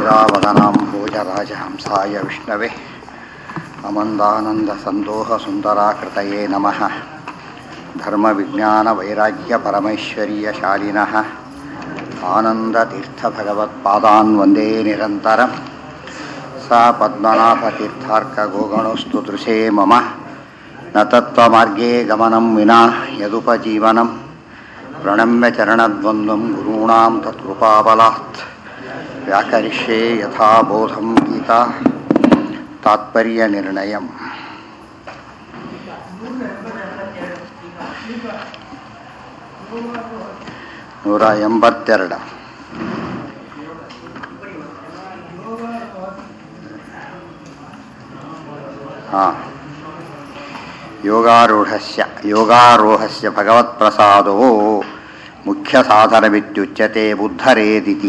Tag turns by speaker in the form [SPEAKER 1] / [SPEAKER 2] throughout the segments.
[SPEAKER 1] पूजावदनां भोजराजहंसाय विष्णवे अमन्दानन्दसन्दोहसुन्दराकृतये नमः धर्मविज्ञानवैराग्यपरमैश्वर्यशालिनः आनन्दतीर्थभगवत्पादान् वन्दे निरन्तरं सा पद्मनाभतीर्थार्कगोगणोऽस्तु दृशे मम न तत्त्वमार्गे गमनं विना यदुपजीवनं प्रणम्य चरणद्वन्द्वं गुरूणां तत्कृपाबलात् व्याकरिष्ये यथा बोधं गीता तात्पर्यनिर्णयम् ನೂರ ಎಂಬತ್ತೆರಡು ಹಾಂ ಯೋಗಾರೂಢಸ್ಯ ಯೋಗಾರೋಹಸ್ಯ ಭಗವತ್ಪ್ರಸಾದೋ ಮುಖ್ಯ ಸಾಧನವಿತ್ಯುಚ್ಯತೆ ಬುದ್ಧರೇದಿತಿ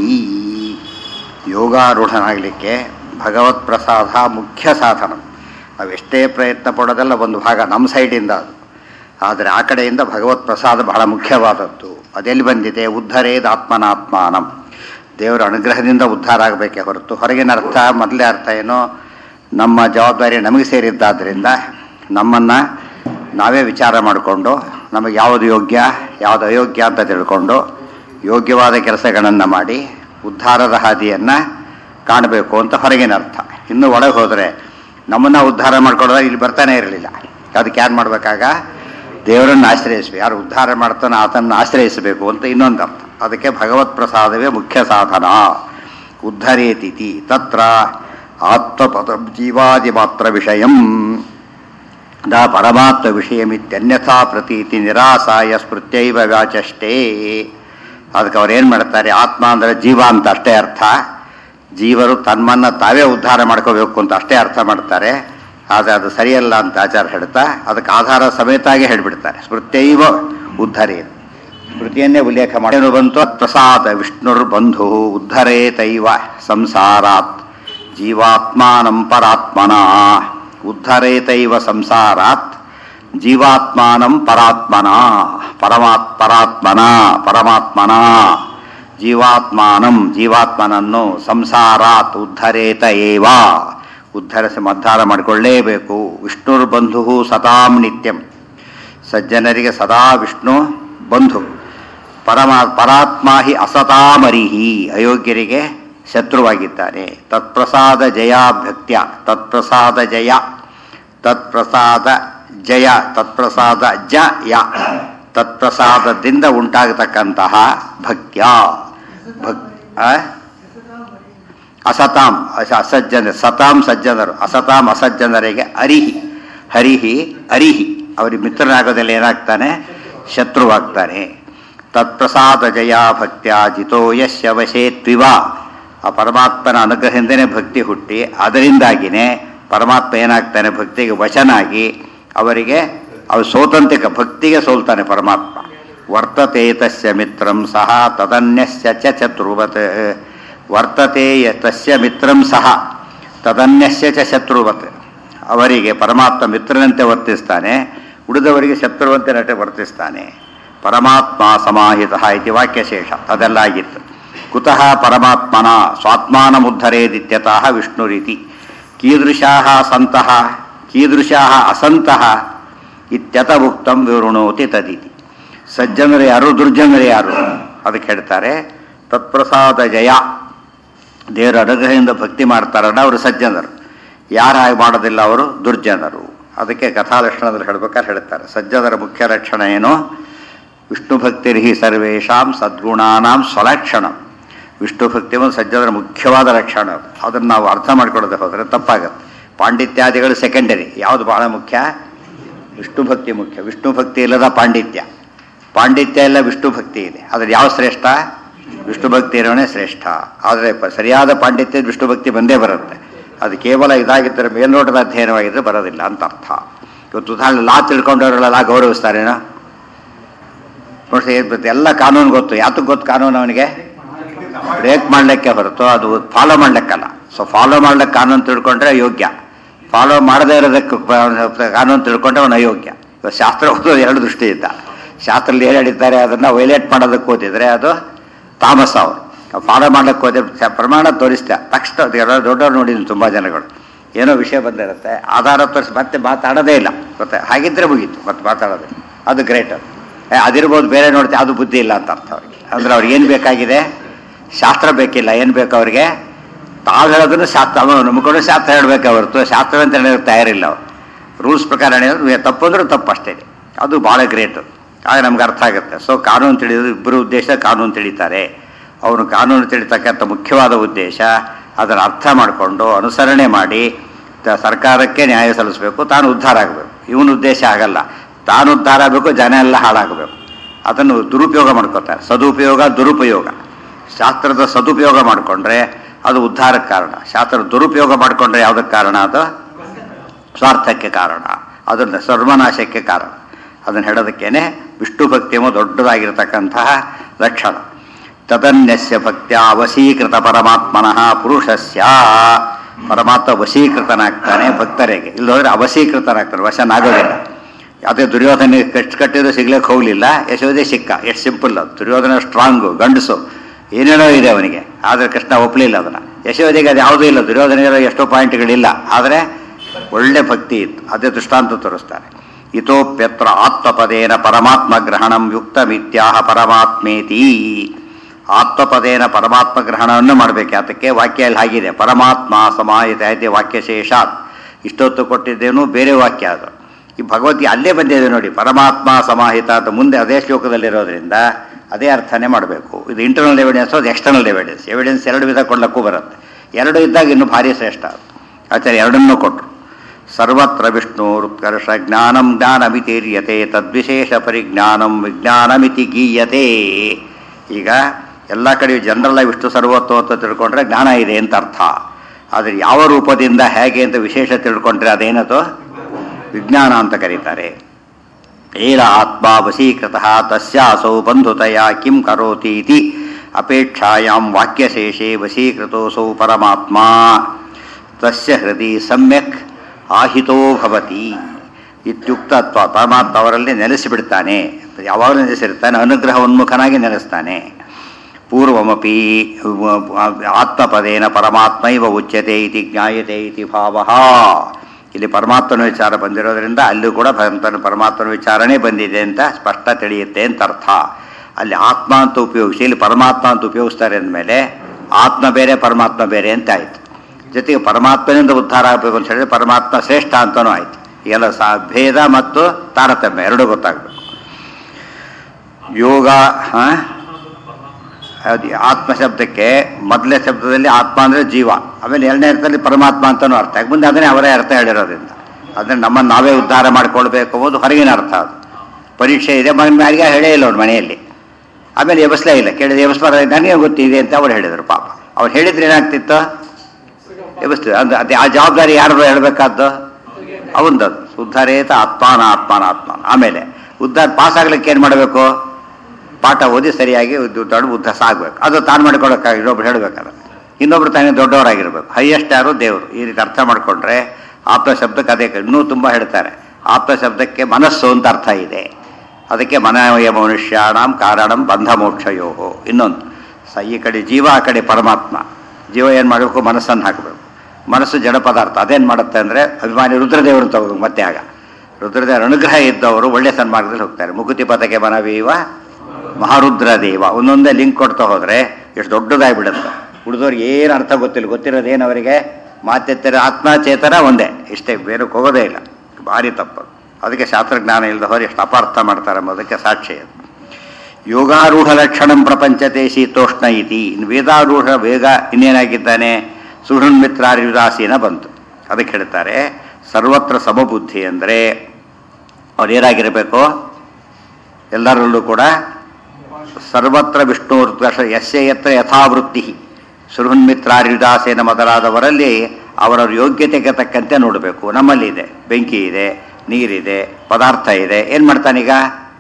[SPEAKER 1] ಯೋಗಾರೂಢನಾಗಲಿಕ್ಕೆ ಭಗವತ್ಪ್ರಸಾದ ಮುಖ್ಯ ಸಾಧನ ನಾವೆಷ್ಟೇ ಪ್ರಯತ್ನ ಪಡೋದೆಲ್ಲ ಒಂದು ಭಾಗ ನಮ್ಮ ಸೈಡಿಂದ ಅದು ಆದರೆ ಆ ಕಡೆಯಿಂದ ಭಗವತ್ ಪ್ರಸಾದ ಬಹಳ ಮುಖ್ಯವಾದದ್ದು ಅದೆಲ್ಲಿ ಬಂದಿದೆ ಉದ್ಧರೇದ ಆತ್ಮನಾತ್ಮಾನಂ ದೇವರ ಅನುಗ್ರಹದಿಂದ ಉದ್ಧಾರ ಆಗಬೇಕೇ ಹೊರತು ಹೊರಗಿನ ಅರ್ಥ ಮೊದಲೇ ಅರ್ಥ ಏನೋ ನಮ್ಮ ಜವಾಬ್ದಾರಿ ನಮಗೆ ಸೇರಿದ್ದಾದ್ದರಿಂದ ನಮ್ಮನ್ನು ನಾವೇ ವಿಚಾರ ಮಾಡಿಕೊಂಡು ನಮಗೆ ಯಾವುದು ಯೋಗ್ಯ ಯಾವುದು ಅಯೋಗ್ಯ ಅಂತ ತಿಳ್ಕೊಂಡು ಯೋಗ್ಯವಾದ ಕೆಲಸಗಳನ್ನು ಮಾಡಿ ಉದ್ಧಾರದ ಹಾದಿಯನ್ನು ಕಾಣಬೇಕು ಅಂತ ಹೊರಗಿನ ಅರ್ಥ ಇನ್ನು ಒಳಗೆ ಹೋದರೆ ನಮ್ಮನ್ನು ಉದ್ಧಾರ ಮಾಡ್ಕೊಳ್ಳೋದಾಗ ಇಲ್ಲಿ ಬರ್ತಾನೆ ಇರಲಿಲ್ಲ ಅದಕ್ಕೆ ಯಾರು ಮಾಡಬೇಕಾಗ ದೇವರನ್ನು ಆಶ್ರಯಿಸಬೇಕು ಯಾರು ಉದ್ಧಾರ ಮಾಡ್ತಾನೆ ಆತನ್ನು ಆಶ್ರಯಿಸಬೇಕು ಅಂತ ಇನ್ನೊಂದು ಅರ್ಥ ಅದಕ್ಕೆ ಭಗವತ್ ಪ್ರಸಾದವೇ ಮುಖ್ಯ ಸಾಧನ ಉದ್ಧರೇತಿಥಿ ತತ್ರ ಆತ್ಮಪದ ಜೀವಾದಿ ಮಾತ್ರ ವಿಷಯಂ ದ ಪರಮಾತ್ಮ ವಿಷಯಮಿತ್ಯನ್ಯಥಾ ಪ್ರತೀತಿ ನಿರಾಸಾಯ ಸ್ಮೃತ್ಯೈವ ವ್ಯಾಚಷ್ಟೇ ಅದಕ್ಕೆ ಅವ್ರು ಏನು ಮಾಡ್ತಾರೆ ಆತ್ಮ ಅಂದರೆ ಜೀವ ಅಂತ ಅಷ್ಟೇ ಅರ್ಥ ಜೀವರು ತನ್ಮನ್ನ ತಾವೇ ಉದ್ಧಾರ ಮಾಡ್ಕೋಬೇಕು ಅಂತ ಅಷ್ಟೇ ಅರ್ಥ ಮಾಡ್ತಾರೆ ಆದರೆ ಅದು ಸರಿಯಲ್ಲ ಅಂತ ಆಚಾರ ಹೇಳ್ತಾ ಅದಕ್ಕೆ ಆಧಾರ ಸಮೇತಾಗಿ ಹೇಳಿಬಿಡ್ತಾರೆ ಸ್ಮೃತ್ಯೈವ ಉದ್ಧರೇ ಸ್ಮೃತಿಯನ್ನೇ ಉಲ್ಲೇಖ ಮಾಡಿ ಬಂತು ಪ್ರಸಾದ ವಿಷ್ಣುರ್ ಬಂಧು ಉದ್ಧರೇತೈವ ಸಂಸಾರಾತ್ ಜೀವಾತ್ಮಾನಂ ಪರಾತ್ಮನ ಉದ್ಧರೇತೈವ ಸಂಸಾರಾತ್ ಜೀವಾತ್ಮಾನಂ ಪರಾತ್ಮನ ಪರಮಾತ್ ಪರಾತ್ಮನ ಪರಮಾತ್ಮನ ಜೀವಾತ್ಮಾನಂ ಜೀವಾತ್ಮನನ್ನು ಸಂಸಾರಾತ್ ಉದ್ಧರೇತ ಏವ ಉದ್ಧರಿಸಿ ಮದ್ದಾರ ಮಾಡಿಕೊಳ್ಳೇಬೇಕು ವಿಷ್ಣುರ್ ಬಂಧು ಸತಾಂ ನಿತ್ಯಂ ಸಜ್ಜನರಿಗೆ ಸದಾ ವಿಷ್ಣು ಬಂಧು ಪರಮಾ ಪರಾತ್ಮ ಹಿ ಅಸತಾಮರಿಹಿ ಅಯೋಗ್ಯರಿಗೆ ಶತ್ರುವಾಗಿದ್ದಾನೆ ತತ್ಪ್ರಸಾದ ಜಯಾಭ್ಯಕ್ತ್ಯ ತತ್ಪ್ರಸಾದ ಜಯ ತತ್ಪ್ರಸಾದ ಜಯ ತತ್ಪ್ರಸಾದ ಜ ಯ ತತ್ಪ್ರಸಾದದಿಂದ ಉಂಟಾಗತಕ್ಕಂತಹ ಭಕ್ತ್ಯ ಭಕ್ ಅಸತಾಂ ಅಸಜ್ಜನ ಸತಾಂ ಸಜ್ಜನರು ಅಸತಾಂ ಅಸಜ್ಜನರಿಗೆ ಅರಿಹಿ ಹರಿಹಿ ಅರಿಹಿ ಅವರಿಗೆ ಮಿತ್ರನಾಗೋದಲ್ಲಿ ಏನಾಗ್ತಾನೆ ಶತ್ರುವಾಗ್ತಾನೆ ತತ್ಪ್ರಸಾದ ಜಯ ಭಕ್ತ್ಯ ಜಿತೋ ಯಶ್ಯ ವಶೇತ್ವಿವ ಆ ಪರಮಾತ್ಮನ ಅನುಗ್ರಹದಿಂದನೇ ಭಕ್ತಿ ಹುಟ್ಟಿ ಅದರಿಂದಾಗಿನೇ ಪರಮಾತ್ಮ ಏನಾಗ್ತಾನೆ ಭಕ್ತಿಗೆ ವಶನಾಗಿ ಅವರಿಗೆ ಅವ ಸೋತಂತಿಕ ಭಕ್ತಿಗೆ ಸೋಲ್ತಾನೆ ಪರಮಾತ್ಮ ವರ್ತತೆ ತಸ್ಯ ಮಿತ್ರಂ ಸಹ ತದನ್ಯಸ್ಯ ಚ ಚತುರ್ವತ್ ವರ್ತತೆ ತಸ್ಯ ಮಿತ್ರಂ ಸಹ ತದನ್ಯಸ್ಯ ಚ ಶತ್ರುವತ್ ಅವರಿಗೆ ಪರಮಾತ್ಮ ಮಿತ್ರನಂತೆ ವರ್ತಿಸ್ತಾನೆ ಉಳಿದವರಿಗೆ ಶತ್ರುವಂತೆ ನಟೆ ವರ್ತಿಸ್ತಾನೆ ಪರಮಾತ್ಮ ಸಮಾಹಿತ ಇತಿ ವಾಕ್ಯಶೇಷ ಅದೆಲ್ಲ ಆಗಿತ್ತು ಕುತಃ ಪರಮಾತ್ಮನ ಸ್ವಾತ್ಮಾನಮುದ್ಧರೇದಿತ್ಯತಃ ವಿಷ್ಣುರೀತಿ ಕೀದೃಶಾ ಸಂತಹ ಕೀದೃಶಾ ಅಸಂತಹ ಇತ್ಯತ ಉಕ್ತಂ ವಿವೃಣೋತಿ ತದಿತಿ ಸಜ್ಜನರು ಯಾರು ದುರ್ಜನರು ಯಾರು ಅದಕ್ಕೆ ಹೇಳ್ತಾರೆ ತತ್ಪ್ರಸಾದ ಜಯ ದೇವರ ಅನುಗ್ರಹದಿಂದ ಭಕ್ತಿ ಮಾಡ್ತಾರಲ್ಲ ಅವರು ಸಜ್ಜನರು ಯಾರು ಹಾಗೆ ಮಾಡೋದಿಲ್ಲ ಅವರು ದುರ್ಜನರು ಅದಕ್ಕೆ ಕಥಾಲಕ್ಷಣದಲ್ಲಿ ಹೇಳ್ಬೇಕಾದ್ರೆ ಹೇಳ್ತಾರೆ ಸಜ್ಜನರ ಮುಖ್ಯ ಲಕ್ಷಣ ಏನು ವಿಷ್ಣು ಭಕ್ತಿರ್ಹಿ ಸರ್ವೇಶಾಂ ಸದ್ಗುಣಾನಾಂ ಸ್ವಲಕ್ಷಣಂ ವಿಷ್ಣು ಭಕ್ತಿ ಒಂದು ಸಜ್ಜನರ ಮುಖ್ಯವಾದ ಲಕ್ಷಣ ಅದನ್ನು ನಾವು ಅರ್ಥ ಮಾಡ್ಕೊಳ್ಳೋದೇ ಹೋದರೆ ತಪ್ಪಾಗುತ್ತೆ ಪಾಂಡಿತ್ಯಾದಿಗಳು ಸೆಕೆಂಡರಿ ಯಾವುದು ಬಹಳ ಮುಖ್ಯ ವಿಷ್ಣು ಭಕ್ತಿ ಮುಖ್ಯ ವಿಷ್ಣು ಭಕ್ತಿ ಇಲ್ಲದ ಪಾಂಡಿತ್ಯ ಪಾಂಡಿತ್ಯ ಎಲ್ಲ ವಿಷ್ಣು ಭಕ್ತಿ ಇದೆ ಆದರೆ ಯಾವ ಶ್ರೇಷ್ಠ ವಿಷ್ಣು ಭಕ್ತಿ ಇರೋನೇ ಶ್ರೇಷ್ಠ ಆದರೆ ಸರಿಯಾದ ಪಾಂಡಿತ್ಯ ವಿಷ್ಣು ಭಕ್ತಿ ಬಂದೇ ಬರುತ್ತೆ ಅದು ಕೇವಲ ಇದಾಗಿದ್ದರೆ ಮೇಲ್ನೋಟದ ಅಧ್ಯಯನವಾಗಿದ್ದರೆ ಬರೋದಿಲ್ಲ ಅಂತ ಅರ್ಥ ಇವತ್ತು ಉದಾಹರಣೆ ಲಾ ತಿಳ್ಕೊಂಡವರೆಲ್ಲ ಲಾ ಗೌರವಿಸ್ತಾರೇನೋ ನೋಡಿ ಎಲ್ಲ ಕಾನೂನು ಗೊತ್ತು ಯಾತಕ್ಕೆ ಗೊತ್ತು ಕಾನೂನು ಅವನಿಗೆ ಬ್ರೇಕ್ ಮಾಡಲಿಕ್ಕೆ ಹೊರತು ಅದು ಫಾಲೋ ಮಾಡ್ಲಿಕ್ಕಲ್ಲ ಸೊ ಫಾಲೋ ಮಾಡ್ಲಿಕ್ಕೆ ಕಾನೂನು ತಿಳ್ಕೊಂಡ್ರೆ ಯೋಗ್ಯ ಫಾಲೋ ಮಾಡದೇ ಇರೋದಕ್ಕೆ ಕಾನೂನು ತಿಳ್ಕೊಂಡ್ರೆ ಅವನು ಅಯೋಗ್ಯ ಇವಾಗ ಶಾಸ್ತ್ರ ಓದೋದು ಎರಡು ದೃಷ್ಟಿಯಿಂದ ಶಾಸ್ತ್ರದಲ್ಲಿ ಏನು ಹೇಳಿದ್ದಾರೆ ಅದನ್ನು ವೈಲೇಟ್ ಮಾಡೋದಕ್ಕೆ ಓದಿದರೆ ಅದು ತಾಮಸ ಅವರು ಫಾಲೋ ಮಾಡ್ಲಿಕ್ಕೆ ಹೋದ್ರೆ ಸ- ಪ್ರಮಾಣ ತೋರಿಸ್ತಾ ತಕ್ಷಣ ಯಾರೋ ದೊಡ್ಡವ್ರು ನೋಡಿದ್ದೀನಿ ತುಂಬ ಜನಗಳು ಏನೋ ವಿಷಯ ಬಂದಿರುತ್ತೆ ಆಧಾರ ತೋರಿಸಿ ಮತ್ತೆ ಮಾತಾಡೋದೇ ಇಲ್ಲ ಗೊತ್ತಾ ಹಾಗಿದ್ರೆ ಮುಗೀತು ಮತ್ತೆ ಮಾತಾಡೋದೇ ಅದು ಗ್ರೇಟ್ ಅದು ಏ, ಅದಿರ್ಬೋದು ಬೇರೆ ನೋಡ್ತೀವಿ ಅದು ಬುದ್ಧಿ ಇಲ್ಲ ಅಂತ ಅರ್ಥ ಅವ್ರಿಗೆ ಅಂದ್ರೆ ಅವ್ರಿಗೆ ಏನು ಬೇಕಾಗಿದೆ ಶಾಸ್ತ್ರ ಬೇಕಿಲ್ಲ ಏನು ಬೇಕು ಅವ್ರಿಗೆ ತಾವು ಹೇಳೋದನ್ನು ಶಾಸ್ತ್ರ ಅವ ನಂಬಿಕೊಂಡು ಶಾಸ್ತ್ರ ಹೇಳಬೇಕು ಹೊರತು ಶಾಸ್ತ್ರ ಅಂತ ಹೇಳೋಕೆ ತಯಾರಿಲ್ಲ ಅವರು ರೂಲ್ಸ್ ಪ್ರಕಾರ ಹೇಳಿದ್ರೆ ತಪ್ಪು ಅಂದ್ರೆ ತಪ್ಪು ಅಷ್ಟೇ ಅದು ಭಾಳ ಗ್ರೇಟ್ ಆಗ ನಮ್ಗೆ ಅರ್ಥ ಆಗುತ್ತೆ ಸೊ ಕಾನೂನು ತಿಳಿಯೋದು ಇಬ್ಬರು ಉದ್ದೇಶ ಕಾನೂನು ತಿಳಿತಾರೆ ಅವನು ಕಾನೂನು ತಿಳಿತಕ್ಕಂಥ ಮುಖ್ಯವಾದ ಉದ್ದೇಶ ಅದನ್ನು ಅರ್ಥ ಮಾಡಿಕೊಂಡು ಅನುಸರಣೆ ಮಾಡಿ ತ- ಸರ್ಕಾರಕ್ಕೆ ನ್ಯಾಯ ಸಲ್ಲಿಸಬೇಕು ತಾನು ಉದ್ಧಾರ ಆಗಬೇಕು ಇವನ ಉದ್ದೇಶ ಆಗಲ್ಲ ತಾನು ಉದ್ಧಾರ ಆಗಬೇಕು ಜನ ಎಲ್ಲ ಹಾಳಾಗಬೇಕು ಅದನ್ನು ದುರುಪಯೋಗ ಮಾಡ್ಕೋತಾರೆ ಸದುಪಯೋಗ ದುರುಪಯೋಗ ಶಾಸ್ತ್ರದ ಸದುಪಯೋಗ ಮಾಡಿಕೊಂಡ್ರೆ ಅದು ಉದ್ಧಾರಕ್ಕೆ ಕಾರಣ ಶಾಸ್ತ್ರದ ದುರುಪಯೋಗ ಮಾಡಿಕೊಂಡ್ರೆ ಯಾವುದಕ್ಕೆ ಕಾರಣ ಅದು ಸ್ವಾರ್ಥಕ್ಕೆ ಕಾರಣ ಅದನ್ನು ಸರ್ವನಾಶಕ್ಕೆ ಕಾರಣ ಅದನ್ನು ಹೇಳೋದಕ್ಕೇನೆ ವಿಷ್ಣು ಭಕ್ತಿಯು ದೊಡ್ಡದಾಗಿರ್ತಕ್ಕಂತಹ ಲಕ್ಷಣ ತದನ್ಯಸ್ಯ ಭಕ್ತಿಯ ವಶೀಕೃತ ಪರಮಾತ್ಮನಃ ಪುರುಷಸ್ಯ ಪರಮಾತ್ಮ ವಶೀಕೃತನಾಗ್ತಾನೆ ಭಕ್ತರಿಗೆ ಇಲ್ಲಿ ಹೋದ್ರೆ ಅವಶೀಕೃತನಾಗ್ತಾನೆ ವಶನಾಗೋದಿಲ್ಲ ಅದೇ ದುರ್ಯೋಧನ ಕಟ್ ಕಟ್ಟಿದ್ರು ಸಿಗ್ಲಿಕ್ಕೆ ಹೋಗಲಿಲ್ಲ ಯಶೋದೆ ಸಿಕ್ಕ ಎಷ್ಟು ಸಿಂಪಲ್ ಅದು ದುರ್ಯೋಧನ ಸ್ಟ್ರಾಂಗು ಗಂಡಸು ಏನೇನೋ ಇದೆ ಅವನಿಗೆ ಆದರೆ ಕೃಷ್ಣ ಒಪ್ಪಲಿಲ್ಲ ಅದನ್ನು ಯಶೋದೆಗೆ ಅದು ಯಾವುದೂ ಇಲ್ಲ ದುರ್ಯೋಧನಿರೋ ಎಷ್ಟೋ ಪಾಯಿಂಟ್ಗಳಿಲ್ಲ ಆದರೆ ಒಳ್ಳೆ ಭಕ್ತಿ ಇತ್ತು ಅದೇ ದೃಷ್ಟಾಂತ ತೋರಿಸ್ತಾರೆ ಇತೋಪ್ಯತ್ರ ಆತ್ಮಪದೇನ ಪರಮಾತ್ಮ ಗ್ರಹಣಂ ಯುಕ್ತ ಮಿಥ್ಯಾಹ ಪರಮಾತ್ಮೇತಿ ಆತ್ಮಪದೇನ ಪರಮಾತ್ಮ ಗ್ರಹಣವನ್ನು ಮಾಡಬೇಕು ಅದಕ್ಕೆ ವಾಕ್ಯ ಅಲ್ಲಿ ಹಾಗಿದೆ ಪರಮಾತ್ಮ ಸಮಾಹಿತ ಐತೆ ವಾಕ್ಯಶೇಷಾತ್ ಇಷ್ಟೊತ್ತು ಕೊಟ್ಟಿದ್ದೇನು ಬೇರೆ ವಾಕ್ಯ ಅದು ಈ ಭಗವದ್ಗೀತೆ ಅಲ್ಲೇ ಬಂದಿದೆ ನೋಡಿ ಪರಮಾತ್ಮ ಸಮಾಹಿತ ಅಂತ ಮುಂದೆ ಅದೇ ಶ್ಲೋಕದಲ್ಲಿರೋದ್ರಿಂದ ಅದೇ ಅರ್ಥನೇ ಮಾಡಬೇಕು ಇದು ಇಂಟರ್ನಲ್ ಎವಿಡೆನ್ಸ್ ಅದು ಎಕ್ಸ್ಟರ್ನಲ್ ಎವಿಡೆನ್ಸ್ ಎವಿಡೆನ್ಸ್ ಎರಡು ವಿಧ ಕೊಡ್ಲಕ್ಕೂ ಬರುತ್ತೆ ಎರಡು ಇದ್ದಾಗ ಇನ್ನೂ ಭಾರಿ ಶ್ರೇಷ್ಠ ಅದು ಆಚಾರ್ಯ ಎರಡನ್ನೂ ಕೊಟ್ಟರು ಸರ್ವತ್ರ ವಿಷ್ಣುರುತ್ಕರ್ಷ ಜ್ಞಾನಂ ಜ್ಞಾನಮಿತಿರ್ಯತೆ ತದ್ವಿಶೇಷ ಪರಿಜ್ಞಾನಂ ವಿಜ್ಞಾನಮಿತಿ ಗೀಯತೆ ಈಗ ಎಲ್ಲ ಕಡೆ ಜನರಲ್ಲ ವಿಷ್ಣು ಸರ್ವತ್ವ ಅಂತ ತಿಳ್ಕೊಂಡ್ರೆ ಜ್ಞಾನ ಇದೆ ಅಂತ ಅರ್ಥ ಆದರೆ ಯಾವ ರೂಪದಿಂದ ಹೇಗೆ ಅಂತ ವಿಶೇಷ ತಿಳ್ಕೊಂಡ್ರೆ ಅದೇನದು ವಿಜ್ಞಾನ ಅಂತ ಕರೀತಾರೆ ಏನ ಆತ್ಮ ವಶೀಕೃತ ತಸ್ಯಾಸೌ ಬಂಧುತಯ ಕಿಂ ಕರೋತಿ ಇತಿ ಅಪೇಕ್ಷಾಯಾಂ ವಾಕ್ಯಶೇಷೆ ವಶೀಕೃತೋಸೌ ಪರಮಾತ್ಮ ತಸ್ಯ ಹೃದಯ ಸಮ್ಯಕ್ ಆಹಿತೋ ಭವತಿ ಇತ್ಯುಕ್ತ ಅಥವಾ ಪರಮಾತ್ಮ ಅವರಲ್ಲಿ ನೆಲೆಸಿಬಿಡ್ತಾನೆ ಯಾವಾಗಲೂ ನೆಲೆಸಿರ್ತಾನೆ ಅನುಗ್ರಹ ಉನ್ಮುಖನಾಗಿ ನೆಲೆಸ್ತಾನೆ ಪೂರ್ವಮಪಿ ಆತ್ಮಪದೇನ ಪರಮಾತ್ಮೈವ ಉಚ್ಯತೆ ಇತಿ ಜ್ಞಾಯತೆ ಇತಿ ಭಾವ ಇಲ್ಲಿ ಪರಮಾತ್ಮನ ವಿಚಾರ ಬಂದಿರೋದ್ರಿಂದ ಅಲ್ಲೂ ಕೂಡ ಭಗವಂತನ ಪರಮಾತ್ಮನ ವಿಚಾರನೇ ಬಂದಿದೆ ಅಂತ ಸ್ಪಷ್ಟ ತಿಳಿಯುತ್ತೆ ಅಂತ ಅರ್ಥ ಅಲ್ಲಿ ಆತ್ಮ ಅಂತ ಉಪಯೋಗಿಸಿ ಇಲ್ಲಿ ಪರಮಾತ್ಮ ಅಂತ ಉಪಯೋಗಿಸ್ತಾರೆ ಅಂದಮೇಲೆ ಆತ್ಮ ಬೇರೆ ಪರಮಾತ್ಮ ಬೇರೆ ಅಂತ ಆಯ್ತು ಜೊತೆಗೆ ಪರಮಾತ್ಮನಿಂದ ಉದ್ಧಾರ ಆಗಬೇಕು ಅಂತ ಹೇಳಿದ್ರೆ ಪರಮಾತ್ಮ ಶ್ರೇಷ್ಠ ಅಂತನೂ ಆಯ್ತು ಎಲ್ಲ ಸಾ ಭೇದ ಮತ್ತು ತಾರತಮ್ಯ ಎರಡೂ ಗೊತ್ತಾಗಬೇಕು ಯೋಗ ಹಾಂ ಅದು ಆತ್ಮ ಶಬ್ದಕ್ಕೆ ಮೊದಲನೇ ಶಬ್ದದಲ್ಲಿ ಆತ್ಮ ಅಂದರೆ ಜೀವ ಆಮೇಲೆ ಎರಡನೇ ಅರ್ಥದಲ್ಲಿ ಪರಮಾತ್ಮ ಅಂತಲೂ ಅರ್ಥ ಆಗಿ ಮುಂದೆ ಅದನ್ನೇ ಅವರೇ ಅರ್ಥ ಹೇಳಿರೋದ್ರಿಂದ ಅದನ್ನು ನಮ್ಮನ್ನು ನಾವೇ ಉದ್ಧಾರ ಮಾಡ್ಕೊಳ್ಬೇಕು ಅನ್ನೋದು ಹೊರಗಿನ ಅರ್ಥ ಅದು ಪರೀಕ್ಷೆ ಇದೆ ಮಗನ ಯಾರಿಗೆ ಹೇಳೇ ಇಲ್ಲ ಅವ್ರ ಮನೆಯಲ್ಲಿ ಆಮೇಲೆ ಎಬಸ್ಲೇ ಇಲ್ಲ ಕೇಳಿದ್ರೆ ಎಬಸ್ಬಾರ ನನಗೆ ಗೊತ್ತಿದೆ ಅಂತ ಅವ್ರು ಹೇಳಿದರು ಪಾಪ ಅವ್ರು ಹೇಳಿದ್ರೆ ಏನಾಗ್ತಿತ್ತು ಎಬಸ್ತು ಅದು ಅದೇ ಆ ಜವಾಬ್ದಾರಿ ಯಾರು ಹೇಳಬೇಕಾದ್ದು ಅವಂದದು ಉದ್ಧಾರೇತ ಆತ್ಮಾನ ಆತ್ಮಾನ ಆತ್ಮಾನ ಆಮೇಲೆ ಉದ್ಧಾರ ಪಾಸ್ ಆಗ್ಲಿಕ್ಕೆ ಏನು ಮಾಡಬೇಕು ಪಾಠ ಓದಿ ಸರಿಯಾಗಿ ದೊಡ್ಡ ಉದ್ಧಾರ ಆಗಬೇಕು ಅದು ತಾನು ಮಾಡ್ಕೊಳಕ್ಕಾಗಿ ಇನ್ನೊಬ್ರು ಹೇಳಬೇಕಾದ್ರೆ ಇನ್ನೊಬ್ರು ತಾನೇ ದೊಡ್ಡವರಾಗಿರ್ಬೇಕು ಹೈಯೆಸ್ಟ್ ಯಾರು ದೇವರು ಈ ರೀತಿ ಅರ್ಥ ಮಾಡ್ಕೊಂಡ್ರೆ ಆಪ್ತ ಶಬ್ದಕ್ಕೆ ಅದೇ ಇನ್ನೂ ತುಂಬ ಹೇಳ್ತಾರೆ ಆಪ್ತ ಶಬ್ದಕ್ಕೆ ಮನಸ್ಸು ಅಂತ ಅರ್ಥ ಇದೆ ಅದಕ್ಕೆ ಮನವಯ ಮನುಷ್ಯಾಣಂ ಕಾರಣಂ ಬಂಧ ಮೋಕ್ಷಯೋ ಇನ್ನೊಂದು ಸ ಈ ಕಡೆ ಜೀವ ಆ ಕಡೆ ಪರಮಾತ್ಮ ಜೀವ ಏನು ಮಾಡಬೇಕು ಮನಸ್ಸನ್ನು ಹಾಕಬೇಕು ಮನಸ್ಸು ಜಡ ಪದಾರ್ಥ ಅದೇನು ಮಾಡುತ್ತೆ ಅಂದರೆ ಅಭಿಮಾನಿ ರುದ್ರದೇವರು ತಗೋಬೇಕು ಮತ್ತೆ ಆಗ ರುದ್ರದೇವರ ಅನುಗ್ರಹ ಇದ್ದವರು ಒಳ್ಳೆ ಸನ್ಮಾರ್ಗದಲ್ಲಿ ಹೋಗ್ತಾರೆ ಮುಕುತಿ ಪದಕ್ಕೆ ಮನವೀವ ಮಹಾರುದ್ರ ದೇವ ಒಂದೊಂದೇ ಲಿಂಕ್ ಕೊಡ್ತಾ ಹೋದರೆ ಎಷ್ಟು ದೊಡ್ಡದಾಗಿಬಿಡುತ್ತೆ ಉಳಿದವ್ರಿಗೆ ಏನು ಅರ್ಥ ಗೊತ್ತಿಲ್ಲ ಗೊತ್ತಿರೋದೇನು ಅವರಿಗೆ ಮಾತೆತ್ತರ ಆತ್ಮ ಚೇತನ ಒಂದೇ ಇಷ್ಟೇ ಬೇರೆ ಹೋಗೋದೇ ಇಲ್ಲ ಭಾರಿ ತಪ್ಪು ಅದಕ್ಕೆ ಶಾಸ್ತ್ರಜ್ಞಾನ ಇಲ್ಲದ ಹೋದ್ರೆ ಎಷ್ಟು ಅಪಾರ್ಥ ಮಾಡ್ತಾರೆ ಎಂಬುದಕ್ಕೆ ಸಾಕ್ಷಿ ಅದು ಯೋಗಾರೂಢ ಲಕ್ಷಣಂ ಪ್ರಪಂಚತೆ ಶೀತೋಷ್ಣ ಇತಿ ಇನ್ನು ವೇದಾರೂಢ ವೇಗ ಇನ್ನೇನಾಗಿದ್ದಾನೆ ಸುಹೃನ್ಮಿತ್ರಾರಿದಾಸೀನ ಬಂತು ಅದಕ್ಕೆ ಹೇಳ್ತಾರೆ ಸರ್ವತ್ರ ಸಮಬುದ್ಧಿ ಅಂದರೆ ಅವ್ರು ಏನಾಗಿರಬೇಕು ಎಲ್ಲರಲ್ಲೂ ಕೂಡ ಸರ್ವತ್ರ ವಿಷ್ಣು ಯಸ್ಯ ಯತ್ರ ಯಥಾವೃತ್ತಿ ಸುಹೃನ್ಮಿತ್ರಾರಿದಾಸೇನ ಮೊದಲಾದವರಲ್ಲಿ ಅವರವ್ರ ಯೋಗ್ಯತೆಗೆ ತಕ್ಕಂತೆ ನೋಡಬೇಕು ನಮ್ಮಲ್ಲಿ ಇದೆ ಬೆಂಕಿ ಇದೆ ನೀರಿದೆ ಪದಾರ್ಥ ಇದೆ ಏನು ಮಾಡ್ತಾನೀಗ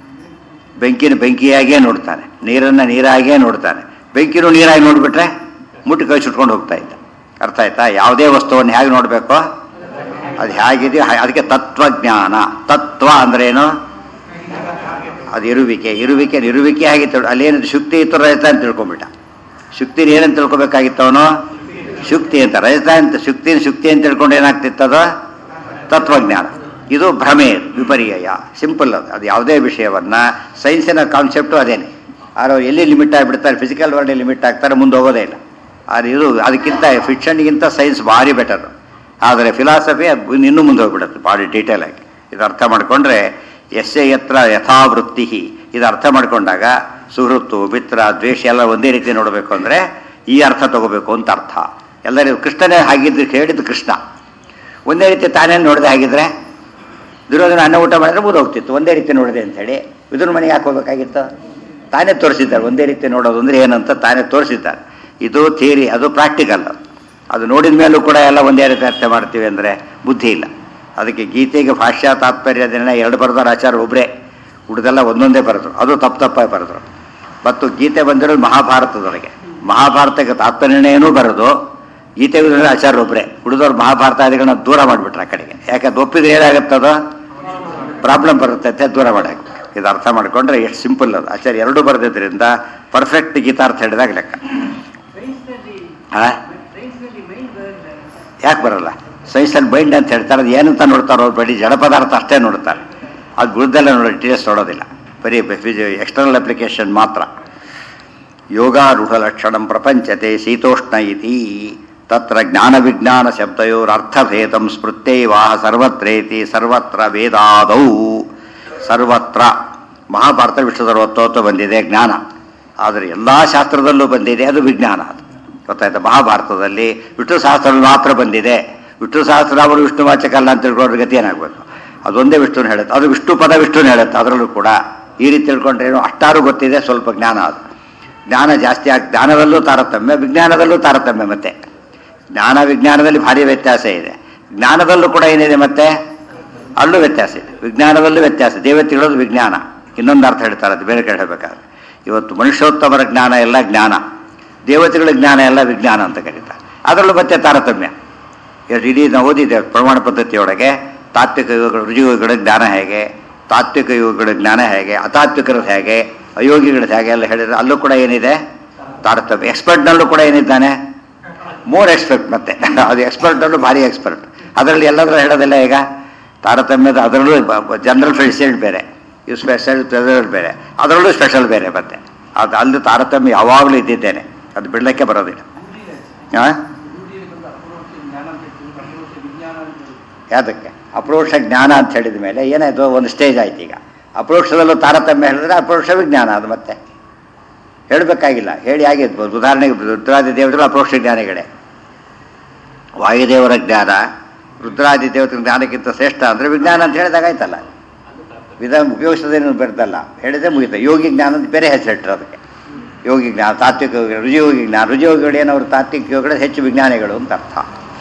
[SPEAKER 1] ಬೆಂಕಿನ ಬೆಂಕಿಯಾಗಿಯೇ ನೋಡ್ತಾನೆ ನೀರನ್ನು ನೀರಾಗಿಯೇ ನೋಡ್ತಾನೆ ಬೆಂಕಿನೂ ನೀರಾಗಿ ನೋಡಿಬಿಟ್ರೆ ಮುಟ್ಟಿ ಕೈ ಸುಟ್ಕೊಂಡು ಹೋಗ್ತಾ ಇದ್ದ ಅರ್ಥ ಆಯ್ತಾ ಯಾವುದೇ ವಸ್ತುವನ್ನು ಹೇಗೆ ನೋಡಬೇಕು ಅದು ಹೇಗಿದೆಯೋ ಹಾ- ಅದಕ್ಕೆ ತತ್ವಜ್ಞಾನ ತತ್ವ ಅಂದ್ರೇನು ಅದು ಇರುವಿಕೆ ಇರುವಿಕೆ ಇರುವಿಕೆ ಹಾಗೆ ತಿಳ್ ಅಲ್ಲೇನಿದೆ ಶುಕ್ತಿ ಇತ್ತು ರಹಿತ ಅಂತ ತಿಳ್ಕೊಂಬಿಟ್ಟ ಶುಕ್ತಿನ ಏನಂತ ತಿಳ್ಕೊಬೇಕಾಗಿತ್ತು ಅವನು ಶುಕ್ತಿ ಅಂತ ರಜತ ಅಂತ ಶುಕ್ತಿನ ಶುಕ್ತಿ ಅಂತ ತಿಳ್ಕೊಂಡು ಏನಾಗ್ತಿತ್ತದ ತತ್ವಜ್ಞಾನ ಇದು ಭ್ರಮೆ ವಿಪರ್ಯಯ ಸಿಂಪಲ್ ಅದು ಅದು ಯಾವುದೇ ವಿಷಯವನ್ನ ಸೈನ್ಸಿನ ಕಾನ್ಸೆಪ್ಟು ಅದೇನೆ ಆದ್ರೆ ಎಲ್ಲಿ ಲಿಮಿಟ್ ಆಗಿಬಿಡ್ತಾರೆ ಫಿಸಿಕಲ್ ವರ್ಲ್ಡ್ ಲಿಮಿಟ್ ಆಗ್ತಾರೆ ಮುಂದೆ ಹೋಗೋದೇ ಇಲ್ಲ ಆದರೆ ಇದು ಅದಕ್ಕಿಂತ ಫಿಕ್ಷನ್ಗಿಂತ ಸೈನ್ಸ್ ಭಾರಿ ಬೆಟರ್ ಆದರೆ ಫಿಲಾಸಫಿ ಇನ್ನೂ ಮುಂದೆ ಹೋಗ್ಬಿಡುತ್ತೆ ಭಾರಿ ಡೀಟೇಲ್ ಆಗಿ ಇದು ಅರ್ಥ ಮಾಡಿಕೊಂಡ್ರೆ ಎಸ್ಸೆ ಯತ್ರ ಯಥಾವೃತ್ತಿ ಇದು ಅರ್ಥ ಮಾಡ್ಕೊಂಡಾಗ ಸುಹೃತ್ತು ಮಿತ್ರ ದ್ವೇಷ ಎಲ್ಲ ಒಂದೇ ರೀತಿ ನೋಡಬೇಕು ಅಂದರೆ ಈ ಅರ್ಥ ತಗೋಬೇಕು ಅಂತ ಅರ್ಥ ಎಲ್ಲರಿಗೂ ಕೃಷ್ಣನೇ ಹಾಗಿದ್ದು ಹೇಳಿದ್ದು ಕೃಷ್ಣ ಒಂದೇ ರೀತಿ ತಾನೇ ನೋಡಿದೆ ಹಾಗಿದ್ರೆ ದುರ್ಯೋಧನ ಅನ್ನ ಊಟ ಮಾಡಿದ್ರೆ ಮುಗಿದು ಹೋಗ್ತಿತ್ತು ಒಂದೇ ರೀತಿ ನೋಡಿದೆ ಅಂತೇಳಿ ವಿದುರ ಮನೆಗೆ ಯಾಕೆ ಹೋಗ್ಬೇಕಾಗಿತ್ತು ತಾನೇ ತೋರಿಸಿದ್ದಾರೆ ಒಂದೇ ರೀತಿ ನೋಡೋದು ಅಂದರೆ ಏನಂತ ತಾನೇ ತೋರಿಸಿದ್ದಾರೆ ಇದು ಥಿಯರಿ ಅದು ಪ್ರಾಕ್ಟಿಕಲ್ ಅದು ನೋಡಿದ ಮೇಲೂ ಕೂಡ ಎಲ್ಲ ಒಂದೇ ರೀತಿ ಅರ್ಥ ಮಾಡ್ತೀವಿ ಅಂದರೆ ಬುದ್ಧಿ ಇಲ್ಲ ಅದಕ್ಕೆ ಗೀತೆಗೆ ಭಾಷ್ಯ ತಾತ್ಪರ್ಯ ದಿನ ಎರಡು ಬರೆದವ್ರು ಆಚಾರ ಒಬ್ಬರೇ ಉಳಿದೆಲ್ಲ ಒಂದೊಂದೇ ಬರೆದ್ರು ಅದು ತಪ್ಪು ತಪ್ಪಾಗಿ ಬರೆದ್ರು ಮತ್ತು ಗೀತೆ ಬಂದಿರೋದು ಮಹಾಭಾರತದೊಳಗೆ ಮಹಾಭಾರತಕ್ಕೆ ತಾತ್ಪರ್ಯನೇನೂ ಬರೆದು ಗೀತೆ ಬಂದಿರೋ ಆಚಾರ ಒಬ್ಬರೇ ಉಳಿದವ್ರು ಮಹಾಭಾರತಾದಿಗಳನ್ನ ದೂರ ಮಾಡಿಬಿಟ್ರೆ ಆ ಕಡೆಗೆ ಯಾಕಂದ್ರೆ ಒಪ್ಪಿದ್ರೆ ಏನಾಗುತ್ತದೋ ಪ್ರಾಬ್ಲಮ್ ಬರುತ್ತೆ ಅಂತ ದೂರ ಮಾಡಾಕ ಇದು ಅರ್ಥ ಮಾಡ್ಕೊಂಡ್ರೆ ಎಷ್ಟು ಸಿಂಪಲ್ ಅದು ಆಚಾರ್ಯ ಎರಡು ಬರೆದಿದ್ದರಿಂದ ಪರ್ಫೆಕ್ಟ್ ಗೀತಾರ್ಥ ಹಿಡಿದಾಗ ಲೆಕ್ಕ ಆ? ಯಾಕೆ ಬರಲ್ಲ ಸೈನ್ಸಲ್ಲಿ ಬೈಂಡ್ ಅಂತ ಹೇಳ್ತಾರೆ ಅದು ಏನಂತ ನೋಡ್ತಾರೋ ಅವ್ರು ಬರೀ ಜಡ ಪದಾರ್ಥ ಅಷ್ಟೇ ನೋಡ್ತಾರೆ ಅದು ಗುರುದೆಲ್ಲ ನೋಡಿ ಟೀಸ್ ನೋಡೋದಿಲ್ಲ ಬರೀ ಎಕ್ಸ್ಟರ್ನಲ್ ಅಪ್ಲಿಕೇಶನ್ ಮಾತ್ರ ಯೋಗಾರೂಢ ಲಕ್ಷಣಂ ಪ್ರಪಂಚತೆ ಶೀತೋಷ್ಣ ಇತಿ ತತ್ರ ಜ್ಞಾನ ವಿಜ್ಞಾನ ಶಬ್ದಯೋರರ್ಥಭೇದಂ ಸ್ಮೃತ್ಯೈವಾಹ ಸರ್ವತ್ರೇತಿ ಸರ್ವತ್ರ ವೇದಾದೌ ಸರ್ವತ್ರ ಮಹಾಭಾರತ ವಿಷ್ಣು ಸರ್ವತ್ತೋತ್ತು ಬಂದಿದೆ ಜ್ಞಾನ ಆದರೆ ಎಲ್ಲ ಶಾಸ್ತ್ರದಲ್ಲೂ ಬಂದಿದೆ ಅದು ವಿಜ್ಞಾನ ಅದು ಗೊತ್ತಾಯ್ತಾ ಮಹಾಭಾರತದಲ್ಲಿ ವಿಷ್ಣು ಸಹಸ್ರದಲ್ಲಿ ಮಾತ್ರ ಬಂದಿದೆ ವಿಷ್ಣು ಸಹಸ್ರ ಅವರು ವಿಷ್ಣು ವಾಚಕ ಅಲ್ಲ ಅಂತ ತಿಳ್ಕೊಂಡ್ರೆ ಗತಿ ಏನಾಗಬೇಕು ಅದೊಂದೇ ವಿಷ್ಣುನ ಹೇಳುತ್ತೆ ಅದು ವಿಷ್ಣು ಪದ ವಿಷ್ಣುನ ಹೇಳುತ್ತೆ ಅದರಲ್ಲೂ ಕೂಡ ಈ ರೀತಿ ತಿಳ್ಕೊಂಡ್ರೆ ಏನು ಅಷ್ಟಾರು ಗೊತ್ತಿದೆ ಸ್ವಲ್ಪ ಜ್ಞಾನ ಅದು ಜ್ಞಾನ ಜಾಸ್ತಿ ಆಗಿ ಜ್ಞಾನದಲ್ಲೂ ತಾರತಮ್ಯ ವಿಜ್ಞಾನದಲ್ಲೂ ತಾರತಮ್ಯ ಮತ್ತೆ ಜ್ಞಾನ ವಿಜ್ಞಾನದಲ್ಲಿ ಭಾರಿ ವ್ಯತ್ಯಾಸ ಇದೆ ಜ್ಞಾನದಲ್ಲೂ ಕೂಡ ಏನಿದೆ ಮತ್ತೆ ಅಲ್ಲೂ ವ್ಯತ್ಯಾಸ ಇದೆ ವಿಜ್ಞಾನದಲ್ಲೂ ವ್ಯತ್ಯಾಸ ದೇವತೆಗಳದು ವಿಜ್ಞಾನ ಇನ್ನೊಂದು ಅರ್ಥ ಹೇಳ್ತಾರೆ ಅದು ಬೇರೆ ಕಡೆ ಹೇಳಬೇಕಾದ್ರೆ ಇವತ್ತು ಮನುಷ್ಯೋತ್ತಮರ ಜ್ಞಾನ ಎಲ್ಲ ಜ್ಞಾನ ದೇವತೆಗಳ ಜ್ಞಾನ ಎಲ್ಲ ವಿಜ್ಞಾನ ಅಂತ ಕರೀತಾರೆ ಅದರಲ್ಲೂ ಮತ್ತೆ ತಾರತಮ್ಯ ಇವತ್ತು ಇಡೀ ನಾವು ಓದಿದ್ದೇವೆ ಪ್ರಮಾಣ ಪದ್ಧತಿಯೊಳಗೆ ತಾತ್ವಿಕ ಯುಗಗಳು ರುಜುಯುಗಗಳ ಜ್ಞಾನ ಹೇಗೆ ತಾತ್ವಿಕ ಯುಗಗಳ ಜ್ಞಾನ ಹೇಗೆ ಅತಾತ್ವಿಕರದ್ದು ಹೇಗೆ ಅಯೋಗಿಗಳದ್ದು ಹೇಗೆ ಎಲ್ಲ ಹೇಳಿದ್ರೆ ಅಲ್ಲೂ ಕೂಡ ಏನಿದೆ ತಾರತಮ್ಯ ಎಕ್ಸ್ಪರ್ಟ್ನಲ್ಲೂ ಕೂಡ ಏನಿದ್ದಾನೆ ಮೋರ್ ಎಕ್ಸ್ಪರ್ಟ್ ಮತ್ತೆ ಅದು ಎಕ್ಸ್ಪರ್ಟ್ನಲ್ಲೂ ಭಾರಿ ಎಕ್ಸ್ಪರ್ಟ್ ಅದರಲ್ಲಿ ಎಲ್ಲದರ ಹೇಳೋದಿಲ್ಲ ಈಗ ತಾರತಮ್ಯದ ಅದರಲ್ಲೂ ಜನರಲ್ ಸ್ಪೆಷಲ್ ಬೇರೆ ಇವು ಸ್ಪೆಷಲ್ ಸ್ಪೆಷಲ್ ಬೇರೆ ಅದರಲ್ಲೂ ಸ್ಪೆಷಲ್ ಬೇರೆ ಮತ್ತೆ ಅದು ಅಲ್ಲಿ ತಾರತಮ್ಯ ಯಾವಾಗಲೂ ಇದ್ದಿದ್ದೇನೆ ಅದು ಬಿಡಲಿಕ್ಕೆ ಬರೋದಿಲ್ಲ ಹಾಂ ಯಾವುದಕ್ಕೆ ಅಪ್ರೋಕ್ಷ ಜ್ಞಾನ ಅಂತ ಹೇಳಿದ ಮೇಲೆ ಏನಾಯ್ತು ಒಂದು ಸ್ಟೇಜ್ ಆಯ್ತು ಈಗ ಅಪ್ರೋಕ್ಷದಲ್ಲೂ ತಾರತಮ್ಯ ಹೇಳಿದ್ರೆ ಅಪ್ರೋಕ್ಷ ವಿಜ್ಞಾನ ಅದು ಮತ್ತೆ ಹೇಳಬೇಕಾಗಿಲ್ಲ ಹೇಳಿ ಆಗಿರ್ಬೋದು ಉದಾಹರಣೆಗೆ ರುದ್ರಾದಿ ದೇವತೆಗಳು ಅಪ್ರೋಕ್ಷ ಜ್ಞಾನಿಗಳೇ ವಾಯುದೇವರ ಜ್ಞಾನ ರುದ್ರಾದಿ ದೇವತೆಗಳ ಜ್ಞಾನಕ್ಕಿಂತ ಶ್ರೇಷ್ಠ ಅಂದರೆ ವಿಜ್ಞಾನ ಅಂತ ಹೇಳಿದಾಗ ಆಯ್ತಲ್ಲ ವಿಧ ಉಪಯೋಗಿಸೋದೇನು ಬರ್ತಲ್ಲ ಹೇಳಿದ್ರೆ ಮುಗಿತ ಯೋಗಿ ಜ್ಞಾನ ಅಂತ ಬೇರೆ ಹೆಸರು ಇಟ್ಟರು ಅದಕ್ಕೆ ಯೋಗಿ ಜ್ಞಾನ ತಾತ್ವಿಕ ಯೋಗಿಗಳು, ರುಜಿಯೋಗಿ ಜ್ಞಾನ ರುಜಿಯೋಗಿಗಳು ಏನವರು ತಾತ್ವಿಕ ಯೋಗಿಗಳು ಹೆಚ್ಚು ವಿಜ್ಞಾನಿಗಳು ಅಂತ ಅರ್ಥ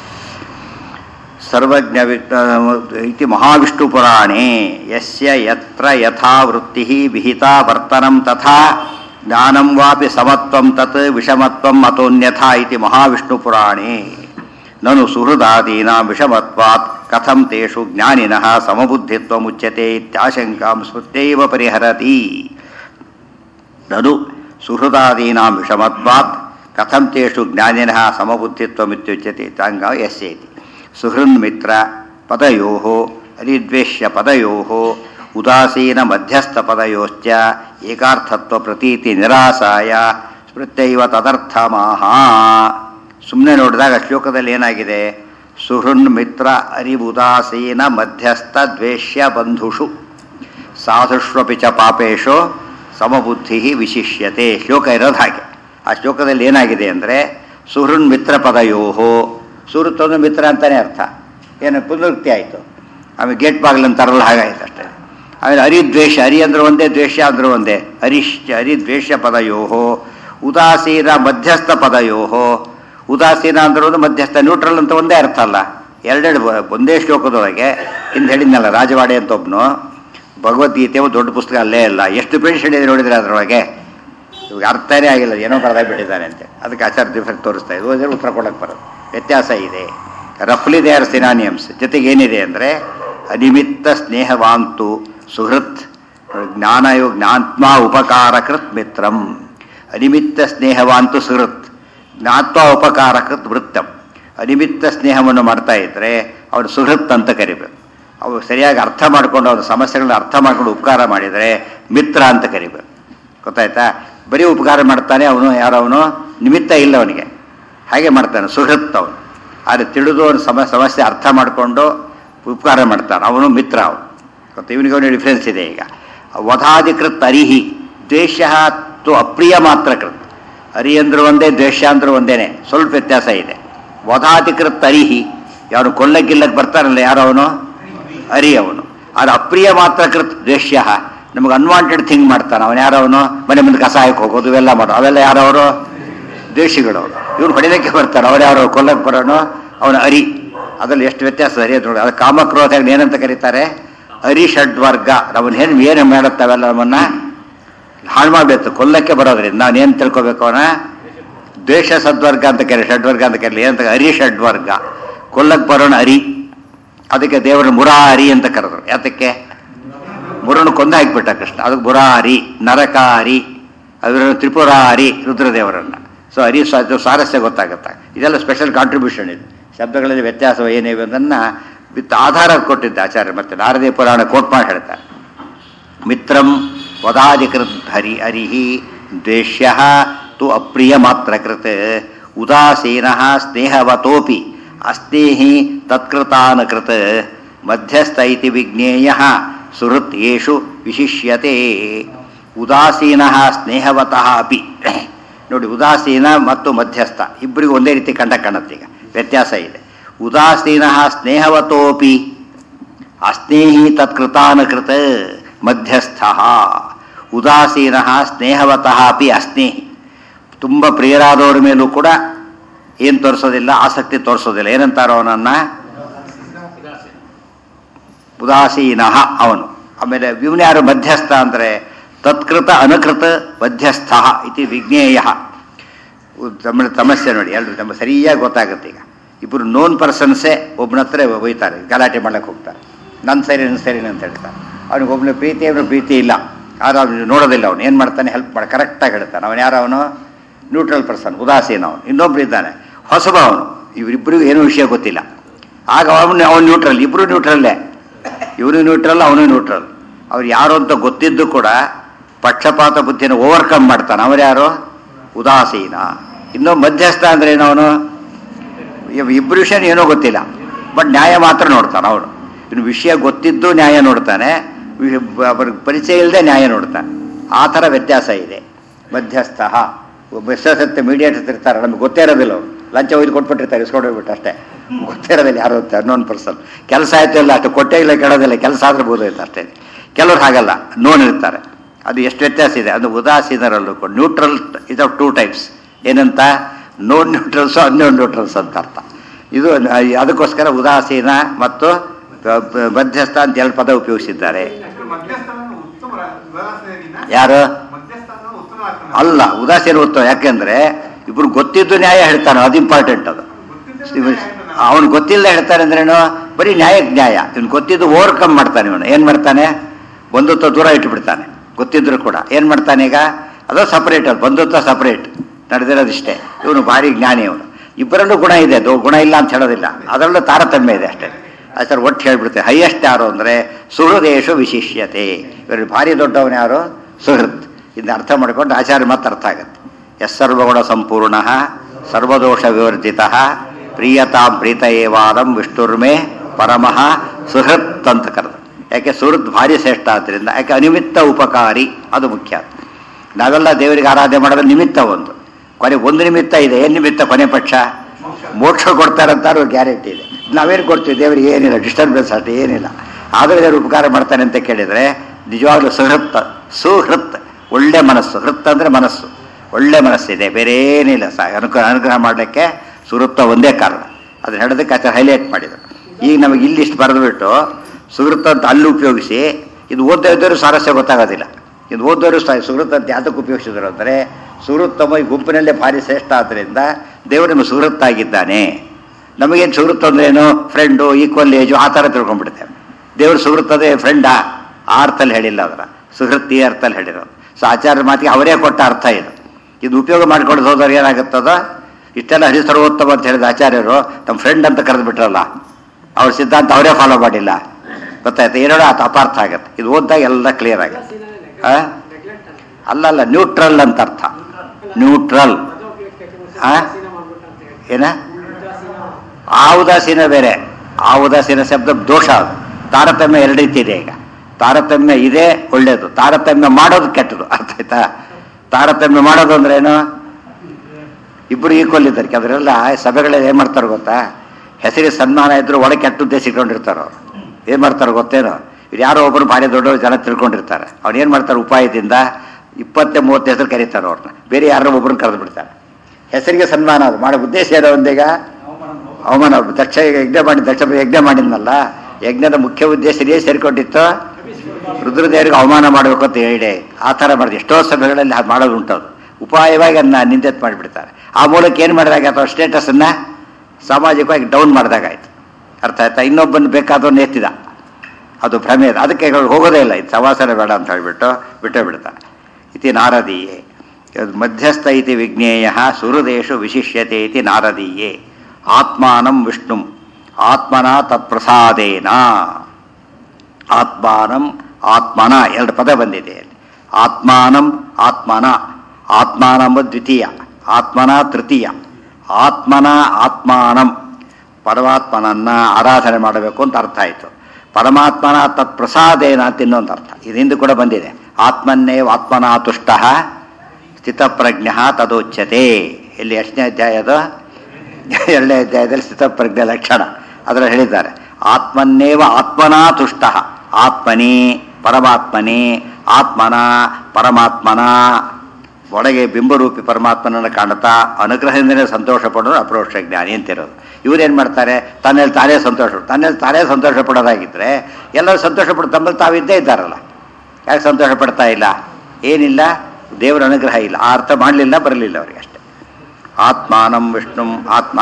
[SPEAKER 1] ಸರ್ವಜ್ಞ ವಿಜ್ಞ ಇತಿ ಮಹಾವಿಷ್ಣು ಪುರಾಣೇ ಯಸ್ಯ ಯತ್ರ ಯಥಾ ವೃತ್ತಿ ವಿಹಿತಾ ವರ್ತನಂ ತಥಾ ಜ್ಞಾನಂ ವಾಪಿ ಸಮತ್ವಂ ತತ್ ವಿಷಮತ್ವಂ ಅತೋನ್ಯಥಾ ಇತಿ ಮಹಾವಿಷ್ಣು ಪುರಾಣೇ ನನು ಸುಹೃದಾದೀನಾಂ ವಿಷಮತ್ವಾತ್ ಕಥಂ ತೇಷು ಜ್ಞಾನಿನಃ ಸಮಬುದ್ಧಿತ್ವಮುಚ್ಯತೆ ಇತ್ಯಾಶಂಕಾಂ ಸ್ಮೃತ್ಯೈವ ಪರಿಹರತಿ ನನು ಸುಹೃದಾದೀನಾಂ ವಿಷಮತ್ವಾತ್ ಕಥಂ ತೇಷು ಜ್ಞಾನಿನಃ ಸಮಬುದ್ಧಿತ್ವಮಿತ್ಯುಚ್ಯತೆ ತಾಂಗ ಯಸ್ಯೇತಿ ಸುಹೃನ್ಮಿತ್ರ ಪದಯೋ ಅನಿದ್ವೇಷ್ಯ ಪದಯೋ ಉದಾಸೀನ ಮಧ್ಯಸ್ಥ ಪದಯೋಶ್ಚ ಏಕಾರ್ಥತ್ವ ಪ್ರತೀತಿ ನಿರಾಸಾಯ ಸ್ಮೃತ್ಯೈವ ತದರ್ಥಮಾಹ ಸುಮ್ಮನೆ ನೋಡಿದಾಗ ಶ್ಲೋಕದಲ್ಲಿ ಏನಾಗಿದೆ ಸುಹೃನ್ ಮಿತ್ರ ಅರಿವುದಾಸೀನ ಮಧ್ಯಸ್ಥ ದ್ವೇಷ್ಯ ಬಂಧುಷು ಸಾಧುಷ್ವಪಿ ಚ ಪಾಪೇಶು ಸಮಬುದ್ಧಿ ವಿಶಿಷ್ಯತೆ ಶ್ಲೋಕ ಇರೋದು ಹಾಗೆ ಆ ಶ್ಲೋಕದಲ್ಲಿ ಏನಾಗಿದೆ ಅಂದರೆ ಸುಹೃನ್ ಮಿತ್ರ ಪದಯೋಹೋ ಸುಹೃತ್ ಒಂದು ಮಿತ್ರ ಅಂತಾನೆ ಅರ್ಥ ಏನು ಪುನರುಕ್ತಿ ಆಯಿತು ಆಮೇಲೆ ಗೇಟ್ ಬಾಗಿಲು ಅಂತಾರಲ್ಲ ಹಾಗಾಯ್ತು ಅಷ್ಟೇ ಆಮೇಲೆ ಹರಿದ್ವೇಷ ಹರಿ ಅಂದ್ರೆ ಒಂದೇ ದ್ವೇಷ ಅಂದ್ರೆ ಒಂದೇ ಹರಿಶ್ಚ ಹರಿದ್ವೇಷ ಪದಯೋಹೋ ಉದಾಸೀನ ಮಧ್ಯಸ್ಥ ಪದಯೋಹೋ ಉದಾಸೀನ ಅಂದ್ರೆ ಒಂದು ಮಧ್ಯಸ್ಥ ನ್ಯೂಟ್ರಲ್ ಅಂತ ಒಂದೇ ಅರ್ಥ ಅಲ್ಲ ಎರಡೆರಡು ಬ- ಒಂದೇ ಶ್ಲೋಕದೊಳಗೆ ಹಿಂದೆ ಹೇಳಿದ್ನಲ್ಲ ರಾಜವಾಡೆ ಅಂತ ಒಬ್ಬನು ಭಗವದ್ಗೀತೆ ಒಂದು ದೊಡ್ಡ ಪುಸ್ತಕ ಅಲ್ಲೇ ಇಲ್ಲ ಎಷ್ಟು ಪೇಜ್ ಹೇಳಿದ್ರೆ ನೋಡಿದ್ರೆ ಅದರೊಳಗೆ ಇವಾಗ ಅರ್ಥನೇ ಆಗಿಲ್ಲ ಏನೋ ಬರದಾಗಿ ಬಿಟ್ಟಿದ್ದಾನೆ ಅಂತೆ ಅದಕ್ಕೆ ಆಚಾರ ಡಿಫೆಕ್ಟ್ ತೋರಿಸ್ತಾ ಇದೆ ಓದಿದ್ರೆ ಉತ್ತರ ಕೊಡಕ್ಕೆ ಬರೋದು ವ್ಯತ್ಯಾಸ ಇದೆ ರಫ್ಲಿ ದೇ ಆರ್ ಸಿನಾನಿಯಮ್ಸ್ ಜೊತೆಗೆ ಏನಿದೆ ಅಂದರೆ ಅನಿಮಿತ್ತ ಸ್ನೇಹವಾಂತು ಸುಹೃತ್ ಜ್ಞಾನಯೋ ಜ್ಞಾತ್ಮ ಉಪಕಾರಕೃತ್ ಮಿತ್ರಂ ಅನಿಮಿತ್ತ ಸ್ನೇಹವಾಂತು ಸುಹೃತ್ ಜ್ಞಾತ್ವ ಉಪಕಾರಕೃತ್ ವೃತ್ತಂ ಅನಿಮಿತ್ತ ಸ್ನೇಹವನ್ನು ಮಾಡ್ತಾ ಇದ್ರೆ ಅವನು ಸುಹೃತ್ ಅಂತ ಕರಿಬೇಕು ಅವು ಸರಿಯಾಗಿ ಅರ್ಥ ಮಾಡ್ಕೊಂಡು ಅವನ ಸಮಸ್ಯೆಗಳನ್ನ ಅರ್ಥ ಮಾಡ್ಕೊಂಡು ಉಪಕಾರ ಮಾಡಿದರೆ ಮಿತ್ರ ಅಂತ ಕರಿಬೇಕು ಗೊತ್ತಾಯ್ತಾ ಬರೀ ಉಪಕಾರ ಮಾಡ್ತಾನೆ ಅವನು ಯಾರೋ ಅವನು ನಿಮಿತ್ತ ಇಲ್ಲ ಅವನಿಗೆ ಹಾಗೆ ಮಾಡ್ತಾನೆ ಸುಹೃತ್ ಅವನು ಆದರೆ ತಿಳಿದು ಅವನ ಸಮ ಸಮಸ್ಯೆ ಅರ್ಥ ಮಾಡಿಕೊಂಡು ಉಪಕಾರ ಮಾಡ್ತಾನೆ ಅವನು ಮಿತ್ರ ಅವನು ಗೊತ್ತಾ ಇವನಿಗೆ ಅವನಿಗೆ ಡಿಫ್ರೆನ್ಸ್ ಇದೆ ಈಗ ವಧಾಧಿಕೃತ್ ಅರಿಹಿ ದ್ವೇಷ ತು ಅಪ್ರಿಯ ಮಾತ್ರ ಕೃತ್ ಅರಿ ಅಂದ್ರೆ ಒಂದೇ ದ್ವೇಷ ಅಂದ್ರೆ ಒಂದೇನೆ ಸ್ವಲ್ಪ ವ್ಯತ್ಯಾಸ ಇದೆ ವಧಾಧಿಕೃತ್ ಅರಿಹಿ ಯಾರು ಕೊಲ್ಲಕ್ಕಿಲ್ಲಕ್ಕೆ ಬರ್ತಾರಲ್ಲ ಯಾರು ಅವನು ಅರಿ ಅವನು ಅದು ಅಪ್ರಿಯ ಮಾತ್ರ ಕೃತ್ ದ್ವೇಷ್ಯ ನಮಗೆ ಅನ್ವಾಂಟೆಡ್ ಥಿಂಗ್ ಮಾಡ್ತಾನೆ ಅವನು ಯಾರವನು ಮನೆ ಮುಂದೆ ಕಸ ಹಾಕಿ ಹೋಗೋದು ಇವೆಲ್ಲ ಮಾಡೋ ಅವೆಲ್ಲ ಯಾರವರು ದ್ವೇಷಿಗಳು ಅವರು ಇವ್ನು ಹೊಡಿಲಿಕ್ಕೆ ಬರ್ತಾರೆ ಅವ್ರು ಯಾರು ಕೊಲ್ಲಕ್ಕೆ ಬರೋನು ಅವನು ಅರಿ ಅದ್ರಲ್ಲಿ ಎಷ್ಟು ವ್ಯತ್ಯಾಸ ಅರಿ ಅಂತ ನೋಡಿ ಅದು ಕಾಮಕ್ರೋಧ ಏನಂತ ಕರೀತಾರೆ ಅರಿ ಷಡ್ವರ್ಗ ನಮ್ಮನ್ನ ಏನು ಏನು ಮಾಡುತ್ತಾವೆಲ್ಲ ನಮ್ಮನ್ನ ಹಾಳು ಮಾಡಬೇಕು ಕೊಲ್ಲಕ್ಕೆ ಬರೋದ್ರಿಂದ ನಾನೇನು ತಿಳ್ಕೊಬೇಕು ಅವನ ದ್ವೇಷ ಸದ್ವರ್ಗ ಅಂತ ಕರಿ ಷಡ್ವರ್ಗ ಅಂತ ಕರೀಲಿ ಏನಂತ ಅರಿ ಷಡ್ವರ್ಗ ಕೊಲ್ಲಕ್ಕೆ ಬರೋಣ ಅರಿ ಅದಕ್ಕೆ ದೇವರ ಮುರಾರಿ ಅಂತ ಕರೆದ್ರು ಯಾತಕ್ಕೆ ಮುರನ್ನು ಕೊಂದು ಹಾಕಿಬಿಟ್ಟ ಕೃಷ್ಣ ಅದಕ್ಕೆ ಮುರಾರಿ ನರಕಾರಿ ಅದರ ತ್ರಿಪುರಾರಿ ರುದ್ರದೇವರನ್ನ ಸೊ ಅರಿ ಸ್ವ- ಇದು ಸ್ವಾರಸ್ಯ ಗೊತ್ತಾಗುತ್ತೆ ಇದೆಲ್ಲ ಸ್ಪೆಷಲ್ ಕಾಂಟ್ರಿಬ್ಯೂಷನ್ ಇದು ಶಬ್ದಗಳಲ್ಲಿ ವ್ಯತ್ಯಾಸ ಏನಿವೆ ಅದನ್ನು ವಿತ್ ಆಧಾರ ಕೊಟ್ಟಿದ್ದ ಆಚಾರ್ಯ ಮತ್ತೆ ನಾರದೇ ಪುರಾಣ ಕೋಟ್ ಮಾಡಿ ಹೇಳ್ತಾರೆ ಮಿತ್ರಂ ವದಾಧಿಕೃತ್ ಹರಿ ಹರಿಹಿ ದ್ವೇಷ್ಯ ತು ಅಪ್ರಿಯ ಮಾತ್ರ ಕೃತ್ ಉದಾಸೀನ ಸ್ನೇಹವತೋಪಿ ಅಸ್ನೇಹಿ ತತ್ಕೃತಾನಕೃತ್ ಮಧ್ಯಸ್ಥ ಇತಿ ವಿಜ್ಞೇಯ ಸುಹೃತ್ ಯೇಷು ವಿಶಿಷ್ಯತೆ ಉದಾಸೀನ ಸ್ನೇಹವತಃ ಅಪಿ ನೋಡಿ ಉದಾಸೀನ ಮತ್ತು ಮಧ್ಯಸ್ಥ ಇಬ್ಬರಿಗೂ ಒಂದೇ ರೀತಿ ಕಂಡ ಕಾಣುತ್ತೆ ಈಗ ವ್ಯತ್ಯಾಸ ಇದೆ ಉದಾಸೀನ ಸ್ನೇಹವತೋಪಿ ಅಸ್ನೇಹಿ ತತ್ಕೃತಾನಕೃತ ಮಧ್ಯಸ್ಥ ಉದಾಸೀನ ಸ್ನೇಹವತಃ ಅಪಿ ಅಸ್ನೇಹಿ ತುಂಬ ಪ್ರಿಯರಾದವರ ಮೇಲೂ ಕೂಡ ಏನು ತೋರಿಸೋದಿಲ್ಲ ಆಸಕ್ತಿ ತೋರಿಸೋದಿಲ್ಲ ಏನಂತಾರೋ ಅವನನ್ನ ಉದಾಸೀನ ಅವನು ಆಮೇಲೆ ಇವನು ಯಾರು ಮಧ್ಯಸ್ಥ ಅಂದರೆ ತತ್ಕೃತ ಅನುಕೃತ ಮಧ್ಯಸ್ಥ ಇತಿ ವಿಜ್ಞೇಯ ನಮ್ಮ ಸಮಸ್ಯೆ ನೋಡಿ ಎಲ್ಲರೂ ನಮ್ಮ ಸರಿಯಾಗಿ ಗೊತ್ತಾಗುತ್ತೆ ಈಗ ಇಬ್ಬರು ನೋನ್ ಪರ್ಸನ್ಸೇ ಒಬ್ಬನ ಹತ್ರ ಒಯ್ತಾರೆ ಗಲಾಟೆ ಮಾಡಕ್ಕೆ ಹೋಗ್ತಾರೆ ನನ್ನ ಸರಿ ನನ್ನ ಸರಿ ಅಂತ ಹೇಳ್ತಾರೆ ಅವನಿಗೆ ಒಬ್ಬನ ಪ್ರೀತಿ ಅವನ ಪ್ರೀತಿ ಇಲ್ಲ ಆದ್ರೆ ಅವನು ನೋಡೋದಿಲ್ಲ ಅವನು ಏನು ಮಾಡ್ತಾನೆ ಹೆಲ್ಪ್ ಮಾಡಿ ಕರೆಕ್ಟಾಗಿ ಹೇಳ್ತಾನೆ ಅವನು ಯಾರು ಅವನು ನ್ಯೂಟ್ರಲ್ ಪರ್ಸನ್ ಉದಾಸೀನ ಅವನು ಇನ್ನೊಬ್ರು ಇದ್ದಾನೆ ಹೊಸಬ ಅವನು ಇವರಿಬ್ಬರಿಗೂ ಏನೂ ವಿಷಯ ಗೊತ್ತಿಲ್ಲ ಆಗ ಅವನು ಅವನು ನ್ಯೂಟ್ರಲ್ ಇಬ್ಬರು ನ್ಯೂಟ್ರಲ್ಲೇ ಇವನು ನ್ಯೂಟ್ರಲ್ ಅವನು ನ್ಯೂಟ್ರಲ್ ಅವ್ರು ಯಾರು ಅಂತ ಗೊತ್ತಿದ್ದು ಕೂಡ ಪಕ್ಷಪಾತ ಬುದ್ಧಿನ ಓವರ್ಕಮ್ ಮಾಡ್ತಾನೆ ಅವ್ರು ಯಾರು ಉದಾಸೀನ ಇನ್ನೂ ಮಧ್ಯಸ್ಥ ಅಂದ್ರೆ ಏನು ಅವನು ಇವ್ ಇಬ್ಬರು ವಿಷಯ ಏನೋ ಗೊತ್ತಿಲ್ಲ ಬಟ್ ನ್ಯಾಯ ಮಾತ್ರ ನೋಡ್ತಾನೆ ಅವನು ಇನ್ನು ವಿಷಯ ಗೊತ್ತಿದ್ದು ನ್ಯಾಯ ನೋಡ್ತಾನೆ ವಿ- ಅವ್ರಿಗೆ ಪರಿಚಯ ಇಲ್ಲದೆ ನ್ಯಾಯ ನೋಡ್ತಾನೆ ಆ ಥರ ವ್ಯತ್ಯಾಸ ಇದೆ ಮಧ್ಯಸ್ಥ ಸತ್ಯ ಮೀಡಿಯೇಟ್ ಇರ್ತಾರೆ ನಮ್ಗೆ ಗೊತ್ತೇ ಇರೋದಿಲ್ಲ ಅವರು ಲಂಚ ಒಯ್ದು ಕೊಟ್ಬಿಟ್ಟಿರ್ತಾರೆ ಇಸ್ಕೊಂಡೋಗ್ಬಿಟ್ಟು ಅಷ್ಟೇ ಗೊತ್ತೇ ಇರೋದಿಲ್ಲ ಯಾರು ಅಂತ ಅನ್ನೋನ್ ಪರ್ಸನ್ ಕೆಲಸ ಆಯ್ತು ಇಲ್ಲ ಅಷ್ಟು ಕೊಟ್ಟೇ ಇಲ್ಲ ಕೇಳೋದಿಲ್ಲ ಕೆಲಸ ಆದ್ರೆ ಬೋದಾಯ್ತು ಅಷ್ಟೇ ಕೆಲವ್ರು ಹಾಗಲ್ಲ ನೋನ್ ಇರ್ತಾರೆ ಅದು ಎಷ್ಟು ವ್ಯತ್ಯಾಸ ಇದೆ ಅದು ಉದಾಸೀನರಲ್ಲೂ ಕೂಡ neutral is of two types ಏನಂತ ನೋನ್ ನ್ಯೂಟ್ರಲ್ಸು ಅನ್ನೋನ್ ನ್ಯೂಟ್ರಲ್ಸ್ ಅಂತ ಅರ್ಥ ಇದು ನ- ಅದಕ್ಕೋಸ್ಕರ ಉದಾಸೀನ ಮತ್ತು ಪ- ಪ- ಮಧ್ಯಸ್ಥ ಅಂತ ಎರಡು ಪದ ಉಪಯೋಗಿಸಿದ್ದಾರೆ
[SPEAKER 2] ಮಧ್ಯಸ್ಥನನ್ನು ಉತ್ತಮ ಉದಾಸೀನ
[SPEAKER 1] ಯಾರು
[SPEAKER 2] ಮಧ್ಯಸ್ಥನನ್ನು ಉತ್ತಮ ಆಗ್ತಾನೆ.
[SPEAKER 1] ಅಲ್ಲ ಉದಾಸೀನ ಉತ್ತಮ ಯಾಕೆಂದ್ರೆ ಇಬ್ರು ಗೊತ್ತಿದ್ದು ನ್ಯಾಯ ಹೇಳ್ತಾನೆ ಅದು ಇಂಪಾರ್ಟೆಂಟ್ ಅದು
[SPEAKER 2] ಗೊತ್ತಿದ್ದದ್ದು ನ್ಯಾಯ ಹೇಳ್ತಾನೆ.
[SPEAKER 1] ಅವನು ಗೊತ್ತಿಲ್ಲ ಹೇಳ್ತಾನೆ ಅಂದ್ರೇನು ಬರೀ ನ್ಯಾಯಕ್ಕೆ ನ್ಯಾಯ ಇವನು ಗೊತ್ತಿದ್ದು ಓವರ್ಕಮ್ ಮಾಡ್ತಾನೆ ಇವನು ಏನು ಮಾಡ್ತಾನೆ ಬಂಧುತ್ವ ದೂರ ಇಟ್ಟುಬಿಡ್ತಾನೆ ಗೊತ್ತಿದ್ರು ಕೂಡ ಏನು ಮಾಡ್ತಾನೆ ಈಗ ಅದು ಸಪರೇಟ್ ಅದು ಬಂಧುತ್ವ ಸಪರೇಟ್ ನಡೆದಿರೋದಿಷ್ಟೇ ಇವನು ಭಾರಿ ಜ್ಞಾನಿ ಅವನು ಇಬ್ಬರಲ್ಲೂ ಗುಣ ಇದೆ ದೊ- ಗುಣ ಇಲ್ಲ ಅಂತ ಹೇಳೋದಿಲ್ಲ ಅದರಲ್ಲೂ ತಾರತಮ್ಯ ಇದೆ ಅಷ್ಟೇ ಆಚಾರ ಒಟ್ಟು ಹೇಳ್ಬಿಡ್ತಾರೆ ಹೈಯೆಸ್ಟ್ ಯಾರು ಅಂದರೆ ಸುಹೃದೇಶು ವಿಶಿಷ್ಯತೆ ಇವರು ಭಾರಿ ದೊಡ್ಡವನು ಯಾರು ಸುಹೃತ್ ಇದನ್ನ ಅರ್ಥ ಮಾಡ್ಕೊಂಡು ಆಚಾರ್ಯ ಮತ್ತೆ ಅರ್ಥ ಆಗುತ್ತೆ ಎಸ್ ಸರ್ವಗುಣ ಸಂಪೂರ್ಣ ಸರ್ವದೋಷ ವಿವರ್ಜಿತ ಪ್ರಿಯತಾಂ ಪ್ರೀತ ಏವಾದಂ ವಿಷ್ಣುರ್ಮೇ ಪರಮಃ ಸುಹೃತ್ ಅಂತ ಕರೆದು ಯಾಕೆ ಸುಹೃತ್ ಭಾರಿ ಶ್ರೇಷ್ಠ ಆದ್ದರಿಂದ ಯಾಕೆ ಅನಿಮಿತ್ತ ಉಪಕಾರಿ ಅದು ಮುಖ್ಯ ನಾವೆಲ್ಲ ದೇವರಿಗೆ ಆರಾಧನೆ ಮಾಡೋದು ನಿಮಿತ್ತ ಒಂದು ಕೊನೆ ಒಂದು ನಿಮಿತ್ತ ಇದೆ ಏನು ನಿಮಿತ್ತ ಕೊನೆ ಪಕ್ಷ ಮೋಕ್ಷ ಕೊಡ್ತಾರಂತ ಅವ್ರಿಗೆ ಗ್ಯಾರಂಟಿ ಇದೆ ನಾವೇನು ಕೊಡ್ತೀವಿ ದೇವರಿಗೆ ಏನಿಲ್ಲ ಡಿಸ್ಟರ್ಬೆನ್ಸ್ ಅಷ್ಟೇ ಏನಿಲ್ಲ ಆದರೂ ದೇವರು ಉಪಕಾರ ಮಾಡ್ತಾನೆ ಅಂತ ಕೇಳಿದರೆ ನಿಜವಾಗ್ಲೂ ಸುಹೃತ್ ಸುಹೃತ್ ಒಳ್ಳೆ ಮನಸ್ಸು ಹೃತ್ ಅಂದರೆ ಮನಸ್ಸು ಒಳ್ಳೆ ಮನಸ್ಸಿದೆ ಬೇರೆ ಏನಿಲ್ಲ ಸ ಅನುಗ್ರಹ ಅನುಗ್ರಹ ಮಾಡಲಿಕ್ಕೆ ಸುಹೃತ್ತ ಒಂದೇ ಕಾರಣ ಅದನ್ನ ಹೇಳೋದಕ್ಕೆ ಆಚಾರ ಹೈಲೈಟ್ ಮಾಡಿದರು ಈಗ ನಮಗೆ ಇಲ್ಲಿಷ್ಟು ಬರೆದುಬಿಟ್ಟು ಸುಹೃತ್ ಅಂತ ಅಲ್ಲಿ ಉಪಯೋಗಿಸಿ ಇದು ಓದ್ತಾ ಇದ್ದವರು ಸ್ವಾರಸ್ಯ ಗೊತ್ತಾಗೋದಿಲ್ಲ ಇದು ಓದೋರು ಸ ಸುಹೃತ್ ಅಂತ ಯಾತಕ್ಕೆ ಉಪಯೋಗಿಸಿದ್ರು ಅಂದರೆ ಸುಹೃತ್ತಮ ಈ ಗುಂಪಿನಲ್ಲೇ ಭಾರಿ ಶ್ರೇಷ್ಠ ಆದ್ದರಿಂದ ದೇವರು ನಿಮ್ಮ ಸುಹೃತ್ತಾಗಿದ್ದಾನೆ ನಮಗೇನು ಸುಹೃತ್ ಅಂದ್ರೇನು ಫ್ರೆಂಡು ಈಕ್ವಲ್ ಏಜು ಆ ಥರ ತಿಳ್ಕೊಂಡ್ಬಿಡ್ತೇವೆ ದೇವರು ಸುಹೃತ್ತದೇ ಫ್ರೆಂಡಾ ಆ ಅರ್ಥಲ್ಲಿ ಹೇಳಿಲ್ಲ ಅದರ ಸುಹೃತ್ ಈ ಅರ್ಥಲ್ಲಿ ಹೇಳಿರೋದು ಸೊ ಆಚಾರ್ಯ ಮಾತಿಗೆ ಅವರೇ ಕೊಟ್ಟ ಅರ್ಥ ಇದು ಇದು ಉಪಯೋಗ ಮಾಡ್ಕೊಂಡು ಹೋದವ್ರು ಏನಾಗುತ್ತದ ಇಷ್ಟೆಲ್ಲ ಹರಿಸರ್ವೋತ್ತಮ ಅಂತ ಹೇಳಿದ ಆಚಾರ್ಯರು ನಮ್ಮ ಫ್ರೆಂಡ್ ಅಂತ ಕರೆದು ಬಿಟ್ರಲ್ಲ ಅವ್ರ ಸಿದ್ಧಾಂತ ಅವರೇ ಫಾಲೋ ಮಾಡಿಲ್ಲ ಗೊತ್ತಾಯ್ತು ಏನೋ ಅದು ಅಪಾರ್ಥ ಆಗತ್ತೆ ಇದು ಓದಿದಾಗ ಎಲ್ಲ ಕ್ಲಿಯರ್ ಆಗುತ್ತೆ ಆ? ಅಲ್ಲಲ್ಲ ನ್ಯೂಟ್ರಲ್ ಅಂತ ಅರ್ಥ ನ್ಯೂಟ್ರಲ್ ಆ? ಏನ ಆ ಉದಾಸೀನ ಬೇರೆ ಆ ಉದಾಸೀನ ಶಬ್ದ ದೋಷ ಅದು ತಾರತಮ್ಯ ಎರಡು ರೀತಿ ಇದೆ ಈಗ ತಾರತಮ್ಯ ಇದೆ ಒಳ್ಳೇದು ತಾರತಮ್ಯ ಮಾಡೋದು ಕೆಟ್ಟದು ಅರ್ಥ ಆಯ್ತಾ ತಾರತಮ್ಯ ಮಾಡೋದು ಅಂದ್ರೆ ಏನು ಇಬ್ಬರು ಈಕ್ವಲ್ ಇದ್ದಾರೆ ಅದರೆಲ್ಲ ಸಭೆಗಳಲ್ಲಿ ಏನ್ ಮಾಡ್ತಾರೆ ಗೊತ್ತಾ ಹೆಸರಿಗೆ ಸನ್ಮಾನ ಇದ್ರು ಒಳಗೆ ಕೆಟ್ಟ ಉದ್ದೇಶ ಇಟ್ಕೊಂಡಿರ್ತಾರೆ ಅವ್ರು ಏನ್ ಮಾಡ್ತಾರೆ ಗೊತ್ತೇನೋ ಇದು ಯಾರೋ ಒಬ್ಬರು ಭಾರಿ ದೊಡ್ಡವರು ಜನ ತಿಳ್ಕೊಂಡಿರ್ತಾರೆ ಅವ್ರು ಏನ್ ಮಾಡ್ತಾರೆ ಉಪಾಯದಿಂದ ಇಪ್ಪತ್ತೆ ಮೂವತ್ತು ಹೆಸರು ಕರೀತಾರೆ ಅವ್ರನ್ನ ಬೇರೆ ಯಾರೋ ಒಬ್ಬರನ್ನ ಕರೆದು ಬಿಡ್ತಾರೆ ಹೆಸರಿಗೆ ಸನ್ಮಾನ ಅದು ಮಾಡೋ ಉದ್ದೇಶ ಏನೋ ಒಂದೀಗ ಅವಮಾನ ದಕ್ಷ ಯಜ್ಞ ಮಾಡಿ ದಕ್ಷ ಯಜ್ಞ ಮಾಡಿದ್ನಲ್ಲ ಯಜ್ಞದ ಮುಖ್ಯ ಉದ್ದೇಶ ಇದೇ ಸೇರ್ಕೊಂಡಿತ್ತು ರುದ್ರದೇವರಿಗೆ ಅವಮಾನ ಮಾಡಬೇಕು ಅಂತ ಹೇಳಿ ಆ ಥರ ಮಾಡಿದೆ ಎಷ್ಟೋ ಸಭೆಗಳಲ್ಲಿ ಅದು ಮಾಡೋದು ಉಂಟದು ಉಪಾಯವಾಗಿ ಅದನ್ನ ನಿಂದೆತ್ ಮಾಡಿಬಿಡ್ತಾರೆ ಆ ಮೂಲಕ ಏನು ಮಾಡಿದಾಗ ಅಥವಾ ಸ್ಟೇಟಸನ್ನು ಸಾಮಾಜಿಕವಾಗಿ ಡೌನ್ ಮಾಡಿದಾಗಾಯ್ತು ಅರ್ಥ ಆಯ್ತಾ ಇನ್ನೊಬ್ಬನ ಬೇಕಾದವನ್ನ ಎತ್ತಿದ ಅದು ಭ್ರಮೆ ಇದೆ ಅದಕ್ಕೆ ಇವ್ರು ಹೋಗೋದೇ ಇಲ್ಲ ಇದು ಸವಾಸನೆ ಬೇಡ ಅಂತ ಹೇಳಿಬಿಟ್ಟು ಬಿಟ್ಟೇ ಬಿಡ್ತಾರೆ ಇತಿ ನಾರದೀಯೇ ಯದ್ ಮಧ್ಯಸ್ಥ ಇತಿ ವಿಜ್ಞೇಯ ಸುಹೃದೇಶು ವಿಶಿಷ್ಯತೆ ಇತಿ ನಾರದೀಯೇ ಆತ್ಮಾನಂ ವಿಷ್ಣುಂ ಆತ್ಮನ ತತ್ಪ್ರಸಾದೇನ ಆತ್ಮಾನಂ ಆತ್ಮನ ಎರಡು ಪದ ಬಂದಿದೆ ಅಲ್ಲಿ ಆತ್ಮಾನಂ ಆತ್ಮನ ಆತ್ಮಾನ ಎಂಬುದು ದ್ವಿತೀಯ ಆತ್ಮನ ತೃತೀಯ ಆತ್ಮನ ಆತ್ಮಾನಂ ಪರಮಾತ್ಮನನ್ನ ಆರಾಧನೆ ಮಾಡಬೇಕು ಅಂತ ಅರ್ಥ ಆಯಿತು ಪರಮಾತ್ಮನ ತತ್ಪ್ರಸಾದೇನ ಅಂತ ಇನ್ನೊಂದು ಅರ್ಥ ಇದು ಹಿಂದೆ ಕೂಡ ಬಂದಿದೆ ಆತ್ಮನ್ನೇವ ಆತ್ಮನ ತುಷ್ಟ ಸ್ಥಿತಪ್ರಜ್ಞ ತದೋಚ್ಯತೆ ಇಲ್ಲಿ ಎಷ್ಟನೇ ಅಧ್ಯಾಯದ ಎರಡನೇ ಅಧ್ಯಾಯದಲ್ಲಿ ಸ್ಥಿತಪ್ರಜ್ಞೆ ಲಕ್ಷಣ ಅದರಲ್ಲಿ ಹೇಳಿದ್ದಾರೆ ಆತ್ಮನ್ನೇವ ಆತ್ಮನಾ ತುಷ್ಟ ಆತ್ಮನಿ ಪರಮಾತ್ಮನಿ ಆತ್ಮನ ಪರಮಾತ್ಮನ ಒಳಗೆ ಬಿಂಬರೂಪಿ ಪರಮಾತ್ಮನನ್ನು ಕಾಣುತ್ತಾ ಅನುಗ್ರಹದಿಂದಲೇ ಸಂತೋಷ ಪಡೋದು ಅಪ್ರೋಕ್ಷ ಜ್ಞಾನಿ ಅಂತಿರೋದು ಇವ್ರೇನು ಮಾಡ್ತಾರೆ ತನ್ನಲ್ಲಿ ತಾನೇ ಸಂತೋಷ ತನ್ನಲ್ಲಿ ತಾನೇ ಸಂತೋಷ ಪಡೋದಾಗಿದ್ದರೆ ಎಲ್ಲರೂ ಸಂತೋಷ ಪಡೋ ತಮ್ಮಲ್ಲಿ ತಾವಿದ್ದೇ ಇದ್ದಾರಲ್ಲ ಯಾಕೆ ಸಂತೋಷ ಪಡ್ತಾ ಇಲ್ಲ ಏನಿಲ್ಲ ದೇವರ ಅನುಗ್ರಹ ಇಲ್ಲ ಆ ಅರ್ಥ ಮಾಡಲಿಲ್ಲ ಬರಲಿಲ್ಲ ಅವರಿಗೆ ಅಷ್ಟೇ ಆತ್ಮಾನಂ ವಿಷ್ಣುಂ ಆತ್ಮ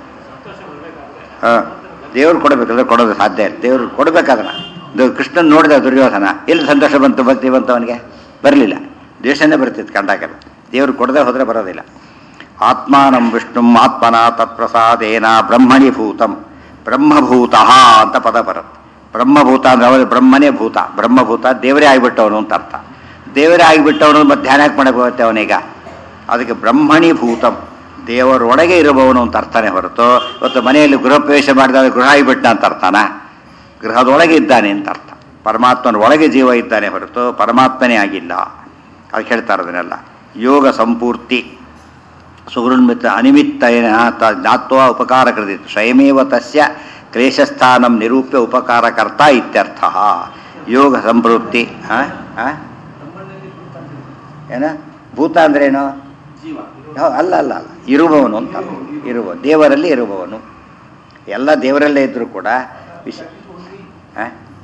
[SPEAKER 1] ಹಾಂ ದೇವ್ರು ಕೊಡಬೇಕಂದ್ರೆ ಕೊಡೋದು ಸಾಧ್ಯ ಇಲ್ಲ ದೇವ್ರು ಕೊಡಬೇಕಾದನ ಇದು ಕೃಷ್ಣನ್ ನೋಡಿದ ದುರ್ಯೋಧನ ಎಲ್ಲಿ ಸಂತೋಷ ಬಂತು ಭಕ್ತಿ ಬಂತು ಅವನಿಗೆ ಬರಲಿಲ್ಲ ದ್ವೇಷನೇ ಬರ್ತಿತ್ತು ಕಂಡಾಗೆಲ್ಲ ದೇವ್ರು ಕೊಡದೆ ಹೋದರೆ ಬರೋದಿಲ್ಲ ಆತ್ಮಾನಂ ವಿಷ್ಣುಂ ಆತ್ಮನ ತತ್ಪ್ರಸಾದೇನ ಬ್ರಹ್ಮಣಿಭೂತಂ ಬ್ರಹ್ಮಭೂತ ಅಂತ ಪದ ಬರುತ್ತೆ ಬ್ರಹ್ಮಭೂತ ಅಂದ್ರೆ ಅವರು ಬ್ರಹ್ಮನೇ ಭೂತ ಬ್ರಹ್ಮಭೂತ ದೇವರೇ ಆಗಿಬಿಟ್ಟವನು ಅಂತ ಅರ್ಥ ದೇವರೇ ಆಗಿಬಿಟ್ಟವನು ಮತ್ತೆ ಧ್ಯಾನ ಯಾಕೆ ಮಾಡಕ್ಕೆ ಹೋಗುತ್ತೆ ಅವನೀಗ ಅದಕ್ಕೆ ಬ್ರಹ್ಮಣಿಭೂತಂ ದೇವರೊಳಗೆ ಇರುವವನು ಅಂತ ಅರ್ಥನೇ ಹೊರತು ಇವತ್ತು ಮನೆಯಲ್ಲಿ ಗೃಹ ಪ್ರವೇಶ ಮಾಡಿದಾಗ ಗೃಹ ಆಗಿಬಿಟ್ಟ ಅಂತ ಅರ್ಥನ ಗೃಹದೊಳಗೆ ಇದ್ದಾನೆ ಅಂತ ಅರ್ಥ ಪರಮಾತ್ಮನ ಒಳಗೆ ಜೀವ ಇದ್ದಾನೆ ಹೊರತು ಪರಮಾತ್ಮನೇ ಆಗಿಲ್ಲ ಅದಕ್ಕೆ ಹೇಳ್ತಾರೆ ಅದನ್ನೆಲ್ಲ ಯೋಗ ಸಂಪೂರ್ತಿ ಸುಹೃನ್ಮಿತ ಅನಿಮಿತ್ತೇನ ತ ಜ್ಞಾತ್ವ ಉಪಕಾರ ಕೃತಿತ್ತು ಸ್ವಯಮೇವ ತಸ್ಯ ಕ್ಲೇಶಸ್ಥಾನಂ ನಿರೂಪ್ಯ ಉಪಕಾರಕರ್ತ ಇತ್ಯರ್ಥ ಯೋಗ ಸಂಪೂರ್ತಿ ಆ? ಆ? ಏನ ಭೂತ ಅಂದ್ರೇನು ಹೌ- ಅಲ್ಲ ಅಲ್ಲ ಅಲ್ಲ ಇರುವವನು ಅಂತ ಇರುವ ದೇವರಲ್ಲಿ ಇರುವವನು ಎಲ್ಲ ದೇವರಲ್ಲೇ ಇದ್ದರೂ ಕೂಡ ವಿಷ ಆ?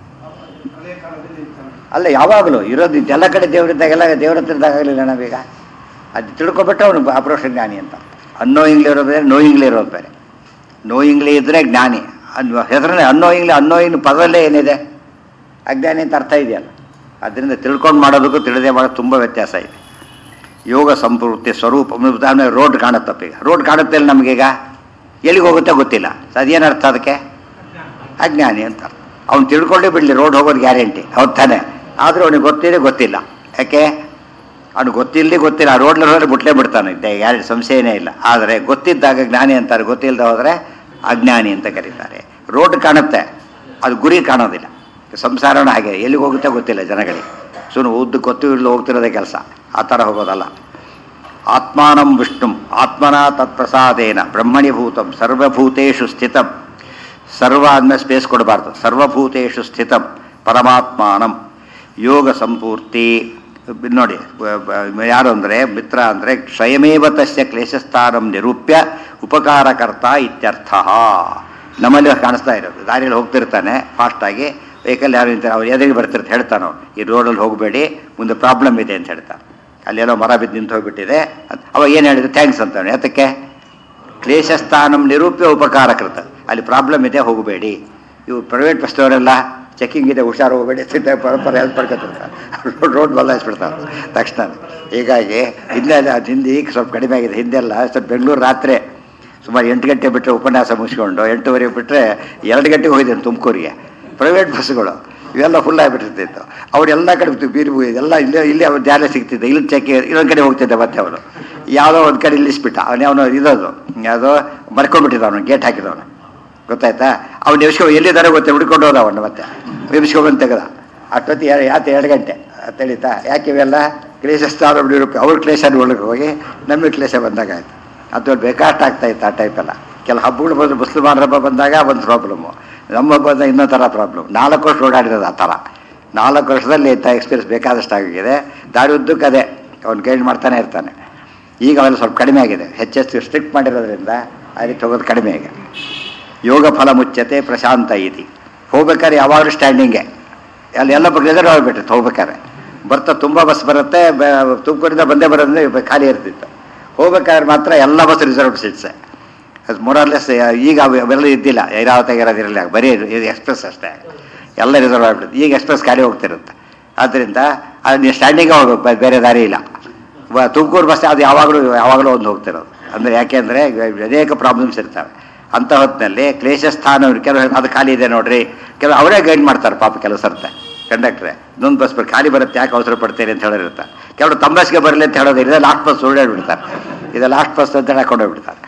[SPEAKER 1] ಅಲ್ಲ ಯಾವಾಗಲೂ ಇರೋದು ಎಲ್ಲ ಕಡೆ ದೇವರಿದ್ದಾಗೆಲ್ಲ ದೇವರ ಹತ್ರ ಇದ್ದಾಗಲಿಲ್ಲ ನಾವೀಗ ಅದು ತಿಳ್ಕೊಬಿಟ್ಟು ಅವನು ಅಪ್ರೋಷ ಜ್ಞಾನಿ ಅಂತ ಅನ್ನೋಯಿಂಗ್ಲಿ ಇರೋದು ಬೇರೆ ನೋಯಿಂಗ್ಲಿ ಇರೋದು ಬೇರೆ ನೋಯಿಂಗ್ಲಿ ಇದ್ರೆ ಜ್ಞಾನಿ ಅನ್ವ ಹೆಸರನ್ನೇ ಅನ್ನೋಯಿಂಗ್ಲಿ ಅನ್ನೋಯಿಂಗ್ ಪದದಲ್ಲೇ ಏನಿದೆ ಅಜ್ಞಾನಿ ಅಂತ ಅರ್ಥ ಇದೆಯಲ್ಲ ಅದರಿಂದ ತಿಳ್ಕೊಂಡು ಮಾಡೋದಕ್ಕೂ ತಿಳಿದೇ ಮಾಡೋದು ತುಂಬ ವ್ಯತ್ಯಾಸ ಇದೆ ಯೋಗ ಸಂಪೂರ್ತಿ ಸ್ವರೂಪ ಉದಾಹರಣೆ ರೋಡ್ ಕಾಣುತ್ತಪ್ಪ ಈಗ ರೋಡ್ ಕಾಣುತ್ತೆ ಇಲ್ಲ ನಮಗೀಗ ಎಲ್ಲಿಗೆ ಹೋಗುತ್ತೆ ಗೊತ್ತಿಲ್ಲ ಸೊ ಅದೇನು ಅರ್ಥ ಅದಕ್ಕೆ ಅಜ್ಞಾನಿ ಅಂತ ಅವ್ನು ತಿಳ್ಕೊಂಡೇ ಬಿಡಲಿ ರೋಡ್ ಹೋಗೋದು ಗ್ಯಾರಂಟಿ ಹೌದು ತಾನೆ ಆದರೂ ಅವನಿಗೆ ಗೊತ್ತಿದೆ ಗೊತ್ತಿಲ್ಲ ಯಾಕೆ ಅವ್ನು ಗೊತ್ತಿಲ್ಲದೆ ಗೊತ್ತಿಲ್ಲ ಆ ರೋಡ್ನಲ್ಲಿ ಹೋದ್ರೆ ಬಿಟ್ಲೇ ಬಿಡ್ತಾನೆ ಯಾರು ಸಂಶಯನೇ ಇಲ್ಲ ಆದರೆ ಗೊತ್ತಿದ್ದಾಗ ಜ್ಞಾನಿ ಅಂತಾರೆ ಗೊತ್ತಿಲ್ಲದೆ ಹೋದರೆ ಅಜ್ಞಾನಿ ಅಂತ ಕರೀತಾರೆ ರೋಡ್ ಕಾಣುತ್ತೆ ಅದು ಗುರಿ ಕಾಣೋದಿಲ್ಲ ಸಂಸಾರನ ಹಾಗೆ ಎಲ್ಲಿಗೆ ಹೋಗುತ್ತೆ ಗೊತ್ತಿಲ್ಲ ಜನಗಳಿಗೆ ಸುಮ್ಮನೆ ಉದ್ದು ಗೊತ್ತು ಇಲ್ಲ ಹೋಗ್ತಿರೋದೇ ಕೆಲಸ ಆ ಥರ ಹೋಗೋದಲ್ಲ ಆತ್ಮಾನಂ ವಿಷ್ಣುಂ ಆತ್ಮನ ತತ್ಪ್ರಸಾದೇನ ಬ್ರಹ್ಮಣಿಭೂತಂ ಸರ್ವಭೂತೇಷು ಸ್ಥಿತಂ ಸರ್ವ ಆದ್ಮೇಲೆ ಸ್ಪೇಸ್ ಕೊಡಬಾರ್ದು ಸರ್ವಭೂತೇಷು ಸ್ಥಿತಂ ಪರಮಾತ್ಮಾನಂ ಯೋಗ ಸಂಪೂರ್ತಿ ನೋಡಿ ಬ- ಬ- ಯಾರು ಅಂದರೆ ಮಿತ್ರ ಅಂದರೆ ಸ್ವಯಮೇವ ತಸ್ಯ ಕ್ಲೇಶಸ್ಥಾನಂ ನಿರೂಪ್ಯ ಉಪಕಾರಕರ್ತ ಇತ್ಯರ್ಥ ನಮ್ಮಲ್ಲಿ ಕಾಣಿಸ್ತಾ ಇರೋದು ದಾರಿಯಲ್ಲಿ ಹೋಗ್ತಿರ್ತಾನೆ ಫಾಸ್ಟಾಗಿ ವೆಹಿಕಲ್ ಯಾರು ನಿಂತಾರೆ ಅವ್ರು ಎದುರಿಗೆ ಬರ್ತಿರ್ತಾರೆ ಹೇಳ್ತಾನೆ ಅವ್ನು ಈ ರೋಡಲ್ಲಿ ಹೋಗಬೇಡಿ ಮುಂದೆ ಪ್ರಾಬ್ಲಮ್ ಇದೆ ಅಂತ ಹೇಳ್ತಾನೆ ಅಲ್ಲೆಲ್ಲೋ ಮರ ಬಿದ್ದು ನಿಂತು ಹೋಗ್ಬಿಟ್ಟಿದೆ ಅಂತ ಅವಾಗ ಏನು ಹೇಳಿದ್ರು ಥ್ಯಾಂಕ್ಸ್ ಅಂತಾನೆ ಯಾತಕ್ಕೆ ಕ್ಲೇಶಸ್ಥಾನಂ ನಿರೂಪ್ಯ ಉಪಕಾರಕೃತ ಅಲ್ಲಿ ಪ್ರಾಬ್ಲಮ್ ಇದೆ ಹೋಗಬೇಡಿ ಇವು ಪ್ರೈವೇಟ್ ಬಸ್ದವರೆಲ್ಲ ಚೆಕಿಂಗ್ ಇದೆ ಹುಷಾರು ಹೋಗಬೇಡಿ ಸಿಟ್ಟ ಪರ ಹೆಲ್ಪ್ ಮಾಡ್ಕೊತಿರ್ತಾರೆ ರೋಡ್ ಬದಲಾಯಿಸ್ಬಿಡ್ತಾರೆ ತಕ್ಷಣ ಹೀಗಾಗಿ ಹಿಂದೆ ಅದು ಹಿಂದೆ ಈಗ ಸ್ವಲ್ಪ ಕಡಿಮೆ ಆಗಿದೆ ಹಿಂದೆಲ್ಲ ಸ್ವಲ್ಪ ಬೆಂಗಳೂರು ರಾತ್ರಿ ಸುಮಾರು ಎಂಟು ಗಂಟೆ ಬಿಟ್ಟರೆ ಉಪನ್ಯಾಸ ಮುಗಿಸ್ಕೊಂಡು ಎಂಟೂವರೆಗೆ ಬಿಟ್ಟರೆ ಎರಡು ಗಂಟೆಗೆ ಹೋಗಿದ್ದೇನೆ ತುಮಕೂರಿಗೆ ಪ್ರೈವೇಟ್ ಬಸ್ಸುಗಳು ಇವೆಲ್ಲ ಫುಲ್ ಆಗಿಬಿಟ್ಟಿರ್ತಿತ್ತು ಅವರೆಲ್ಲ ಕಡೆ ಬಿಟ್ಟು ಬೀರು ಎಲ್ಲ ಇಲ್ಲೇ ಇಲ್ಲೇ ಅವ್ರು ಧ್ಯಾನ ಸಿಗ್ತಿದ್ದೆ ಇಲ್ಲಿ ಚೆಕ್ ಇನ್ನೊಂದು ಕಡೆ ಹೋಗ್ತಿದ್ದೆ ಮತ್ತೆ ಅವನು ಯಾವುದೋ ಒಂದು ಕಡೆ ನಿಲ್ಲಿಸ್ಬಿಟ್ಟ ಅವನೇ ಅವನು ಇರೋದು ಯಾವುದೋ ಬರ್ಕೊಂಡ್ಬಿಟ್ಟಿದ್ದ ಅವನು ಗೇಟ್ ಹಾಕಿದವನು ಗೊತ್ತಾಯ್ತಾ ಅವ್ನು ಎಬ್ಸ್ಕೊ ಎಲ್ಲಿದ್ದಾರೆ ಗೊತ್ತೆ ಹುಡ್ಕೊಂಡು ಹೋದ ಅವನು ಮತ್ತೆ ಎಬ್ಸ್ಕೊಂಬಂದು ತೆಗೆದ ಅಷ್ಟೊತ್ತಿ ಯಾತ ಎರಡು ಗಂಟೆ ತಿಳಿತಾ ಯಾಕೆ ಇವೆಲ್ಲ ಕ್ಲೇಶ ಸ್ಥಾನ ರೂಪಾಯಿ ಅವ್ರ ಕ್ಲೇಶ ಒಳಗೆ ಹೋಗಿ ನಮಗೆ ಕ್ಲೇಶ ಬಂದಾಗ ಆಯ್ತು ಅದು ಬೇಕಾಷ್ಟು ಆಗ್ತಾ ಇತ್ತು ಆ ಟೈಪೆಲ್ಲ ಕೆಲ ಹಬ್ಬಗಳು ಬಂದು ಮುಸ್ಲಿಮಾನ್ ಹಬ್ಬ ಬಂದಾಗ ಒಂದು ಪ್ರಾಬ್ಲಮ್ಮು ನಮ್ಮ ಹಬ್ಬ ಬಂದಾಗ ಇನ್ನೊಂದು ಥರ ಪ್ರಾಬ್ಲಮ್ ನಾಲ್ಕು ವರ್ಷ ಓಡಾಡಿರೋದು ಆ ಥರ ನಾಲ್ಕು ವರ್ಷದಲ್ಲಿ ಇಂಥ ಎಕ್ಸ್ಪೀರಿಯನ್ಸ್ ಬೇಕಾದಷ್ಟು ಆಗಿದೆ ದಾರಿ ಉದ್ದಕ್ಕೆ ಅದೇ ಅವ್ನು ಗೈಡ್ ಮಾಡ್ತಾನೆ ಇರ್ತಾನೆ ಈಗ ಅವೆಲ್ಲ ಸ್ವಲ್ಪ ಕಡಿಮೆ ಆಗಿದೆ ಹೆಚ್ಚೆಚ್ಚು ಸ್ಟ್ರಿಕ್ಟ್ ಮಾಡಿರೋದ್ರಿಂದ ಆ ರೀತಿ ಹೋಗೋದು ಕಡಿಮೆ ಆಗಿದೆ ಯೋಗ ಫಲ ಮುಚ್ಚತೆ ಪ್ರಶಾಂತ ಇತಿ ಹೋಗ್ಬೇಕಾದ್ರೆ ಯಾವಾಗಲೂ ಸ್ಟ್ಯಾಂಡಿಂಗೆ ಅಲ್ಲಿ ಎಲ್ಲ ರಿಸರ್ವ್ ಆಗಿಬಿಟ್ಟಿತ್ತು ಹೋಗ್ಬೇಕಾದ್ರೆ ಬರ್ತಾ ತುಂಬ ಬಸ್ ಬರುತ್ತೆ ಬ- ತುಮಕೂರಿಂದ ಬಂದೇ ಬರೋದ್ರೆ ಖಾಲಿ ಇರ್ತಿತ್ತು ಹೋಗ್ಬೇಕಾದ್ರೆ ಮಾತ್ರ ಎಲ್ಲ ಬಸ್ ರಿಸರ್ವ್ ಸೀಟ್ಸೆ ಅದು ಮೊರಾರ್ಲೆಸ್ ಈಗ ಅವು- ಅವೆಲ್ಲ ಇದ್ದಿಲ್ಲ ಐರಾವತಾಗ ಇರೋದಿರಲಿಲ್ಲ ಬರೀ ಇದು ಎಕ್ಸ್ಪ್ರೆಸ್ ಅಷ್ಟೇ ಎಲ್ಲ ರಿಸರ್ವ್ ಆಗಿಬಿಡುತ್ತೆ ಈಗ ಎಕ್ಸ್ಪ್ರೆಸ್ ಖಾಲಿ ಹೋಗ್ತಿರುತ್ತೆ ಆದ್ದರಿಂದ ಅದು ನೀವು ಸ್ಟ್ಯಾಂಡಿಂಗ್ ಹೋಗ್ಬೇಕು ಬ- ಬೇರೆ ದಾರಿ ಇಲ್ಲ ವ- ತುಮಕೂರು ಬಸ್ ಅದು ಯಾವಾಗಲೂ ಯಾವಾಗಲೂ ಒಂದು ಹೋಗ್ತಿರೋದು ಅಂದರೆ ಯಾಕೆಂದರೆ ಅನೇಕ ಪ್ರಾಬ್ಲಮ್ಸ್ ಇರ್ತವೆ ಅಂಥ ಹೊತ್ತಿನಲ್ಲಿ ಕ್ಲೇಶ ಸ್ಥಾನ ಕೆಲವು ಅದು ಖಾಲಿ ಇದೆ ನೋಡ್ರಿ ಕೆಲವು ಅವರೇ ಗೈಡ್ ಮಾಡ್ತಾರೆ ಪಾಪ ಕೆಲವು ಸರ್ತೆ ಕಂಡಕ್ಟ್ರೆ ಇನ್ನೊಂದು ಬಸ್ ಬರ್ ಖಾಲಿ ಬರುತ್ತೆ ಯಾಕೆ ಅವಸರ ಪಡ್ತೀರಿ ಅಂತ ಹೇಳಿರ್ತಾರೆ ಕೆಲವರು ತಮ್ಮ ಬಸ್ಗೆ ಬರಲಿ ಅಂತ ಹೇಳೋದು ಇದೆ ಲಾಸ್ಟ್ ಬಸ್ ಬಿಡ್ತಾರೆ ಇದು ಲಾಸ್ಟ್ ಬಸ್ ಅಂತ ಹೇಳಿ ಹಾಕೊಂಡೋಗ್ಬಿಡ್ತಾರೆ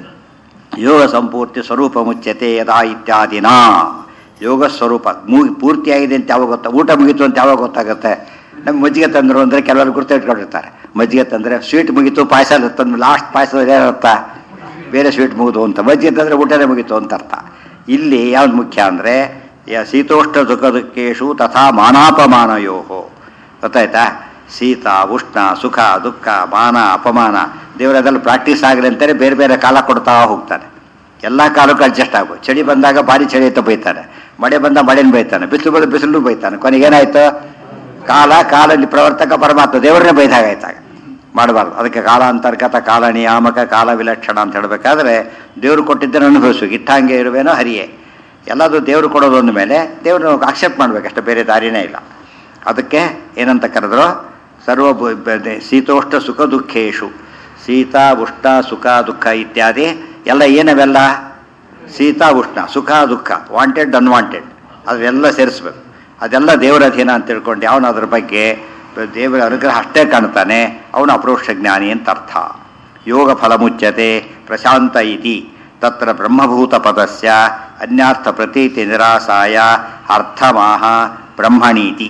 [SPEAKER 1] ಯೋಗ ಸಂಪೂರ್ತಿ ಸ್ವರೂಪ ಮುಚ್ಚತೆ ಯದಾ ಇತ್ಯಾದಿನ ಯೋಗ ಸ್ವರೂಪ ಮೂಗಿ ಪೂರ್ತಿಯಾಗಿದೆ ಅಂತ ಯಾವಾಗ ಗೊತ್ತಾ ಊಟ ಮುಗೀತು ಅಂತ ಯಾವಾಗ ಗೊತ್ತಾಗುತ್ತೆ ನಮ್ಗೆ ಮಜ್ಜಿಗೆ ತಂದರು ಅಂದರೆ ಕೆಲವರು ಗುರ್ತು ಇಟ್ಕೊಂಡಿರ್ತಾರೆ ಮಜ್ಜಿಗೆ ತಂದರೆ ಸ್ವೀಟ್ ಮುಗೀತು ಪಾಯಸ ತಂದು ಲಾಸ್ಟ್ ಪಾಯಸ ಏನರ್ಥ ಬೇರೆ ಸ್ವೀಟ್ ಮುಗಿದು ಅಂತ ಮಜ್ಜಿಗೆ ತಂದರೆ ಊಟನೇ ಮುಗೀತು ಅಂತ ಅರ್ಥ ಇಲ್ಲಿ ಯಾವ್ದು ಮುಖ್ಯ ಅಂದರೆ ಶೀತೋಷ್ಣ ದುಃಖ ದುಃಖೇಶು ತಥಾ ಮಾನಾಪಮಾನಯೋಹೋ ಗೊತ್ತಾಯ್ತಾ ಶೀತ ಉಷ್ಣ ಸುಖ ದುಃಖ ಮಾನ ಅಪಮಾನ ದೇವರು ಅದೆಲ್ಲ ಪ್ರಾಕ್ಟೀಸ್ ಆಗಲಿ ಅಂತಾರೆ ಬೇರೆ ಬೇರೆ ಕಾಲ ಕೊಡ್ತಾ ಹೋಗ್ತಾನೆ ಎಲ್ಲ ಕಾಲಕ್ಕೂ ಅಡ್ಜಸ್ಟ್ ಆಗು ಚಳಿ ಬಂದಾಗ ಭಾರಿ ಚಳಿ ಅಂತ ಬೈತಾನೆ ಮಳೆ ಬಂದ ಮಳೆನ ಬೈತಾನೆ ಬಿಸಿಲು ಬಂದ ಬಿಸಿಲು ಬೈತಾನೆ ಕೊನೆಗೆ ಏನಾಯ್ತು ಕಾಲ ಕಾಲಲ್ಲಿ ಪ್ರವರ್ತಕ ಪರಮಾತ್ಮ ದೇವರನ್ನೇ ಬೈದಾಗಾಯ್ತಾಗ ಮಾಡಬಾರ್ದು ಅದಕ್ಕೆ ಕಾಲ ಅಂತರ್ಗತ ಕಾಲ ನಿಯಾಮಕ ಕಾಲ ವಿಲಕ್ಷಣ ಅಂತ ಹೇಳಬೇಕಾದ್ರೆ ದೇವರು ಕೊಟ್ಟಿದ್ದನ್ನು ಅನುಭವಿಸು ಇಟ್ಟಂಗೆ ಇರುವೇನೋ ಹರಿಯೇ ಎಲ್ಲದು ದೇವರು ಕೊಡೋದೊಂದ ಮೇಲೆ ದೇವ್ರನ್ನ ಅಕ್ಸೆಪ್ಟ್ ಮಾಡ್ಬೇಕಷ್ಟೇ ಬೇರೆ ದಾರಿನೇ ಇಲ್ಲ ಅದಕ್ಕೆ ಏನಂತ ಕರೆದ್ರು ಸರ್ವ ಭೂ- ಬ- ದೆ- ಶೀತೋಷ್ಣ ಸುಖ ದುಃಖೇಶು ಶೀತ ಉಷ್ಣ ಸುಖ ದುಃಖ ಇತ್ಯಾದಿ ಎಲ್ಲ ಏನವೆಲ್ಲ ಶೀತ ಉಷ್ಣ ಸುಖ ದುಃಖ ವಾಂಟೆಡ್ ಅನ್ವಾಂಟೆಡ್ ಅದೆಲ್ಲ ಸೇರಿಸ್ಬೇಕು ಅದೆಲ್ಲ ದೇವರ ಅಧೀನ ಅಂತ ತಿಳ್ಕೊಂಡು ಯಾವನು ಅದ್ರ ಬಗ್ಗೆ ದೇವರ ಅನುಗ್ರಹ ಅಷ್ಟೇ ಕಾಣ್ತಾನೆ ಅವನು ಅಪ್ರೋಕ್ಷ ಜ್ಞಾನಿ ಅಂತ ಅರ್ಥ ಯೋಗ ಫಲ ಮುಚ್ಚತೆ ಪ್ರಶಾಂತ ಇತಿ ತತ್ರ ಬ್ರಹ್ಮಭೂತ ಪದಸ್ಯ ಅನ್ಯಾರ್ಥ ಪ್ರತೀತಿ ನಿರಾಸಾಯ ಅರ್ಥಮಾಹ ಬ್ರಹ್ಮಣೀತಿ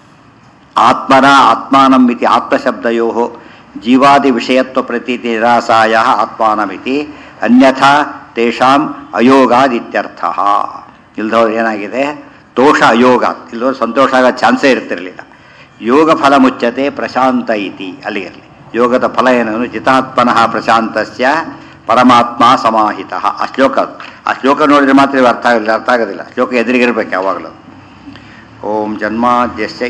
[SPEAKER 1] ಆತ್ಮನ ಆತ್ಮಾನಂ ಇತಿ ಆತ್ಮಶಬ್ದಯೋ ಜೀವಾದಿ ವಿಷಯತ್ವ ಪ್ರತೀತಿ ನಿರಾಸಾಯ ಆತ್ಮಾನಮಿತಿ ಅನ್ಯಥಾ ತೇಷಾಂ ಅಯೋಗಾದಿತ್ಯರ್ಥ ಇಲ್ದವ್ರು ಏನಾಗಿದೆ ದೋಷ ಅಯೋಗ ಇಲ್ದವ್ರು ಸಂತೋಷ ಆಗೋ ಚಾನ್ಸೇ ಇರ್ತಿರಲಿಲ್ಲ ಯೋಗ ಫಲ ಮುಚ್ಚತೆ ಪ್ರಶಾಂತ ಇತಿ ಅಲ್ಲಿಗಿರಲಿ ಯೋಗದ ಫಲ ಏನು ಜಿತಾತ್ಮನಃ ಪ್ರಶಾಂತಸ್ಯ ಪರಮಾತ್ಮ ಸಮಾಹಿತ ಆ ಶ್ಲೋಕ ಅದು. ಆ ಶ್ಲೋಕ ನೋಡಿದ್ರೆ ಮಾತ್ರ ಇವು ಅರ್ಥ ಆಗಲ್ಲ ಅರ್ಥ ಆಗೋದಿಲ್ಲ ಶ್ಲೋಕ ಎದುರಿಗಿರ್ಬೇಕು ಯಾವಾಗಲೂ ಓಂ ಜನ್ಮಾದ್ಯಸ್ಯ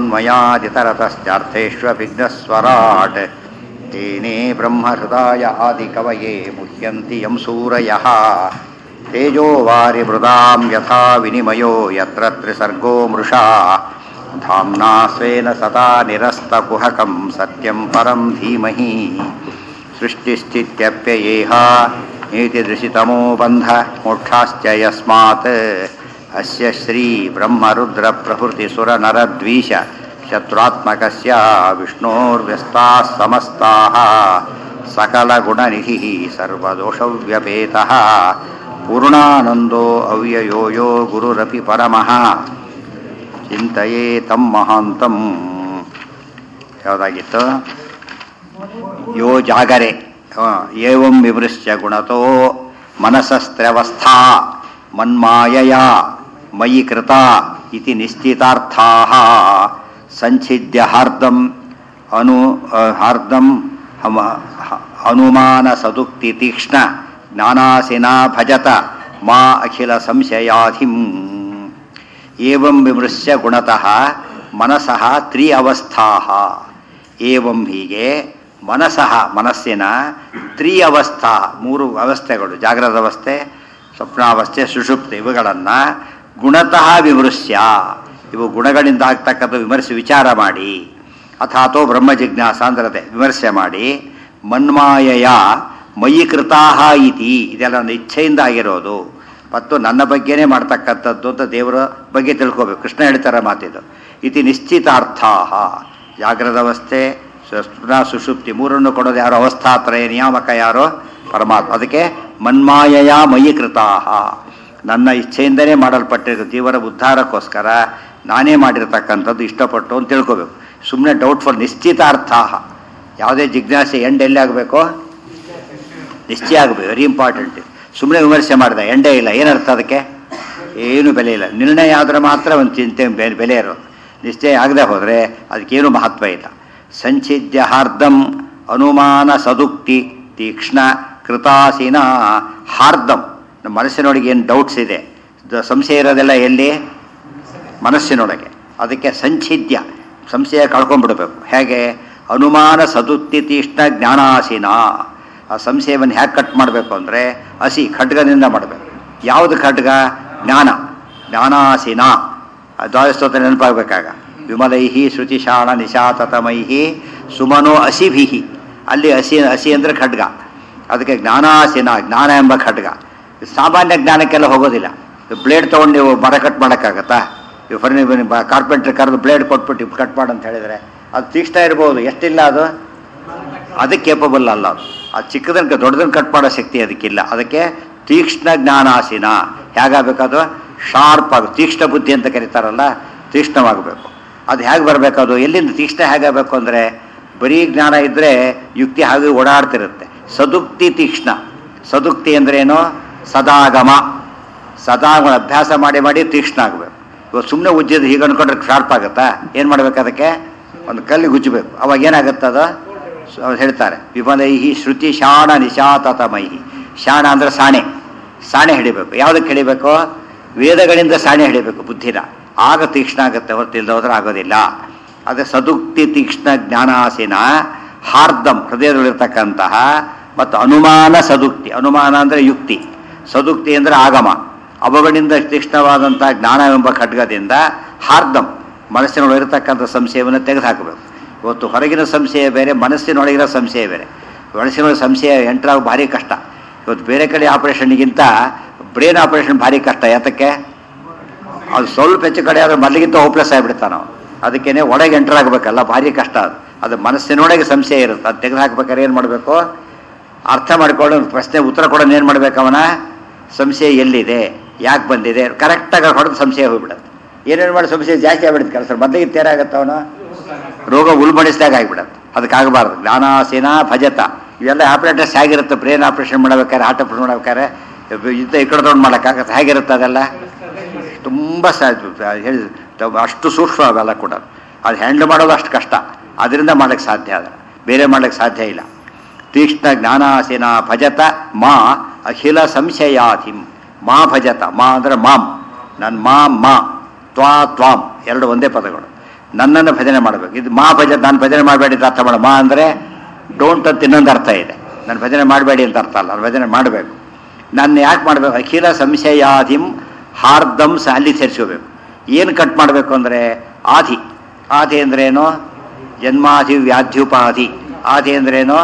[SPEAKER 1] ಯಥೋನ್ಮಯಾದಿತರತಶ್ಚಾರ್ಥೇಷ್ವಭಿಘ್ನಸ್ವರಾಟ್ ತೇನೇ ಬ್ರಹ್ಮಹೃದಾಯ ಆದಿಕವಯೇ ಮುಹ್ಯಂತಿ ಯಂ ಸೂರಯಃ ತೇಜೋ ವಾರಿ ಮೃದಾಂ ಯಥಾ ವಿನಿಮಯೋ ಯತ್ರ ತ್ರಿಸರ್ಗೋ ಮೃಷಾ ಧಾಮ್ನಾ ಸ್ವೇನ ಸದಾ ನಿರಸ್ತಕುಹಕಂ ಸತ್ಯಂ ಪರಂ ಧೀಮಹಿ ಸೃಷ್ಟಿಸ್ಥಿತ್ಯಪ್ಯಯೇಹ ನೇತಿ ದೃಶಿತಮೋ ಬಂಧ ಮೋಕ್ಷಾಶ್ಚ ಯಸ್ಮಾತ್ ಅಸ್ಯ ಶ್ರೀ ಬ್ರಹ್ಮರುದ್ರ ಪ್ರಭೃತಿ ಸುರ ನರದ್ವೀಷ ಶತ್ರುತ್ಮಕಸ್ಯ ವಿಷ್ಣೋರ್ವ್ಯಸ್ತಾಃ ಸಮಸ್ತಾಃ ಸಕಲಗುಣನಿಧಿಃ ಸರ್ವದೋಷವ್ಯಪೇತಃ ಪೂರ್ಣಾನಂದೋ ಅವ್ಯಯೋ ಯೋ ಗುರುರಪಿ ಪರಮಃ ಚಿಂತೆಯೇ ತಂ ಮಹಾಂತಂ ಯಾವುದಾಗಿತ್ತು ಯೋ ಜಾಗರೆ ಹ, ಏವಂ ವಿಮೃಶ್ಯ ಗುಣತೋ ಮನಸಸ್ತ್ರವಸ್ಥಾ ಮನ್ಮಾಯಯ ಮಯಿ ಕೃತ ಇತಿ ನಿಶ್ಚಿತಾರ್ಥಾ ಸಂಛಿದ್ಯ ಹಾರ್ದಂ ಅನು ಅ, ಹಾರ್ದಂ ಹಮ ಹ- ಅನುಮಾನ ಸದುಕ್ತಿ ತೀಕ್ಷ್ಣ ಜ್ಞಾನಾಸಿನಾ ಭಜತ ಮಾ ಅಖಿಲ ಸಂಶಯಾಧಿಂ ಏವಂ ವಿಮೃಶ್ಯ ಗುಣತಃ ಮನಸಃ ತ್ರಿ ಅವಸ್ಥಾ ಏವಂ ಹೀಗೆ ಮನಸಃ ಮನಸ್ಸಿನ ತ್ರಿ ಅವಸ್ಥಾ ಮೂರು ಅವಸ್ಥೆಗಳು ಜಾಗ್ರದ ಅವಸ್ಥೆ ಸ್ವಪ್ನಾವಸ್ಥೆ ಸುಷುಪ್ತಿ ಇವುಗಳನ್ನು ಗುಣತಃ ವಿಮೃಶ್ಯ ಇವು ಗುಣಗಳಿಂದ ಆಗ್ತಕ್ಕಂಥ ವಿಮರ್ಶೆ ವಿಚಾರ ಮಾಡಿ ಅಥಾತೋ ಬ್ರಹ್ಮ ಜಿಜ್ಞಾಸ ಅಂದ್ರತೆ ವಿಮರ್ಶೆ ಮಾಡಿ ಮನ್ಮಾಯಯ ಮಯಿ ಕೃತಾಹ ಇತಿ ಇದೆಲ್ಲ ನನ್ನ ಇಚ್ಛೆಯಿಂದ ಆಗಿರೋದು ಮತ್ತು ನನ್ನ ಬಗ್ಗೆನೇ ಮಾಡ್ತಕ್ಕಂಥದ್ದು ಅಂತ ದೇವರ ಬಗ್ಗೆ ತಿಳ್ಕೋಬೇಕು ಕೃಷ್ಣ ಹೇಳ್ತಾರ ಮಾತಿದು ಇತಿ ನಿಶ್ಚಿತಾರ್ಥ ಜಾಗ್ರದ ಅವಸ್ಥೆ ಸ್ವಪ್ನ ಸುಷುಪ್ತಿ ಮೂರನ್ನು ಕೊಡೋದು ಯಾರೋ ಅವಸ್ಥಾತ್ರಯ ನಿಯಾಮಕ ಯಾರೋ ಪರಮಾತ್ಮ ಅದಕ್ಕೆ ಮನ್ಮಾಯಯ ಮಯಿ ಕೃತಾಹ ನನ್ನ ಇಚ್ಛೆಯಿಂದಲೇ ಮಾಡಲ್ಪಟ್ಟಿರೋ ಜೀವನ ಉದ್ಧಾರಕ್ಕೋಸ್ಕರ ನಾನೇ ಮಾಡಿರ್ತಕ್ಕಂಥದ್ದು ಇಷ್ಟಪಟ್ಟು ಅಂತ ತಿಳ್ಕೋಬೇಕು ಸುಮ್ಮನೆ ಡೌಟ್ಫುಲ್ ನಿಶ್ಚಿತಾರ್ಥ ಯಾವುದೇ ಜಿಜ್ಞಾಸೆ ಎಂಡ್ ಎಲ್ಲಿ ಆಗಬೇಕು ನಿಶ್ಚಯ ಆಗಬೇಕು ವೆರಿ ಇಂಪಾರ್ಟೆಂಟ್ ಸುಮ್ಮನೆ ವಿಮರ್ಶೆ ಮಾಡಿದ ಎಂಡೇ ಇಲ್ಲ ಏನರ್ಥ ಅದಕ್ಕೆ ಏನು ಬೆಲೆ ಇಲ್ಲ ನಿರ್ಣಯ ಆದರೆ ಮಾತ್ರ ಒಂದು ಚಿಂತೆ ಬೆ- ಬೆಲೆ ಇರೋದು ನಿಶ್ಚಯ ಆಗದೆ ಹೋದರೆ ಅದಕ್ಕೇನು ಮಹತ್ವ ಇಲ್ಲ ಸಂಚಿದ್ಯ ಹಾರ್ದಂ ಅನುಮಾನ ಸದುಕ್ತಿ ತೀಕ್ಷ್ಣ ಕೃತಾಸೀನ ಹಾರ್ದಂ ನಮ್ಮ ಮನಸ್ಸಿನೊಳಗೆ ಏನು ಡೌಟ್ಸ್ ಇದೆ ದ- ಸಂಶಯ ಇರೋದೆಲ್ಲ ಎಲ್ಲಿ ಮನಸ್ಸಿನೊಳಗೆ ಅದಕ್ಕೆ ಸಂಚಿದ್ಯ ಸಂಶಯ ಕಳ್ಕೊಂಡ್ಬಿಡ್ಬೇಕು ಹೇಗೆ ಅನುಮಾನ ಸದುಕ್ತಿ ತೀಕ್ಷ್ಣ ಜ್ಞಾನಾಸೀನ ಆ ಸಂಶಯವನ್ನು ಹೇಗೆ ಕಟ್ ಮಾಡಬೇಕು ಅಂದರೆ ಹಸಿ ಖಡ್ಗದಿಂದ ಮಾಡಬೇಕು ಯಾವುದು ಖಡ್ಗ ಜ್ಞಾನ ಜ್ಞಾನಾಸೀನ ದ್ವಾದಸ್ತೋತ್ರ ನೆನಪಾಗಬೇಕಾಗ ವಿಮಲೈಹಿ ಶ್ರುತಿಶಾಣ ನಿಶಾತತಮೈಹಿ ಸುಮನೋ ಅಸಿಭಿಹಿ ಅಲ್ಲಿ ಹಸಿ ಹಸಿ ಅಂದರೆ ಖಡ್ಗ ಅದಕ್ಕೆ ಜ್ಞಾನಾಸೀನ ಜ್ಞಾನ ಎಂಬ ಖಡ್ಗ ಸಾಮಾನ್ಯ ಜ್ಞಾನಕ್ಕೆಲ್ಲ ಹೋಗೋದಿಲ್ಲ ಬ್ಲೇಡ್ ತೊಗೊಂಡು ನೀವು ಮರ ಕಟ್ ಮಾಡೋಕ್ಕಾಗತ್ತಾ ಇವು ಫರ್ನಿ ಕಾರ್ಪೆಂಟ್ರ್ ಕರೆದು ಬ್ಲೇಡ್ ಕೊಟ್ಬಿಟ್ಟು ಕಟ್ ಮಾಡು ಅಂತ ಹೇಳಿದರೆ ಅದು ತೀಕ್ಷ್ಣ ಇರ್ಬೋದು ಎಷ್ಟಿಲ್ಲ ಅದು ಅದಕ್ಕೆ ಕೇಪಬಲ್ ಅಲ್ಲ ಅದು ಆ ಚಿಕ್ಕದನ್ನ ದೊಡ್ಡದನ್ನು ಕಟ್ ಮಾಡೋ ಶಕ್ತಿ ಅದಕ್ಕಿಲ್ಲ ಅದಕ್ಕೆ ತೀಕ್ಷ್ಣ ಜ್ಞಾನಾಸೀನ ಹೇಗಾಗಬೇಕದು ಶಾರ್ಪ್ ಆಗ ತೀಕ್ಷ್ಣ ಬುದ್ಧಿ ಅಂತ ಕರೀತಾರಲ್ಲ ತೀಕ್ಷ್ಣವಾಗಬೇಕು ಅದು ಹೇಗೆ ಬರಬೇಕು ಅದು ಎಲ್ಲಿಂದ ತೀಕ್ಷ್ಣ ಹೇಗಾಗಬೇಕು ಅಂದರೆ ಬರೀ ಜ್ಞಾನ ಇದ್ದರೆ ಯುಕ್ತಿ ಹಾಗೆ ಓಡಾಡ್ತಿರುತ್ತೆ ಸದುಕ್ತಿ ತೀಕ್ಷ್ಣ ಸದುಕ್ತಿ ಅಂದ್ರೇನು ಸದಾಗಮ ಸದಾಗಮ ಅಭ್ಯಾಸ ಮಾಡಿ ಮಾಡಿ ತೀಕ್ಷ್ಣ ಆಗಬೇಕು ಇವತ್ತು ಸುಮ್ಮನೆ ಉಜ್ಜಿದ ಹೀಗೆ ಅನ್ಕೊಂಡ್ರೆ ಶಾರ್ಪ್ ಆಗುತ್ತಾ ಏನು ಮಾಡ್ಬೇಕು ಅದಕ್ಕೆ ಒಂದು ಕಲ್ಲಿಗೆ ಉಜ್ಜಬೇಕು ಅವಾಗ ಏನಾಗುತ್ತೆ ಅದು ಸ- ಅವ್ರು ಹೇಳ್ತಾರೆ ವಿಮಲೈಹಿ ಶ್ರುತಿ ಶಾಣ ನಿಶಾತತಮೈಹಿ ಶಾಣ ಅಂದ್ರೆ ಸಾಣೆ ಸಾಣೆ ಹಿಡಿಬೇಕು ಯಾವುದಕ್ಕೆ ಹಿಡಿಬೇಕು ವೇದಗಳಿಂದ ಸಾಣೆ ಹಿಡಿಬೇಕು ಬುದ್ಧಿನ ಆಗ ತೀಕ್ಷ್ಣ ಆಗುತ್ತೆ ಹೊರತು ಇಲ್ದ ಹೋದ್ರೆ ಆಗೋದಿಲ್ಲ ಅದೇ ಸದುಕ್ತಿ ತೀಕ್ಷ್ಣ ಜ್ಞಾನಾಸೀನ ಹಾರ್ದಂ ಹೃದಯದಲ್ಲಿರ್ತಕ್ಕಂತಹ ಮತ್ತು ಅನುಮಾನ ಸದುಕ್ತಿ ಅನುಮಾನ ಅಂದರೆ ಯುಕ್ತಿ ಸದುಕ್ತಿ ಅಂದರೆ ಆಗಮ ಅವುಗಳಿಂದ ತೀಕ್ಷ್ಣವಾದಂಥ ಜ್ಞಾನವೆಂಬ ಖಡ್ಗದಿಂದ ಹಾರ್ದಂ ಮನಸ್ಸಿನೊಳಗಿರತಕ್ಕಂಥ ಸಂಶಯವನ್ನು ತೆಗೆದುಹಾಕಬೇಕು ಇವತ್ತು ಹೊರಗಿನ ಸಂಶಯ ಬೇರೆ ಮನಸ್ಸಿನೊಳಗಿರೋ ಸಂಶಯ ಬೇರೆ ಮನಸ್ಸಿನೊಳಗೆ ಸಂಶಯ ಎಂಟ್ರಾಗ ಭಾರಿ ಕಷ್ಟ ಇವತ್ತು ಬೇರೆ ಕಡೆ ಆಪರೇಷನ್ಗಿಂತ ಬ್ರೇನ್ ಆಪರೇಷನ್ ಭಾರಿ ಕಷ್ಟ ಯಾತಕ್ಕೆ ಅದು ಸ್ವಲ್ಪ ಹೆಚ್ಚು ಕಡೆ ಆದರೆ ಮೊದಲಿಗಿಂತ ಹೋಪ್ಲೆಸ್ ಆಗಿಬಿಡ್ತಾನೆ ನಾವು ಅದಕ್ಕೇನೆ ಒಳಗೆ ಎಂಟರ್ ಆಗಬೇಕಲ್ಲ ಭಾರಿ ಕಷ್ಟ ಅದು ಅದು ಮನಸ್ಸಿನೊಳಗೆ ಸಂಶಯ ಇರುತ್ತೆ ಅದು ತೆಗೆದು ಹಾಕ್ಬೇಕಾದ್ರೆ ಏನು ಮಾಡಬೇಕು ಅರ್ಥ ಮಾಡ್ಕೊಂಡು ಒಂದು ಪ್ರಶ್ನೆ ಉತ್ತರ ಕೊಡೋದು ಏನು ಮಾಡ್ಬೇಕು ಅವನ ಸಂಶಯ ಎಲ್ಲಿದೆ ಯಾಕೆ ಬಂದಿದೆ ಕರೆಕ್ಟಾಗಿ ಹೊಡೆದು ಸಂಶಯ ಹೋಗ್ಬಿಡುತ್ತೆ ಏನೇನು ಮಾಡಿ ಸಂಶಯ ಜಾಸ್ತಿ ಆಗ್ಬಿಡುತ್ತೆ ಕೆಲಸ ಮೊದಲಿಗೆ ತೇರಾಗತ್ತೆ ಅವನು ರೋಗ ಉಲ್ಬಣಿಸಿದಾಗ ಆಗಿಬಿಡುತ್ತೆ ಅದಕ್ಕಾಗಬಾರ್ದು ಜ್ಞಾನಾಸೀನ ಭಜತ ಇವೆಲ್ಲ ಆಪರೇಟರ್ಸ್ ಹೇಗಿರುತ್ತೆ ಬ್ರೇನ್ ಆಪರೇಷನ್ ಮಾಡ್ಬೇಕಾದ್ರೆ ಹಾರ್ಟ್ ಆಪರೇಷನ್ ಮಾಡ್ಬೇಕಾದ್ರೆ ಇದ್ದ ಈ ಕಡೆ ತೊಗೊಂಡು ಮಾಡೋಕ್ಕಾಗತ್ತೆ ಹೇಗಿರುತ್ತೆ ಅದೆಲ್ಲ ತುಂಬ ಸ ಹೇಳಿ ಅಷ್ಟು ಸೂಕ್ಷ್ಮ ಅವೆಲ್ಲ ಕೂಡ ಅದು ಹ್ಯಾಂಡಲ್ ಮಾಡೋದು ಅಷ್ಟು ಕಷ್ಟ ಅದರಿಂದ ಮಾಡೋಕ್ಕೆ ಸಾಧ್ಯ ಅದ ಬೇರೆ ಮಾಡೋಕ್ಕೆ ಸಾಧ್ಯ ಇಲ್ಲ ತೀಕ್ಷ್ಣ ಜ್ಞಾನಾಸೀನ ಭಜತ ಮಾ ಅಖಿಲ ಸಂಶಯಾಧಿಂ ಮಾ ಭಜತ ಮಾ ಅಂದರೆ ಮಾಮ್ ನನ್ನ ಮಾ ಮಾ ತ್ವಾ ತ್ವಾಂ ಎರಡು ಒಂದೇ ಪದಗಳು ನನ್ನನ್ನು ಭಜನೆ ಮಾಡಬೇಕು ಇದು ಮಾ ಭಜ ನಾನು ಭಜನೆ ಮಾಡಬೇಡಿ ಅಂತ ಅರ್ಥ ಮಾಡ ಮಾ ಅಂದರೆ ಡೋಂಟ್ ಅಂತ ಇನ್ನೊಂದು ಅರ್ಥ ಇದೆ ನಾನು ಭಜನೆ ಮಾಡಬೇಡಿ ಅಂತ ಅರ್ಥ ಅಲ್ಲ ನಾನು ಭಜನೆ ಮಾಡಬೇಕು ನಾನು ಯಾಕೆ ಮಾಡಬೇಕು ಅಖಿಲ ಸಂಶಯಾಧಿಂ ಹಾರ್ದಂ ಸ ಅಲ್ಲಿ ಸೇರಿಸ್ಕೋಬೇಕು ಏನು ಕಟ್ ಮಾಡಬೇಕು ಅಂದರೆ ಆಧಿ ಆಧಿ ಅಂದ್ರೇನು ಜನ್ಮಾಧಿ ವ್ಯಾಧ್ಯುಪಾಧಿ ಆಧಿ ಅಂದ್ರೇನು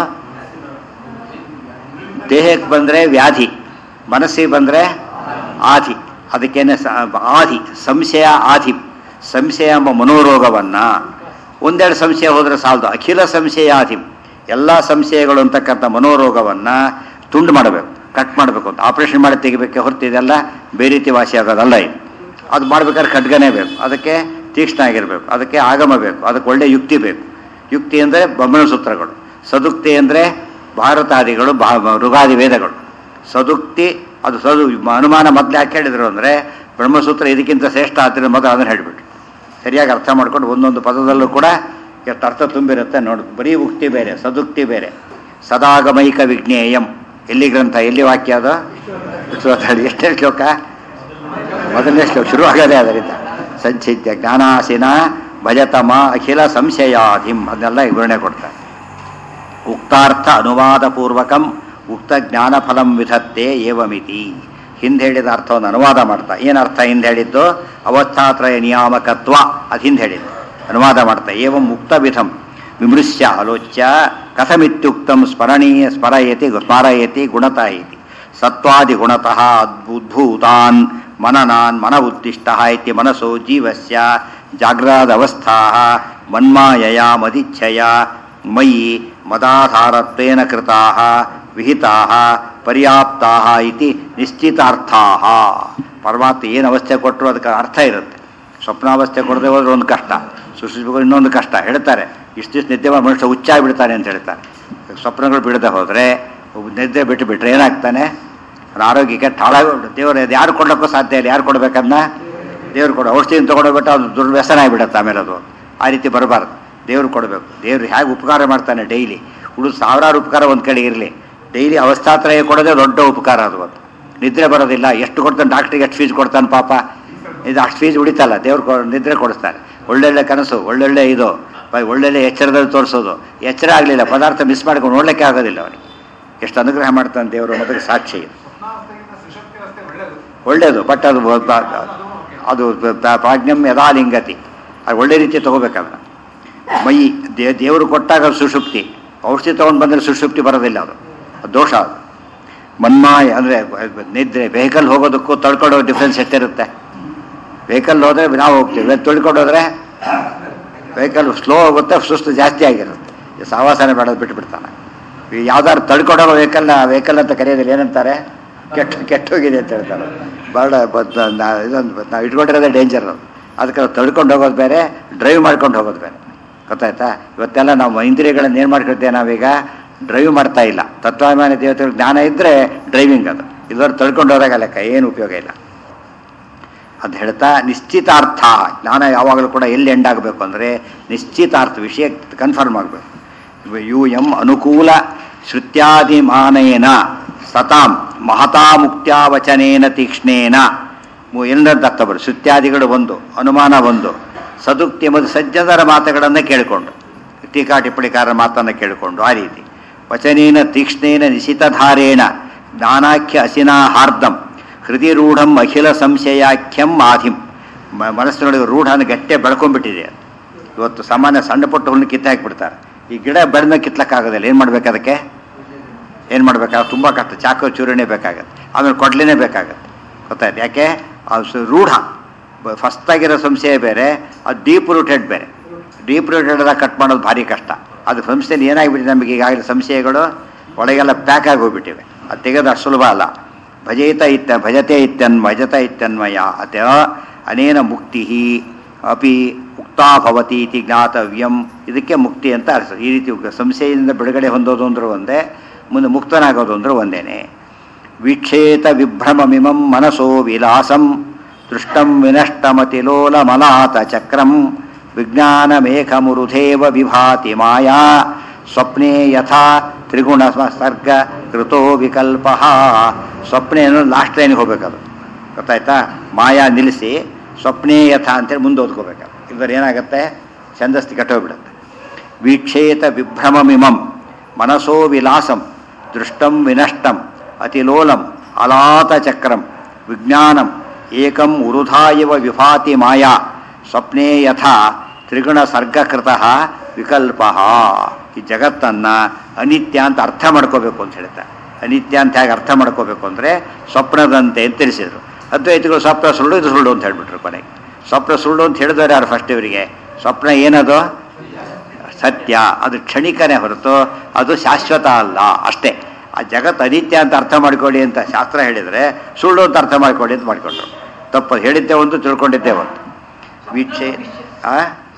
[SPEAKER 1] ದೇಹಕ್ಕೆ ಬಂದರೆ ವ್ಯಾಧಿ ಮನಸ್ಸಿಗೆ ಬಂದರೆ ಆಧಿ ಅದಕ್ಕೇನೆ ಸ- ಆಧಿ ಸಂಶಯ ಆಧಿ ಸಂಶಯ ಎಂಬ ಮನೋರೋಗವನ್ನು ಒಂದೆರಡು ಸಂಶಯ ಹೋದರೆ ಸಾಲದು ಅಖಿಲ ಸಂಶಯಾಧಿ ಎಲ್ಲ ಸಂಶಯಗಳು ಅಂತಕ್ಕಂಥ ಮನೋರೋಗವನ್ನು ತುಂಡು ಮಾಡಬೇಕು ಕಟ್ ಮಾಡಬೇಕು ಅಂತ ಆಪರೇಷನ್ ಮಾಡಿ ತೆಗಿಬೇಕೆ ಹೊರತು ಇದೆಲ್ಲ ಬೇರೆ ರೀತಿ ವಾಸಿ ಆಗೋದಲ್ಲ ಇದು ಅದು ಮಾಡ್ಬೇಕಾದ್ರೆ ಖಡ್ಗನೇ ಬೇಕು ಅದಕ್ಕೆ ತೀಕ್ಷ್ಣ ಆಗಿರಬೇಕು ಅದಕ್ಕೆ ಆಗಮ ಬೇಕು ಅದಕ್ಕೆ ಒಳ್ಳೆ ಯುಕ್ತಿ ಬೇಕು ಯುಕ್ತಿ ಅಂದರೆ ಬೊಮ್ಮನ ಸೂತ್ರಗಳು ಸದುಕ್ತಿ ಅಂದರೆ ಭಾರತಾದಿಗಳು ಬಾ ಋಗಾದಿ ವೇದಗಳು ಸದುಕ್ತಿ ಅದು ಸದು ಅನುಮಾನ ಮೊದಲು ಯಾಕೆ ಹೇಳಿದರು ಅಂದರೆ ಬ್ರಹ್ಮಸೂತ್ರ ಇದಕ್ಕಿಂತ ಶ್ರೇಷ್ಠ ಆದ್ದರಿಂದ ಮೊದಲು ಅದನ್ನು ಹೇಳಿಬಿಟ್ರು ಸರಿಯಾಗಿ ಅರ್ಥ ಮಾಡ್ಕೊಂಡು ಒಂದೊಂದು ಪದದಲ್ಲೂ ಕೂಡ ಎಷ್ಟು ಅರ್ಥ ತುಂಬಿರುತ್ತೆ ನೋಡು ಬರೀ ಉಕ್ತಿ ಬೇರೆ ಸದುಕ್ತಿ ಬೇರೆ ಸದಾಗಮೈಕ ವಿಜ್ಞೇಯಂ ಎಲ್ಲಿ ಗ್ರಂಥ ಎಲ್ಲಿ ವಾಕ್ಯ ಅದು ವಿಶ್ವನಾಥಿ ಎಷ್ಟೇ ಶ್ಲೋಕ ಮೊದಲನೇ ಶ್ಲೋಕ ಶುರುವಾಗದೇ ಅದರಿಂದ ಸಂಚಿತ್ಯ ಜ್ಞಾನಾಸಿನ ಭಜತಮ ಅಖಿಲ ಸಂಶಯಾಧಿಂ ಅದನ್ನೆಲ್ಲ ವಿವರಣೆ ಕೊಡ್ತಾರೆ ಉಕ್ತಾರ್ಥ ಅನುವಾದ ಪೂರ್ವಕಂ ಉಕ್ತ ಜ್ಞಾನಫಲಂ ವಿಧತ್ತೆ ಏವಮಿತಿ ಹಿಂದೆ ಹೇಳಿದ ಅರ್ಥವನ್ನು ಅನುವಾದ ಮಾಡ್ತಾ ಏನು ಅರ್ಥ ಹಿಂದೆ ಹೇಳಿದ್ದು ಅವಸ್ಥಾತ್ರಯ ನಿಯಾಮಕತ್ವ ಅದು ಹಿಂದೆ ಹೇಳಿದ್ದು ಅನುವಾದ ಮಾಡ್ತಾ ಏವಂ ಮುಕ್ತ ವಿಧಂ ವಿಮೃಶ್ಯ ಆಲೋಚ್ಯ ಕಥಮಿತ್ಯುಕ್ತಂ ಸ್ಮರಣೀಯ ಸ್ಮರಯತಿ ಸ್ಮಾರಯತಿ ಗುಣತಃ ಇತಿ ಸತ್ವಾದಿ ಗುಣತಃ ಉದ್ಭೂತಾನ್ ಮನನಾನ್ ಮನ ಉದ್ದಿಷ್ಟ ಇತಿ ಮನಸೋ ಜೀವಸ್ಯ ಜಾಗ್ರಾದವಸ್ಥಾ ಮನ್ಮಾಯಯ ಮದಿಚ್ಛಯ ಮಯಿ ಮದಾಧಾರತ್ವೇನ ಕೃತಾ ವಿಹಿತಾ ಪರ್ಯಾಪ್ತಾ ಇತಿ ನಿಶ್ಚಿತಾರ್ಥಾ ಪರಮಾತ್ಮ ಏನು ಅವಸ್ಥೆ ಕೊಟ್ಟರು ಅದಕ್ಕೆ ಅರ್ಥ ಇರುತ್ತೆ ಸ್ವಪ್ನಾವಸ್ಥೆ ಕೊಡದೆ ಹೋದ್ರೆ ಒಂದು ಕಷ್ಟ ಸೃಷ್ಟಿಸಬೇಕು ಇನ್ನೊಂದು ಕಷ್ಟ ಹೇಳ್ತಾರೆ ಇಷ್ಟು ದಿವಸ ನಿದ್ದೆ ಮಾಡಿ ಮನುಷ್ಯ ಹುಚ್ಚಾಗಿ ಬಿಡ್ತಾನೆ ಅಂತ ಹೇಳ್ತಾರೆ ಸ್ವಪ್ನಗಳು ಬಿಡದೆ ಹೋದರೆ ನಿದ್ದೆ ಬಿಟ್ಟು ಬಿಟ್ರೆ ಏನಾಗ್ತಾನೆ ಅವ್ನ ಆರೋಗ್ಯಕ್ಕೆ ಹಾಳಾಗಿ ದೇವರು ಅದು ಯಾರು ಕೊಡೋಕ್ಕೂ ಸಾಧ್ಯ ಇಲ್ಲ ಯಾರು ಕೊಡ್ಬೇಕನ್ನ ದೇವ್ರು ಕೊಡು ಔಷಧಿನ ತೊಗೊಂಡೋಗ್ಬಿಟ್ಟು ಅದು ದುರ್ವ್ಯಸನ ಆಗಿಬಿಡುತ್ತೆ ಆಮೇಲೆ ಅದು ಆ ರೀತಿ ಬರಬಾರ್ದು ದೇವ್ರು ಕೊಡಬೇಕು ದೇವ್ರು ಹೇಗೆ ಉಪಕಾರ ಮಾಡ್ತಾನೆ ಡೈಲಿ ಉಳಿದು ಸಾವಿರಾರು ಉಪಕಾರ ಒಂದು ಕಡೆ ಇರಲಿ ಡೈಲಿ ಅವಸ್ಥಾತ್ರಯ ಕೊಡೋದೇ ದೊಡ್ಡ ಉಪಕಾರ ಅದು ಒಂದು ನಿದ್ರೆ ಬರೋದಿಲ್ಲ ಎಷ್ಟು ಕೊಡ್ತಾನೆ ಡಾಕ್ಟ್ರಿಗೆ ಎಷ್ಟು ಫೀಸ್ ಕೊಡ್ತಾನೆ ಪಾಪ ಇದು ಅಷ್ಟು ಫೀಸ್ ಉಳಿತಲ್ಲ ದೇವ್ರು ಕೊ ನಿದ್ರೆ ಕೊಡಿಸ್ತಾರೆ ಒಳ್ಳೊಳ್ಳೆ ಕನಸು ಒಳ್ಳೊಳ್ಳೆ ಇದು ಬ- ಒಳ್ಳೊಳ್ಳೆ ಎಚ್ಚರದಲ್ಲಿ ತೋರಿಸೋದು ಎಚ್ಚರ ಆಗಲಿಲ್ಲ ಪದಾರ್ಥ ಮಿಸ್ ಮಾಡ್ಕೊಂಡು ನೋಡ್ಲಿಕ್ಕೆ ಆಗೋದಿಲ್ಲ ಅವನಿಗೆ ಎಷ್ಟು ಅನುಗ್ರಹ ಮಾಡ್ತಾನೆ ದೇವರು ಅನ್ನೋದಕ್ಕೆ ಸಾಕ್ಷಿ ಇದು
[SPEAKER 2] ಸ್ವಪ್ನಾವಸ್ಥೆಗಿಂತ ಸುಷುಪ್ತಿ ಅವಸ್ಥೆ ಒಳ್ಳೆಯದು
[SPEAKER 1] ಒಳ್ಳೆಯದು ಬಟ್ ಅದು ಬ- ಬ- ಅದು ಬ- ಪ್ರಾಜ್ಞಂ ಯಥಾಲಿಂಗತಿ ಅದು ಒಳ್ಳೆ ರೀತಿ ತಗೋಬೇಕಲ್ಲ ಮೈ ದೇ ದೇವರು ಕೊಟ್ಟಾಗ ಅದು ಸುಷುಪ್ತಿ ಔಷಧಿ ತೊಗೊಂಡು ಬಂದರೆ ಸುಷುಪ್ತಿ ಬರೋದಿಲ್ಲ ಅದು ಅದು ದೋಷ ಅದು ಮನ್ಮಾಯ ಅಂದರೆ ನಿದ್ರೆ ವೆಹಿಕಲ್ ಹೋಗೋದಕ್ಕೂ ತಳ್ಕೊಳ್ಳೋ ಡಿಫ್ರೆನ್ಸ್ ಎಷ್ಟಿರುತ್ತೆ ವೆಹಿಕಲ್ ಹೋದರೆ ನಾವು ಹೋಗ್ತೀವಿ ತೊಳ್ಕೊಂಡು ಹೋದರೆ ವೆಹಿಕಲ್ ಸ್ಲೋ ಹೋಗುತ್ತೆ ಸುಸ್ತು ಜಾಸ್ತಿ ಆಗಿರುತ್ತೆ ಈ ಸಹವಾಸನೆ ಬೇಡೋದು ಬಿಟ್ಟು ಬಿಡ್ತಾನೆ ಈ ಯಾವ್ದಾದ್ರು ತಳ್ಕೊಂಡೋ ವೆಹಿಕಲ್ನ ವೆಹಿಕಲ್ ಅಂತ ಕರೆಯೋದಿಲ್ಲ ಏನಂತಾರೆ ಕೆಟ್ಟ ಕೆಟ್ಟೋಗಿದೆ ಅಂತ ಹೇಳ್ತಾರೆ ಬಹಳ ಬದ್- ನಾ- ಇದೊಂದು ನಾವು ಇಟ್ಕೊಂಡಿರೋದೇ ಡೇಂಜರ್ ಅದಕ್ಕೆ ನಾವು ತಳ್ಕೊಂಡು ಹೋಗೋದು ಬೇರೆ ಡ್ರೈವ್ ಮಾಡ್ಕೊಂಡು ಹೋಗೋದು ಬೇರೆ ಗೊತ್ತಾಯ್ತಾ ಇವತ್ತೆಲ್ಲ ನಾವು ಇಂದ್ರಿಯಗಳನ್ನ ಏನು ಮಾಡ್ಕೊಳ್ತೇವೆ ನಾವೀಗ ಡ್ರೈವ್ ಮಾಡ್ತಾ ಇಲ್ಲ ತತ್ವಾಭಿಮಾನಿ ದೇವತೆಗಳ ಜ್ಞಾನ ಇದ್ದರೆ ಡ್ರೈವಿಂಗ್ ಅದು ಇಲ್ಲವ್ರು ತಳ್ಕೊಂಡು ಹೋದಾಗ ಲೆಕ್ಕ ಏನು ಉಪಯೋಗ ಇಲ್ಲ ಅದು ಹೇಳ್ತಾ ನಿಶ್ಚಿತಾರ್ಥ ಜ್ಞಾನ ಯಾವಾಗಲೂ ಕೂಡ ಎಲ್ಲಿ ಎಂಡ್ ಆಗಬೇಕು ಅಂದರೆ ನಿಶ್ಚಿತಾರ್ಥ ವಿಷಯ ಕನ್ಫರ್ಮ್ ಆಗಬೇಕು ಯು ಎಂ ಅನುಕೂಲ ಶ್ರುತ್ಯಾದಿಮಾನೇನ ಸತಾಂ ಮಹತಾ ಮುಕ್ತ್ಯಾವಚನೇನ ತೀಕ್ಷ್ಣೇನ ಎರಡದ್ದು ಅರ್ಥ ಬರು ಶ್ರುತ್ಯಾದಿಗಳು ಒಂದು ಅನುಮಾನ ಒಂದು ಸದುಕ್ತಿ ಎಂಬುದು ಸಜ್ಜನರ ಮಾತುಗಳನ್ನು ಕೇಳಿಕೊಂಡು ಟೀಕಾ ಟಿಪ್ಪಣಿಕಾರರ ಮಾತನ್ನು ಕೇಳಿಕೊಂಡು ಆ ರೀತಿ ವಚನೇನ ತೀಕ್ಷ್ಣೇನ ನಿಶಿತಧಾರೇಣ ಜ್ಞಾನಾಖ್ಯ ಅಸಿನಾ ಹಾರ್ದಂ ಹೃದಯ ರೂಢಂ ಅಖಿಲ ಸಂಶಯಾಖ್ಯಂ ಆಧಿಂ ಮ- ಮನಸ್ಸಿನೊಳಗೆ ರೂಢನ ಗಟ್ಟೆ ಬೆಳ್ಕೊಂಡ್ಬಿಟ್ಟಿದೆ ಅದು. ಇವತ್ತು ಸಾಮಾನ್ಯ ಸಣ್ಣ ಪುಟ್ಟ ಹುಲ್ಲು ಕಿತ್ತಾಕ್ಬಿಡ್ತಾರೆ ಈ ಗಿಡ ಬೆಳೆದ ಕಿತ್ಲಕ್ಕಾಗೋದಿಲ್ಲ ಏನು ಮಾಡ್ಬೇಕು ಅದಕ್ಕೆ ಏನು ಮಾಡ್ಬೇಕಾಗ ತುಂಬ ಕಷ್ಟ ಚಾಕು ಚೂರಣೆ ಬೇಕಾಗತ್ತೆ ಆಮೇಲೆ ಕೊಡ್ಲಿನೇ ಬೇಕಾಗತ್ತೆ ಗೊತ್ತಾಯ್ತು ಯಾಕೆ ಅದು ಸ- ರೂಢ ಫಸ್ಟಾಗಿರೋ ಸಂಶಯ ಬೇರೆ ಅದು ಡೀಪ್ ರೂಟೆಡ್ ಬೇರೆ ಡೀಪ್ ರೂಟೆಡ್ದಾಗ ಕಟ್ ಮಾಡೋದು ಭಾರಿ ಕಷ್ಟ ಅದು ಸಂಸ್ಥೆಯಲ್ಲಿ ಏನಾಗಿಬಿಟ್ಟಿದೆ ನಮಗೆ ಈಗಾಗಲೇ ಸಂಶಯಗಳು ಒಳಗೆಲ್ಲ ಪ್ಯಾಕ್ ಆಗಿ ಹೋಗ್ಬಿಟ್ಟಿವೆ ಅದು ತೆಗೆದು ಅಷ್ಟು ಸುಲಭ ಅಲ್ಲ ಭಜೇತ ಇತ್ತ ಭಜತೆ ಇತ್ಯನ್ ಭಜತ ಇತ್ಯನ್ವಯ ಅತ ಅನೇನ ಮುಕ್ತಿ ಅಪಿ ಮುಕ್ತಾ ಭವತಿ ಇತಿ ಜ್ಞಾತವ್ಯಂ ಇದಕ್ಕೆ ಮುಕ್ತಿ ಅಂತ ಅರ್ಥ ಈ ರೀತಿ ಸಂಶಯದಿಂದ ಬಿಡುಗಡೆ ಹೊಂದೋದು ಅಂದ್ರೆ ಒಂದೇ ಮುಂದೆ ಮುಕ್ತನಾಗೋದು ಅಂದ್ರೆ ಒಂದೇನೆ ವೀಕ್ಷೇತ ವಿಭ್ರಮಮಿಮಂ ಮನಸೋ ವಿಲಾಸಂ ದೃಷ್ಟಂ ವಿನಷ್ಟಮತಿಲೋಲ ಮಲಾತ ಚಕ್ರಂ ವಿಜ್ಞಾನಮೇಘಮುರುಧೇವ ವಿಭಾತಿ ಮಾಯಾ ಸ್ವಪ್ನೆ ಯಥಾ ತ್ರಿಗುಣ ಸರ್ಗ ಕೃತೋ ವಿಕಲ್ಪ ಸ್ವಪ್ನೆ ಅನ್ನೋದು ಲಾಸ್ಟ್ ಲೈನ್ಗೆ ಹೋಗ್ಬೇಕದು ಗೊತ್ತಾಯ್ತಾ ಮಾಯಾ ನಿಲ್ಲಿಸಿ ಸ್ವಪ್ನೇ ಯಥ ಅಂತೇಳಿ ಮುಂದೆ ಓದ್ಕೋಬೇಕು ಇಲ್ಲದ್ರೆ ಏನಾಗುತ್ತೆ ಛಂದಸ್ತಿ ಕಟ್ಟೋಗ್ಬಿಡುತ್ತೆ ವೀಕ್ಷೇತ ವಿಭ್ರಮಮಿಮಂ ಮನಸೋ ವಿಲಾಸಂ ದೃಷ್ಟಂ ವಿನಷ್ಟಂ ಅತಿಲೋಲಂ ಅಲಾತಚಕ್ರಂ ವಿಜ್ಞಾನಂ ಏಕಂ ಉರುಧಾ ಇವ ವಿಭಾತಿ ಮಾಯಾ ಸ್ವಪ್ನೇ ಯಥಾ ತ್ರಿಗುಣ ಸರ್ಗಕೃತ ವಿಕಲ್ಪ ಈ ಜಗತ್ತನ್ನು ಅನಿತ್ಯ ಅಂತ ಅರ್ಥ ಮಾಡ್ಕೋಬೇಕು ಅಂತ ಹೇಳ್ತಾರೆ ಅನಿತ್ಯ ಅಂತ ಹೇಗೆ ಅರ್ಥ ಮಾಡ್ಕೋಬೇಕು ಅಂದರೆ ಸ್ವಪ್ನದಂತೆ ಅಂತ ತಿಳಿಸಿದ್ರು ಅದ್ವೈತಿಗಳು ಸ್ವಪ್ನ ಸುಳ್ಳು ಇದು ಸುಳ್ಳು ಅಂತ ಹೇಳ್ಬಿಟ್ರು ಕೊನೆಗೆ ಸ್ವಪ್ನ ಸುಳ್ಳು ಅಂತ ಹೇಳಿದವರು ಯಾರು ಫಸ್ಟ್ ಇವರಿಗೆ ಸ್ವಪ್ನ ಏನದು ಸತ್ಯ ಅದು ಕ್ಷಣಿಕನೇ ಹೊರತು ಅದು ಶಾಶ್ವತ ಅಲ್ಲ ಅಷ್ಟೇ ಆ ಜಗತ್ತು ಅನಿತ್ಯ ಅಂತ ಅರ್ಥ ಮಾಡ್ಕೊಳ್ಳಿ ಅಂತ ಶಾಸ್ತ್ರ ಹೇಳಿದರೆ ಸುಳ್ಳು ಅಂತ ಅರ್ಥ ಮಾಡ್ಕೊಳ್ಳಿ ಅಂತ ಮಾಡ್ಕೊಂಡ್ರು ತಪ್ಪು ಹೇಳಿದ್ದೆ ಒಂದು ತಿಳ್ಕೊಂಡಿದ್ದೆ ಒಂದು ವೀಕ್ಷೆ ಆ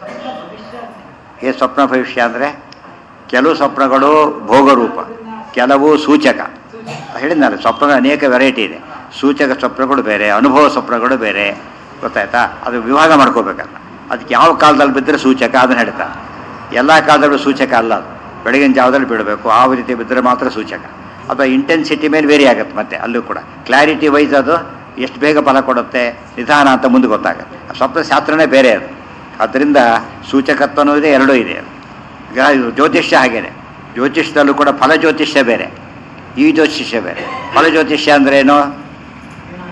[SPEAKER 1] ಏ ಸ್ವಪ್ನ ಭವಿಷ್ಯ ಅಂದರೆ ಕೆಲವು ಸ್ವಪ್ನಗಳು ಭೋಗರೂಪ ಕೆಲವು ಸೂಚಕ ಹೇಳಿದ್ನಲ್ಲ ಸ್ವಪ್ನಗಳು ಅನೇಕ ವೆರೈಟಿ ಇದೆ ಸೂಚಕ ಸ್ವಪ್ನಗಳು ಬೇರೆ ಅನುಭವ ಸ್ವಪ್ನಗಳು ಬೇರೆ ಗೊತ್ತಾಯ್ತಾ ಅದು ವಿಭಾಗ ಮಾಡ್ಕೋಬೇಕಲ್ಲ ಅದಕ್ಕೆ ಯಾವ ಕಾಲದಲ್ಲಿ ಬಿದ್ದರೆ ಸೂಚಕ ಅದನ್ನು ಹೇಳ್ತಾ ಎಲ್ಲ ಕಾಲದಲ್ಲೂ ಸೂಚಕ ಅಲ್ಲ ಅದು ಬೆಳಗಿನ ಜಾವದಲ್ಲಿ ಬಿಡಬೇಕು ಆ ರೀತಿ ಬಿದ್ದರೆ ಮಾತ್ರ ಸೂಚಕ ಅಥವಾ ಇಂಟೆನ್ಸಿಟಿ ಮೇಲೆ ವೇರಿ ಆಗುತ್ತೆ ಮತ್ತೆ ಅಲ್ಲೂ ಕೂಡ ಕ್ಲಾರಿಟಿ ವೈಸ್ ಅದು ಎಷ್ಟು ಬೇಗ ಫಲ ಕೊಡುತ್ತೆ ನಿಧಾನ ಅಂತ ಮುಂದೆ ಗೊತ್ತಾಗುತ್ತೆ ಆ ಸ್ವಪ್ನ ಶಾಸ್ತ್ರನೇ ಬೇರೆ ಅದು ಅದರಿಂದ ಸೂಚಕತ್ವನೂ ಇದೆ ಎರಡೂ ಇದೆ ಈಗ ಇದು ಜ್ಯೋತಿಷ್ಯ ಹಾಗೇನೆ ಜ್ಯೋತಿಷ್ಯದಲ್ಲೂ ಕೂಡ ಫಲ ಜ್ಯೋತಿಷ್ಯ ಬೇರೆ ಈ ಜ್ಯೋತಿಷ್ಯ ಬೇರೆ ಫಲ ಜ್ಯೋತಿಷ್ಯ ಅಂದ್ರೆ ಏನು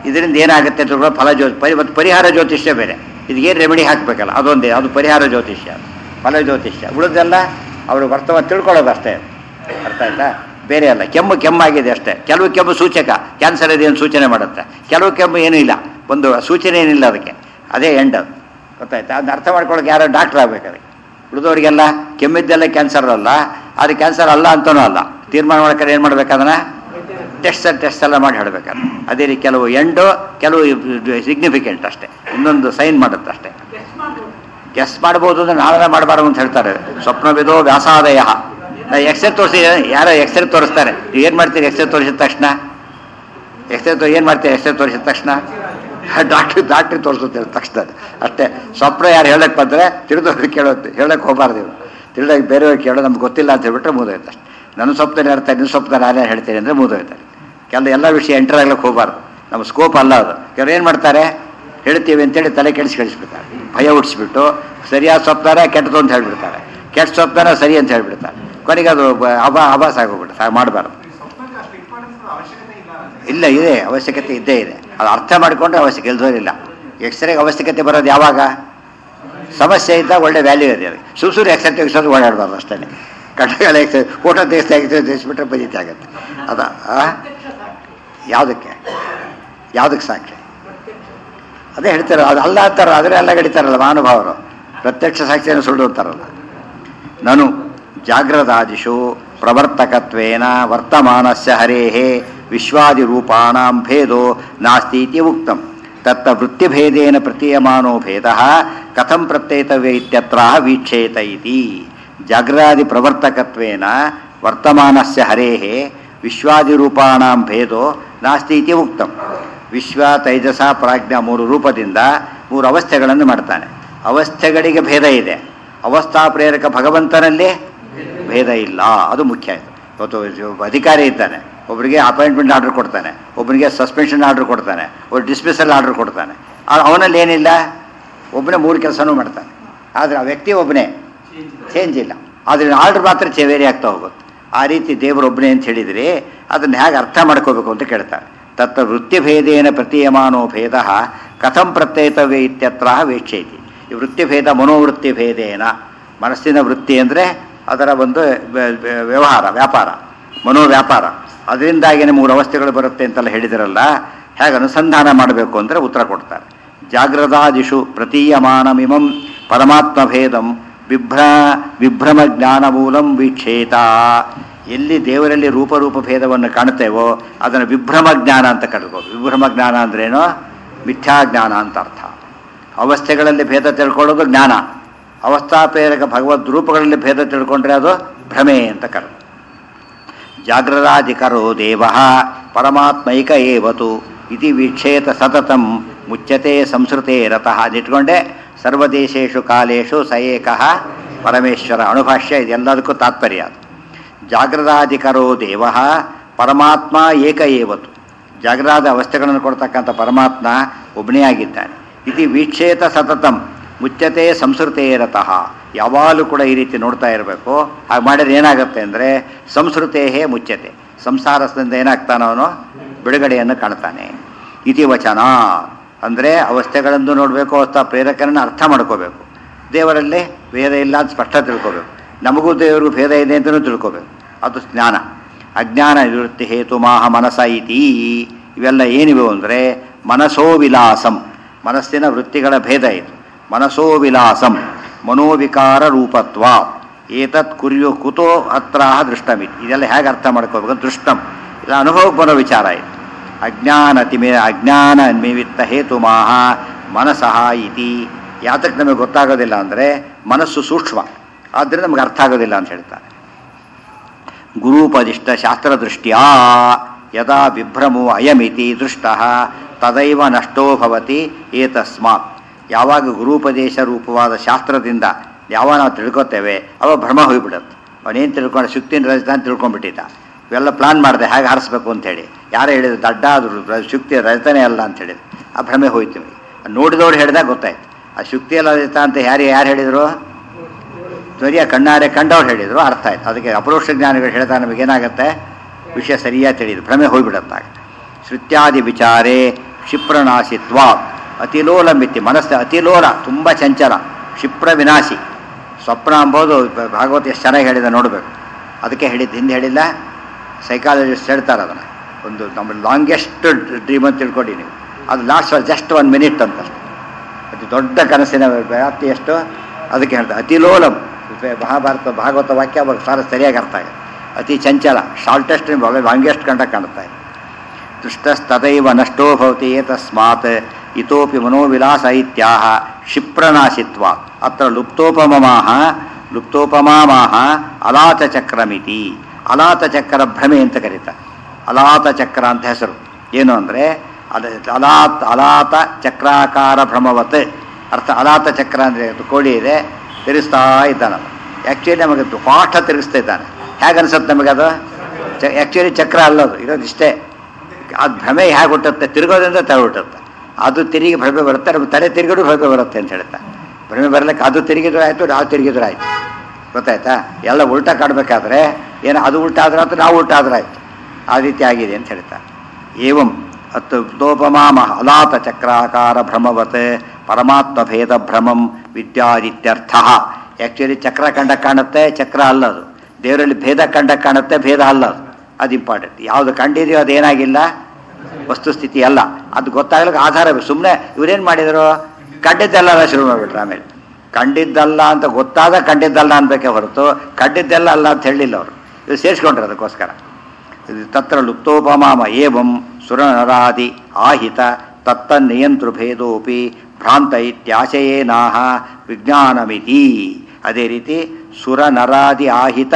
[SPEAKER 1] ಇದರಿಂದ ಏನಾಗುತ್ತೆ ಅಂತ ಕೂಡ ಫಲ ಜ್ಯೋತಿ ಪರಿ ಮತ್ತು ಪರಿಹಾರ ಜ್ಯೋತಿಷ್ಯ ಬೇರೆ ಇದಕ್ಕೇನು ರೆಮಿಡಿ ಹಾಕಬೇಕಲ್ಲ ಅದೊಂದೇ ಅದು ಪರಿಹಾರ ಜ್ಯೋತಿಷ್ಯ ಫಲ ಜ್ಯೋತಿಷ್ಯ ಉಳಿದೆಲ್ಲ ಅವರು ವರ್ತಮಾನ ತಿಳ್ಕೊಳ್ಳೋದು ಅಷ್ಟೇ ಅರ್ಥ ಆಯ್ತಾ ಬೇರೆ ಅಲ್ಲ ಕೆಮ್ಮು ಕೆಮ್ಮಾಗಿದೆ ಅಷ್ಟೇ ಕೆಲವು ಕೆಮ್ಮು ಸೂಚಕ ಕ್ಯಾನ್ಸರ್ ಇದೆ ಅಂತ ಸೂಚನೆ ಮಾಡುತ್ತೆ ಕೆಲವು ಕೆಮ್ಮು ಏನೂ ಇಲ್ಲ ಒಂದು ಸೂಚನೆ ಏನಿಲ್ಲ ಅದಕ್ಕೆ ಅದೇ ಎಂಡ್ ಅದು ಗೊತ್ತಾಯ್ತಾ ಅದನ್ನ ಅರ್ಥ ಮಾಡ್ಕೊಳ್ಳೋಕೆ ಯಾರೋ ಡಾಕ್ಟರ್ ಆಗ್ಬೇಕು ಅದಕ್ಕೆ ಉಳಿದವರಿಗೆಲ್ಲ ಕೆಮ್ಮಿದ್ದೆಲ್ಲ ಕ್ಯಾನ್ಸರ್ ಅಲ್ಲ ಅದು ಕ್ಯಾನ್ಸರ್ ಅಲ್ಲ ಅಂತನೂ ಅಲ್ಲ ತೀರ್ಮಾನ ಮಾಡ್ಕೊಂಡು ಏನು ಮಾಡ್ಬೇಕದನ್ನ ಟೆಸ್ಟ್ ಟೆಸ್ಟ್ ಎಲ್ಲ ಮಾಡಿ ಹೇಳಬೇಕಾದ್ರೆ ಅದೇ ರೀತಿ ಕೆಲವು ಎಂಡು ಕೆಲವು ಸಿಗ್ನಿಫಿಕೆಂಟ್ ಅಷ್ಟೇ ಇನ್ನೊಂದು ಸೈನ್ ಮಾಡುತ್ತೆ ಅಷ್ಟೇ ಗೆಸ್ ಮಾಡ್ಬೋದು ಅಂದ್ರೆ ನಾವೆಲ್ಲ ಮಾಡಬಾರ್ದು ಅಂತ ಹೇಳ್ತಾರೆ ಸ್ವಪ್ನವಿದೋ ವ್ಯಾಸಾದಯ ನಾ ಎಕ್ಸ್ರೇ ತೋರಿಸಿ ಯಾರೋ ಎಕ್ಸ್ರೇ ತೋರಿಸ್ತಾರೆ ನೀವು ಏನು ಮಾಡ್ತೀರಿ ಎಕ್ಸ್ರೇ ತೋರಿಸಿದ ತಕ್ಷಣ ಎಕ್ಸ್ರೇ ತೋ ಏನು ಮಾಡ್ತೀರಿ ಎಕ್ಸ್ರೇ ತೋರಿಸಿದ ತಕ್ಷಣ ಡಾಕ್ಟ್ರಿ ಡಾಕ್ಟ್ರಿ ತೋರಿಸುತ್ತೆ ತಕ್ಷಣ ಅಷ್ಟೇ ಸ್ವಪ್ನ ಯಾರು ಹೇಳಕ್ಕೆ ಬಂದರೆ ತಿಳಿದವ್ರಿಗೆ ಕೇಳೋದು ಹೇಳಕ್ಕೆ ಹೋಗಬಾರ್ದು ಇವ್ರು ತಿಳಿದಾಗ ಬೇರೆಯವ್ರಿಗೆ ಕೇಳೋ ನಮ್ಗೆ ಗೊತ್ತಿಲ್ಲ ಅಂತ ಹೇಳ್ಬಿಟ್ರೆ ಮುಗಿದೋಯ್ತು ಅಷ್ಟೇ ನನ್ನ ಸ್ವಪ್ನ ಹೇಳ್ತಾರೆ ನಿನ್ನ ಸ್ವಪ್ನ ನಾನೇ ಹೇಳ್ತೀನಿ ಅಂದರೆ ಮುಗಿದೋಯ್ತಾರೆ ಕೆಲ ಎಲ್ಲ ವಿಷಯ ಎಂಟರ್ ಆಗ್ಲಿಕ್ಕೆ ಹೋಗಬಾರ್ದು ನಮ್ಮ ಸ್ಕೋಪ್ ಅಲ್ಲ ಅದು ಕೆಲವ್ರು ಏನು ಮಾಡ್ತಾರೆ ಹೇಳ್ತೀವಿ ಅಂತೇಳಿ ತಲೆ ಕೆಡಿಸಿ ಕಳಿಸ್ಬಿಡ್ತಾರೆ ಭಯ ಹುಟ್ಟಿಸ್ಬಿಟ್ಟು ಸರಿಯಾದ ಸ್ವಪ್ನಾರ ಕೆಟ್ಟದು ಅಂತ ಹೇಳ್ಬಿಡ್ತಾರೆ ಕೆಟ್ಟ ಸ್ವಪ್ನಾರ ಸರಿ ಅಂತ ಹೇಳ್ಬಿಡ್ತಾರೆ ಕೊನೆಗೆ ಅದು ಬ- ಅಬ ಅಭಾಸ ಆಗೋಗ್ಬಿಡುತ್ತೆ ಹಾಗೆ ಮಾಡಬಾರ್ದು
[SPEAKER 2] ಈ ಸ್ವಪ್ನಕ್ಕೆ ಅಷ್ಟು ಇಂಪಾರ್ಟೆನ್ಸ್ ಅವಶ್ಯಕತೆ ಇಲ್ಲ ಅಂತ
[SPEAKER 1] ಇಲ್ಲ ಇದೆ ಅವಶ್ಯಕತೆ ಇದ್ದೇ ಇದೆ ಅದು ಅರ್ಥ ಮಾಡಿಕೊಂಡ್ರೆ ಅವಶ್ಯಕ ಇಲ್ದೋರಿಲ್ಲ ಎಕ್ಸ್ರೇಗೆ ಅವಶ್ಯಕತೆ ಬರೋದು ಯಾವಾಗ ಸಮಸ್ಯೆ ಇದ್ದಾಗ ಒಳ್ಳೆ ವ್ಯಾಲ್ಯೂ ಇದೆ ಅದಕ್ಕೆ ಸುಮ್ ಸುಮ್ಮನೆ ಎಕ್ಸ್ರೇ ತೆಗಿಸೋದು ಓಡಾಡಬಾರ್ದು ಅಷ್ಟೇ ಕಟ್ಟಗಳ ಎಕ್ಸ್ರೇ ಫೋಟೋ ತೆಗಿಸ್ತಾ ಎಕ್ಸ್ರೇ ತೆಗಿಸ್ಬಿಟ್ರೆ ಬದೀತಿ ಆಗುತ್ತೆ ಅದ ಆ? ಯಾವುದಕ್ಕೆ ಯಾವುದಕ್ಕೆ ಸಾಕ್ಷಿ ಅದೇ ಹೇಳ್ತಾರೆ ಅದು ಅಲ್ಲ ಅಂತಾರ ಆದರೆ ಎಲ್ಲ ಗಡಿತಾರಲ್ಲ ಮಹಾನುಭಾವರು ಪ್ರತ್ಯಕ್ಷ ಸಾಕ್ಷಿಯನ್ನು ಸುಳ್ಳು ಅಂತಾರಲ್ಲ ನನು ಜಾಗ್ರದಾದಿಷು ಪ್ರವರ್ತಕತ್ವೇನ ವರ್ತಮಾನಸ್ಯ ಹರೇಃ ವಿಶ್ವಾದಿರೂಪಾಣಾಂ ಭೇದೋ ನಾಸ್ತಿ ಇತಿ ಉಕ್ತಂ ತತ್ತ ವೃತ್ತಿಭೇದೇನ ಪ್ರತೀಯಮಾನೋ ಭೇದಃ ಕಥಂ ಪ್ರತ್ಯೇತವ್ಯ ಇತ್ಯತ್ರ ವೀಕ್ಷೇತ ಇತಿ ಜಾಗ್ರಾದಿ ಪ್ರವರ್ತಕತ್ವೇನ ವರ್ತಮಾನಸ್ಯ ಹರೇಃ ವಿಶ್ವಾದಿರೂಪಾಣಾಂ ಭೇದೋ ನಾಸ್ತಿ ಇತಿ ಉಕ್ತಂ ವಿಶ್ವ ತೈಜಸ ಪ್ರಾಜ್ಞಾ ಮೂರು ರೂಪದಿಂದ ಮೂರು ಅವಸ್ಥೆಗಳನ್ನು ಮಾಡ್ತಾನೆ ಅವಸ್ಥೆಗಳಿಗೆ ಭೇದ ಇದೆ ಅವಸ್ಥಾ ಪ್ರೇರಕ ಭಗವಂತನಲ್ಲಿ ಭೇದ ಇಲ್ಲ ಅದು ಮುಖ್ಯ ಆಯಿತು ಇವತ್ತು ಒಬ್ಬ ಅಧಿಕಾರಿ ಇದ್ದಾನೆ ಒಬ್ಬರಿಗೆ ಅಪಾಯಿಂಟ್ಮೆಂಟ್ ಆರ್ಡರ್ ಕೊಡ್ತಾನೆ ಒಬ್ಬನಿಗೆ ಸಸ್ಪೆನ್ಷನ್ ಆರ್ಡರ್ ಕೊಡ್ತಾನೆ ಒಬ್ಬ ಡಿಸ್ಮಿಸಲ್ ಆರ್ಡರ್ ಕೊಡ್ತಾನೆ ಆ- ಅವನಲ್ಲಿ ಏನಿಲ್ಲ ಒಬ್ಬನೇ ಮೂರು ಕೆಲಸನೂ ಮಾಡ್ತಾನೆ ಆದರೆ ಆ ವ್ಯಕ್ತಿ ಒಬ್ಬನೇ ಚೇಂಜ್ ಇಲ್ಲ ಆದರೆ ಆರ್ಡರ್ ಮಾತ್ರ ಚೇ ವೇರಿ ಆಗ್ತಾ ಹೋಗುತ್ತೆ ಆ ರೀತಿ ದೇವರೊಬ್ಬನೇ ಅಂತ ಹೇಳಿದರೆ ಅದನ್ನು ಹೇಗೆ ಅರ್ಥ ಮಾಡ್ಕೋಬೇಕು ಅಂತ ಕೇಳ್ತಾರೆ ತತ್ತ ವೃತ್ತಿಭೇದೇನ ಪ್ರತೀಯಮಾನೋ ಭೇದ ಕಥಂ ಪ್ರತ್ಯೇತವ್ಯ ಇತ್ಯತ್ರ ವೇಕ್ಷೇತಿ ಈ ವೃತ್ತಿಭೇದ ಮನೋವೃತ್ತಿಭೇದೇನ ಮನಸ್ಸಿನ ವೃತ್ತಿ ಅಂದರೆ ಅದರ ಒಂದು ವ್ಯ- ವ್ಯ- ವ್ಯವಹಾರ ವ್ಯಾಪಾರ ಮನೋವ್ಯಾಪಾರ ಅದರಿಂದಾಗಿನೇ ಮೂರು ಅವಸ್ಥೆಗಳು ಬರುತ್ತೆ ಅಂತೆಲ್ಲ ಹೇಳಿದಿರಲ್ಲ ಹೇಗೆ ಅನುಸಂಧಾನ ಮಾಡಬೇಕು ಅಂದರೆ ಉತ್ತರ ಕೊಡ್ತಾರೆ ಜಾಗ್ರದಾದಿಷು ಪ್ರತೀಯಮಾನಮಿಮಂ ಪರಮಾತ್ಮಭೇದಂ ವಿಭ್ರ ವಿಭ್ರಮ ಜ್ಞಾನಮೂಲಂ ವೀಕ್ಷೇತ ಎಲ್ಲಿ ದೇವರಲ್ಲಿ ರೂಪರೂಪ ಭೇದವನ್ನು ಕಾಣುತ್ತೇವೋ ಅದನ್ನು ವಿಭ್ರಮ ಜ್ಞಾನ ಅಂತ ಕರೆದು ವಿಭ್ರಮ ಜ್ಞಾನ ಅಂದ್ರೇನು ಮಿಥ್ಯಾ ಜ್ಞಾನ ಅಂತ ಅರ್ಥ ಅವಸ್ಥೆಗಳಲ್ಲಿ ಭೇದ ತಿಳ್ಕೊಳ್ಳೋದು ಜ್ಞಾನ ಅವಸ್ಥಾಪೇರಕ ಭಗವದ್ ರೂಪಗಳಲ್ಲಿ ಭೇದ ತಿಳ್ಕೊಂಡ್ರೆ ಅದು ಭ್ರಮೆ ಅಂತ ಕರೆದು ಜಾಗ್ರದಾಧಿಕರೋ ದೇವ ಪರಮಾತ್ಮೈಕ ಏವತು ಇತಿ ವೀಕ್ಷೇತ ಸತತಂ ಮುಚ್ಚತೆ ಸಂಸ್ಕೃತೆ ರತಃ ನಿಟ್ಕೊಂಡೆ ಸರ್ವದೇಶೇಶು ಕಾಲೇಶು ಸ ಏಕಃ ಪರಮೇಶ್ವರ ಅಣುಭಾಷ್ಯ ಇದೆಲ್ಲದಕ್ಕೂ ತಾತ್ಪರ್ಯ ಅದು ಜಾಗ್ರದಾಧಿಕರೋ ದೇವ ಪರಮಾತ್ಮ ಏಕ ಏವತು ಜಾಗ್ರಾದ ಅವಸ್ಥೆಗಳನ್ನು ಕೊಡ್ತಕ್ಕಂಥ ಪರಮಾತ್ಮ ಒಬ್ಬನೇ ಆಗಿದ್ದಾನೆ ಇತಿ ವೀಕ್ಷೇತ ಸತತಂ ಮುಚ್ಚತೆ ಸಂಸ್ಕೃತೇ ರತಃ ಯಾವಾಗಲೂ ಕೂಡ ಈ ರೀತಿ ನೋಡ್ತಾ ಇರಬೇಕು ಹಾಗೆ ಮಾಡಿದ್ರೆ ಏನಾಗುತ್ತೆ ಅಂದರೆ ಸಂಸ್ಕೃತೇ ಮುಚ್ಚತೆ ಸಂಸಾರದಿಂದ ಏನಾಗ್ತಾನೋ ಅವನು ಬಿಡುಗಡೆಯನ್ನು ಕಾಣ್ತಾನೆ ಇತಿ ವಚನ ಅಂದರೆ ಅವಸ್ಥೆಗಳನ್ನು ನೋಡಬೇಕು ಅವಸ್ಥಾ ಪ್ರೇರಕರನ್ನು ಅರ್ಥ ಮಾಡ್ಕೋಬೇಕು ದೇವರಲ್ಲಿ ಭೇದ ಇಲ್ಲ ಅಂತ ಸ್ಪಷ್ಟ ತಿಳ್ಕೋಬೇಕು ನಮಗೂ ದೇವರಿಗೂ ಭೇದ ಇದೆ ಅಂತಲೂ ತಿಳ್ಕೋಬೇಕು ಅದು ಜ್ಞಾನ ಅಜ್ಞಾನ ನಿವೃತ್ತಿ ಹೇತು ಮಾಹ ಮನಸ ಇತಿ ಇವೆಲ್ಲ ಏನಿವೆ ಅಂದರೆ ಮನಸೋ ವಿಲಾಸಂ ಮನಸ್ಸಿನ ವೃತ್ತಿಗಳ ಭೇದ ಇದು ಮನಸೋ ವಿಲಾಸಂ ಮನೋವಿಕಾರ ರೂಪತ್ವ ಏತತ್ ಕುರ್ಯು ಕುತೋ ಹತ್ರ ದೃಷ್ಟಮಿತಿ ಇದೆಲ್ಲ ಹೇಗೆ ಅರ್ಥ ಮಾಡ್ಕೋಬೇಕು ದೃಷ್ಟಂ ಇದು ಅನುಭವಕ್ಕೆ ಬರೋ ವಿಚಾರ ಇದು ಅಜ್ಞಾನ ತಿಮಿ ಅಜ್ಞಾನ ನಿಮಿತ್ತ ಹೇತು ಮಾಹ ಮನಸಃ ಇತಿ ಯಾತಕ್ಕೆ ನಮಗೆ ಗೊತ್ತಾಗೋದಿಲ್ಲ ಅಂದರೆ ಮನಸ್ಸು ಸೂಕ್ಷ್ಮ ಆದ್ದರಿಂದ ನಮಗೆ ಅರ್ಥ ಆಗೋದಿಲ್ಲ ಅಂತ ಹೇಳ್ತಾರೆ ಗುರೂಪದಿಷ್ಟ ಶಾಸ್ತ್ರದೃಷ್ಟ್ಯಾ ಯದಾ ವಿಭ್ರಮೋ ಅಯಮಿತಿ ದೃಷ್ಟ ತದೈವ ನಷ್ಟೋ ಭವತಿ ಏತಸ್ಮಾತ್ ಯಾವಾಗ ಗುರೂಪದೇಶ ರೂಪವಾದ ಶಾಸ್ತ್ರದಿಂದ ಯಾವ ನಾವು ತಿಳ್ಕೊತೇವೆ ಅವ ಭ್ರಮ ಹೋಗ್ಬಿಡುತ್ತೆ ಅವನೇನು ತಿಳ್ಕೊಂಡು ಶುಕ್ತಿನ ರಜತ ಅಂತ ತಿಳ್ಕೊಂಡ್ಬಿಟ್ಟಿದ್ದ ಇವೆಲ್ಲ ಪ್ಲಾನ್ ಮಾಡಿದೆ ಹೇಗೆ ಹಾರಿಸ್ಬೇಕು ಅಂತೇಳಿ ಯಾರು ಹೇಳಿದ್ರು ದಡ್ಡ ಅದು ಶುಕ್ತಿ ರಜತನೇ ಅಲ್ಲ ಅಂತ ಹೇಳಿದ್ರು ಆ ಭ್ರಮೆ ಹೋಯ್ತು ನಮಗೆ ನೋಡಿದವ್ರು ಹೇಳಿದಾಗ ಗೊತ್ತಾಯ್ತು ಆ ಶುಕ್ತಿ ಅಲ್ಲ ರಜತ ಅಂತ ಯಾರು ಯಾರು ಹೇಳಿದರು ಧ್ವರಿಯ ಕಣ್ಣಾರೆ ಕಂಡವ್ರು ಹೇಳಿದರು ಅರ್ಥ ಆಯ್ತು ಅದಕ್ಕೆ ಅಪರೋಕ್ಷ ಜ್ಞಾನಿಗಳು ಹೇಳಿದಾಗ ನಮಗೇನಾಗುತ್ತೆ ವಿಷಯ ಸರಿಯಾಗಿ ತಿಳಿದು ಭ್ರಮೆ ಹೋಗ್ಬಿಡತ್ತಾಗ ಶ್ರುತ್ಯಾದಿ ವಿಚಾರೇ ಕ್ಷಿಪ್ರನಾಶಿತ್ವ ಅತಿಲೋಲ ಮಿತಿ ಮನಸ್ಸು ಅತಿಲೋಲ ತುಂಬ ಚಂಚಲ ಕ್ಷಿಪ್ರ ವಿನಾಶಿ ಸ್ವಪ್ನ ಅಂಬೋದು ಭಾಗವತ ಎಷ್ಟು ಚೆನ್ನಾಗಿ ಹೇಳಿದ ನೋಡಬೇಕು ಅದಕ್ಕೆ ಹೇಳಿದ್ದು ಹಿಂದೆ ಹೇಳಿಲ್ಲ ಸೈಕಾಲಜಿಸ್ಟ್ ಹೇಳ್ತಾರೆ ಅದನ್ನು ಒಂದು ನಮ್ಮ ಲಾಂಗೆಸ್ಟ್ ಡ್ರೀಮ್ ಅಂತ ತಿಳ್ಕೊಂಡು ನೀವು ಅದು ಲಾಸ್ಟ್ ಜಸ್ಟ್ ಒನ್ ಮಿನಿಟ್ ಅಂತ ಅಷ್ಟೆ ಅದು ದೊಡ್ಡ ಕನಸಿನ ವ್ಯಾಪ್ತಿ ಎಷ್ಟು ಅದಕ್ಕೆ ಹೇಳ್ತಾರೆ ಅತಿಲೋಲಂ ಮಹಾಭಾರತ ಭಾಗವತ ವಾಕ್ಯ ಅವಾಗ ಸಾರ ಸರಿಯಾಗಿ ಅರ್ಥ ಆಗಿದೆ ಅತಿ ಚಂಚಲ ಶಾರ್ಟೆಸ್ಟ್ ಲಾಂಗೆಸ್ಟ್ ಕಂಡ ಕಾಣ್ತಾ ಇದೆ ದೃಷ್ಟಸ್ತದೈವ ನಷ್ಟೋ ಭವತಿ ತಸ್ಮಾತ್ ಇತೋಪಿ ಮನೋವಿಲಾಸ ಇತ್ಯಾಹ ಕ್ಷಿಪ್ರನಾಶಿತ್ವ ಅತ್ರ ಲುಪ್ತೋಪಮಮಾಹ ಲುಪ್ತೋಪಮಾಮಾಹ ಅಲಾತಚಕ್ರಮಿತಿ ಅಲಾತಚಕ್ರ ಭ್ರಮೆ ಅಂತ ಕರೀತಾರೆ ಅಲಾತಚಕ್ರ ಅಂತ ಹೆಸರು ಏನು ಅಂದರೆ ಅದ ಅಲಾತ್ ಅಲಾತ ಚಕ್ರಾಕಾರ ಭ್ರಮವತ್ ಅರ್ಥ ಅಲಾತ ಚಕ್ರ ಅಂದರೆ ಅದು ಕೋಳಿ ಇದೆ ತಿರುಗಿಸ್ತಾ ಇದ್ದಾನಲ್ಲ ಆ್ಯಕ್ಚುಲಿ ನಮಗೆ ಅದು ಫಾಸ್ಟ್ ತಿರುಗಿಸ್ತಾ ಇದ್ದಾನೆ ಹೇಗೆ ಅನ್ಸುತ್ತೆ ನಮಗದು ಚ ಆ್ಯಕ್ಚುಲಿ ಚಕ್ರ ಅಲ್ಲದು ಇರೋದು ಇಷ್ಟೇ ಅದು ಭ್ರಮೆ ಹೇಗೆ ಹುಟ್ಟುತ್ತೆ ತಿರುಗೋದ್ರಿಂದ ತಲೆ ಹುಟ್ಟುತ್ತೆ ಅದು ತಿರುಗಿ ಭ್ರಮೆ ಬರುತ್ತೆ ನಮ್ಮ ತಲೆ ತಿರುಗಿದ್ರು ಭ್ರಮೆ ಬರುತ್ತೆ ಅಂತ ಹೇಳ್ತಾ ಭ್ರಮೆ ಬರಲಿಕ್ಕೆ ಅದು ತಿರುಗಿದ್ರು ಆಯಿತು ನಾವು ತಿರುಗಿದ್ರು ಆಯಿತು ಗೊತ್ತಾಯ್ತಾ ಎಲ್ಲ ಉಲ್ಟಾ ಕಾಡಬೇಕಾದ್ರೆ ಏನು ಅದು ಉಲ್ಟಾ ಆದ್ರೆ ಆಯ್ತು ನಾವು ಉಲ್ಟಾ ಆದ್ರೆ ಆಯಿತು ಆ ರೀತಿ ಆಗಿದೆ ಅಂತ ಹೇಳ್ತಾರೆ ಏವಂ ಅತ್ತು ದೋಪಮಾಮ ಅಲಾತ ಚಕ್ರಾಕಾರ ಭ್ರಮವತ್ ಪರಮಾತ್ಮ ಭೇದ ಭ್ರಮಂ ವಿದ್ಯಾದಿತ್ಯರ್ಥ ಆ್ಯಕ್ಚುಲಿ ಚಕ್ರ ಕಂಡ ಕಾಣುತ್ತೆ ಚಕ್ರ ಅಲ್ಲದು ದೇವರಲ್ಲಿ ಭೇದ ಕಂಡ ಕಾಣುತ್ತೆ ಭೇದ ಅಲ್ಲದು ಅದು ಇಂಪಾರ್ಟೆಂಟ್ ಯಾವುದು ಕಂಡಿದೆಯೋ ಅದೇನಾಗಿಲ್ಲ ವಸ್ತುಸ್ಥಿತಿ ಅಲ್ಲ ಅದು ಗೊತ್ತಾಗ್ಲಿಕ್ಕೆ ಆಧಾರ ಸುಮ್ಮನೆ ಇವರೇನು ಮಾಡಿದರು ಕಂಡಿದ್ದಲ್ಲ ಶುರು ಮಾಡಿಬಿಟ್ರು ಆಮೇಲೆ ಕಂಡಿದ್ದಲ್ಲ ಅಂತ ಗೊತ್ತಾದ ಕಂಡಿದ್ದಲ್ಲ ಅನ್ಬೇಕೆ ಹೊರತು ಕಂಡಿದ್ದೆಲ್ಲ ಅಲ್ಲ ಅಂತ ಹೇಳಿಲ್ಲ ಅವರು ಇವ್ರು ಸೇರಿಸ್ಕೊಂಡ್ರು ಅದಕ್ಕೋಸ್ಕರ ಇದು ತತ್ರ ಲುಪ್ತೋಪಮಾಮ ಏವಂ ಸುರನರಾದಿ ಆಹಿತ ತತ್ತನ್ನಿಯಂತೃಭೇದೋಪಿ ಭ್ರಾಂತ ಇತ್ಯಾಶಯೇನಾಹ ವಿಜ್ಞಾನಮಿತಿ ಅದೇ ರೀತಿ ಸುರನರಾದಿ ಆಹಿತ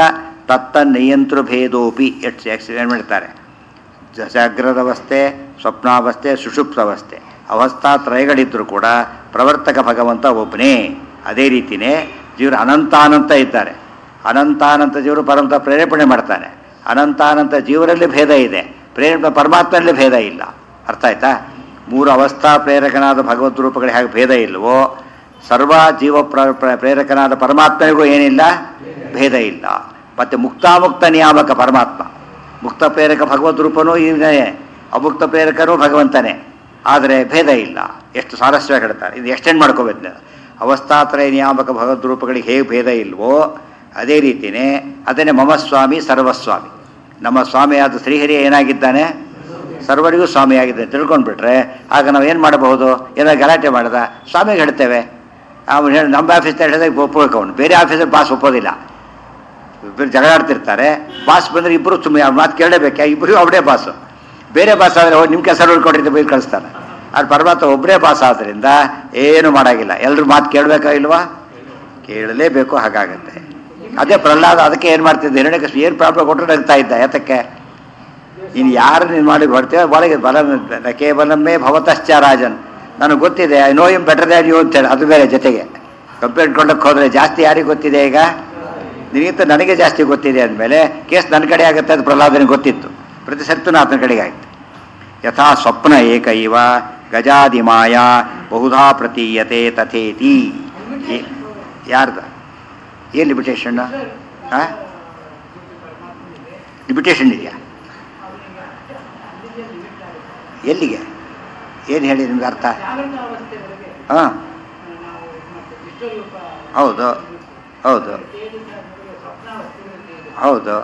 [SPEAKER 1] ತತ್ತನ್ನಿಯಂತೃಭೇದೋಪಿ ಎಷ್ಟು ಎಕ್ಸ್ಪ್ಲೇನ್ ಮಾಡ್ತಾರೆ ಜ- ಜಾಗ್ರದವಸ್ಥೆ ಸ್ವಪ್ನಾವಸ್ಥೆ ಸುಷುಪ್ತವಸ್ಥೆ ಅವಸ್ಥಾ ತ್ರಯಗಳಿದ್ದರೂ ಕೂಡ ಪ್ರವರ್ತಕ ಭಗವಂತ ಒಬ್ಬನೇ ಅದೇ ರೀತಿಯೇ ಜೀವರು ಅನಂತಾನಂತ ಇದ್ದಾರೆ ಅನಂತಾನಂತ ಜೀವರು ಪರಮತ ಪ್ರೇರೇಪಣೆ ಮಾಡ್ತಾನೆ ಅನಂತಾನಂತ ಜೀವರಲ್ಲಿ ಭೇದ ಇದೆ ಪ್ರೇರೇಪಣೆ ಪರಮಾತ್ಮನಲ್ಲಿ ಭೇದ ಇಲ್ಲ ಅರ್ಥ ಆಯ್ತಾ ಮೂರು ಅವಸ್ಥಾ ಪ್ರೇರಕನಾದ ಭಗವದ್ ರೂಪಗಳು ಹೇಗೆ ಭೇದ ಇಲ್ವೋ ಸರ್ವ ಜೀವ ಪ್ರ- ಪ್ರ- ಪ್ರೇರಕನಾದ ಪರಮಾತ್ಮನಿಗೂ ಏನಿಲ್ಲ ಭೇದ ಇಲ್ಲ ಮತ್ತು ಮುಕ್ತಾಮುಕ್ತ ನಿಯಾಮಕ ಪರಮಾತ್ಮ ಮುಕ್ತ ಪ್ರೇರಕ ಭಗವದ್ ರೂಪನೂ ಇವನೇ ಅಮುಕ್ತ ಪ್ರೇರಕನೂ ಭಗವಂತನೇ ಆದರೆ ಭೇದ ಇಲ್ಲ ಎಷ್ಟು ಸಾರಸ್ಯ ಹೇಳ್ತಾರೆ ಇದು ಎಕ್ಸ್ಟೆಂಡ್ ಮಾಡ್ಕೋಬೇಕು ನೀವು ಅವಸ್ಥಾತ್ರಯ ನಿಯಾಮಕ ಭಗವದ್ ರೂಪಗಳಿಗೆ ಹೇಗೆ ಭೇದ ಇಲ್ವೋ ಅದೇ ರೀತಿಯೇ ಅದನ್ನೇ ಮಮ ಸ್ವಾಮಿ ಸರ್ವಸ್ವಾಮಿ ನಮ್ಮ ಸ್ವಾಮಿಯಾದ ಶ್ರೀಹರಿ ಏನಾಗಿದ್ದಾನೆ ಸರ್ವರಿಗೂ ಸ್ವಾಮಿಯಾಗಿದ್ದಾನೆ ತಿಳ್ಕೊಂಡ್ಬಿಟ್ರೆ ಆಗ ನಾವು ಏನು ಮಾಡಬಹುದು ಏನೋ ಗಲಾಟೆ ಮಾಡ್ದ ಸ್ವಾಮಿಗೆ ಹೇಳ್ತೇವೆ ಅವನು ಹೇಳಿ ನಮ್ಮ ಆಫೀಸ್ನಲ್ಲಿ ಹೇಳಿದಾಗ ಒಪ್ಬೇಕು ಅವನು ಬೇರೆ ಆಫೀಸಲ್ಲಿ ಬಾಸ್ ಒಪ್ಪೋದಿಲ್ಲ ಇಬ್ಬರು ಜಗಳಾಡ್ತಿರ್ತಾರೆ ಬಾಸ್ ಬಂದರೆ ಇಬ್ಬರು ಸುಮ್ಮನೆ ಅವ್ರ ಮಾತು ಕೇಳಲೇಬೇಕು ಇಬ್ಬರು ಅವರೇ ಬಾಸು ಬೇರೆ ಬಾಸ್ ಆದರೆ ಹೋಗಿ ನಿಮ್ಮ ಕೆಲಸ ನೋಡ್ಕೊಂಡಿದ್ದೆ ಬೈದು ಕಳಿಸ್ತಾನೆ ಅದು ಪರಮಾತ್ಮ ಒಬ್ಬರೇ ಬಾಸ್ ಆದ್ದರಿಂದ ಏನು ಮಾಡೋಂಗಿಲ್ಲ ಎಲ್ಲರೂ ಮಾತು ಕೇಳಬೇಕಾ ಇಲ್ವಾ ಕೇಳಲೇಬೇಕು ಹಾಗಾಗತ್ತೆ ಅದೇ ಪ್ರಹ್ಲಾದ ಅದಕ್ಕೆ ಏನು ಮಾಡ್ತಿದ್ದೆ ಹಿರಣ್ಯಕೃಷ್ಣ ಏನು ಪ್ರಾಬ್ಲಮ್ ಕೊಟ್ಟರು ನಗ್ತಾ ಇದ್ದ ಯಾತಕ್ಕೆ ಇನ್ನು ಯಾರು ನೀನು ಮಾಡಿ ಬರ್ತೀವ ಒಳಗೆ ಬಲ ಕೇವಲಮ್ಮೇ ಭವತಶ್ಚ ರಾಜನ್ ನನಗೆ ಗೊತ್ತಿದೆ I know him better than you ಅಂತೇಳಿ ಅದು ಬೇರೆ ಜೊತೆಗೆ ಕಂಪ್ಲೇಂಟ್ ಕೊಡಕ್ಕೆ ಹೋದರೆ ಜಾಸ್ತಿ ಯಾರಿಗೆ ಗೊತ್ತಿದೆ ಈಗ ನಿನಗಿಂತ ನನಗೆ ಜಾಸ್ತಿ ಗೊತ್ತಿದೆ ಅಂದಮೇಲೆ ಕೇಸ್ ನನ್ನ ಕಡೆ ಆಗುತ್ತೆ ಅದು ಪ್ರಹ್ಲಾದನಿಗೆ ಗೊತ್ತಿತ್ತು ಪ್ರತಿ ಸತ್ತು ಆತನ ಕಡೆಗೆ ಆಯ್ತು ಯಥಾ ಸ್ವಪ್ನ ಏಕ ಇವ ಗಜಾದಿಮಾಯ ಬಹುಧಾ ಪ್ರತೀಯತೆ ತಥೇತಿ ಏ- ಯಾರ್ದ ಏನು ಲಿಮಿಟೇಷನ್ ಹಾಂ ಲಿಮಿಟೇಷನ್ ಇದೆಯಾ ಎಲ್ಲಿಗೆ ಏನು ಹೇಳಿ ನಿಮ್ಗೆ ಅರ್ಥ ಹಾಂ ಹೌದು ಹೌದು ಹೌದು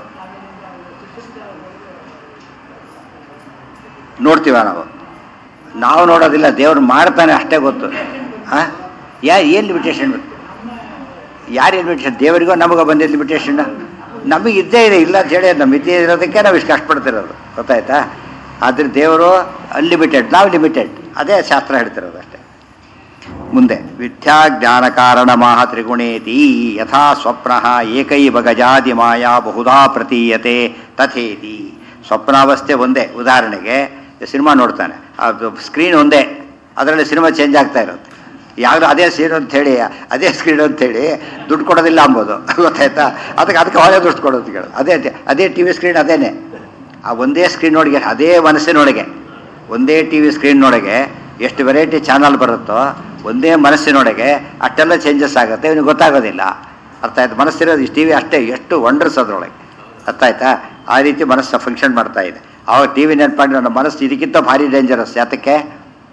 [SPEAKER 1] ನೋಡ್ತೀವ ನಾವು ನಾವು ನೋಡೋದಿಲ್ಲ ದೇವ್ರು ಮಾಡ್ತಾನೆ ಅಷ್ಟೇ ಗೊತ್ತು ಹಾಂ ಯಾ ಏನು ಲಿಮಿಟೇಷನ್ ಯಾರು ಲಿಮಿಟೇಷನ್ ದೇವರಿಗೋ ನಮಗೋ ಬಂದಿದ್ದು ಲಿಮಿಟೇಷನ್ ನಮಗೆ ಇದ್ದೇ ಇದೆ ಇಲ್ಲ ಅಂತ ಹೇಳಿ ನಮ್ಮ ಇದ್ದೇ ಇರೋದಕ್ಕೆ ನಾವು ಇಷ್ಟು ಕಷ್ಟಪಡ್ತಿರೋದು ಗೊತ್ತಾಯ್ತಾ ಆದರೆ ದೇವರು ಅನ್ಲಿಮಿಟೆಡ್ ನಾವು ಲಿಮಿಟೆಡ್ ಅದೇ ಶಾಸ್ತ್ರ ಹೇಳ್ತಿರೋದು ಅಷ್ಟೇ ಮುಂದೆ ವಿದ್ಯಾ ಜ್ಞಾನ ಕಾರಣ ಮಾಹ ತ್ರಿಗುಣೇತಿ ಯಥಾ ಸ್ವಪ್ನ ಏಕೈವ ಗಜಾದಿ ಮಾಯಾ ಬಹುಧಾ ಪ್ರತೀಯತೆ ತಥೇತಿ ಸ್ವಪ್ನಾವಸ್ಥೆ ಒಂದೇ ಉದಾಹರಣೆಗೆ ಸಿನಿಮಾ ನೋಡ್ತಾನೆ ಅದು ಸ್ಕ್ರೀನ್ ಒಂದೇ ಅದರಲ್ಲಿ ಸಿನಿಮಾ ಚೇಂಜ್ ಆಗ್ತಾ ಇರುತ್ತೆ ಯಾವುದು ಅದೇ ಸೀನ್ ಅಂತ ಹೇಳಿ ಅದೇ ಸ್ಕ್ರೀನ್ ಅಂತ ಹೇಳಿ ದುಡ್ಡು ಕೊಡೋದಿಲ್ಲ ಅಂಬೋದು ಗೊತ್ತಾಯ್ತಾ ಅದಕ್ಕೆ ಅದಕ್ಕೆ ಅವರೇ ದುಡ್ಡು ಕೊಡೋದು ಕೇಳೋದು ಅದೇ ಅದೇ ಟಿ ವಿ ಸ್ಕ್ರೀನ್ ಅದೇನೆ ಆ ಒಂದೇ ಸ್ಕ್ರೀನೊಳಗೆ ಅದೇ ಮನಸ್ಸಿನೊಳಗೆ ಒಂದೇ ಟಿ ವಿ ಸ್ಕ್ರೀನ್ನೊಳಗೆ ಎಷ್ಟು ವೆರೈಟಿ ಚಾನಲ್ ಬರುತ್ತೋ ಒಂದೇ ಮನಸ್ಸಿನೊಳಗೆ ಅಷ್ಟೆಲ್ಲ ಚೇಂಜಸ್ ಆಗುತ್ತೆ ಇವನಿಗೆ ಗೊತ್ತಾಗೋದಿಲ್ಲ ಅರ್ಥ ಆಯ್ತು ಮನಸ್ಸಿರೋದು ಟಿ ವಿ ಅಷ್ಟೇ ಎಷ್ಟು ವಂಡರ್ಸ್ ಅದರೊಳಗೆ ಅರ್ಥ ಆಯ್ತಾ ಆ ರೀತಿ ಮನಸ್ಸು ಫಂಕ್ಷನ್ ಮಾಡ್ತಾ ಇದೆ ಆವಾಗ ಟಿ ವಿ ನೆನಪಾಗಿ ನನ್ನ ಮನಸ್ಸು ಇದಕ್ಕಿಂತ ಭಾರಿ ಡೇಂಜರಸ್ ಯಾತಕ್ಕೆ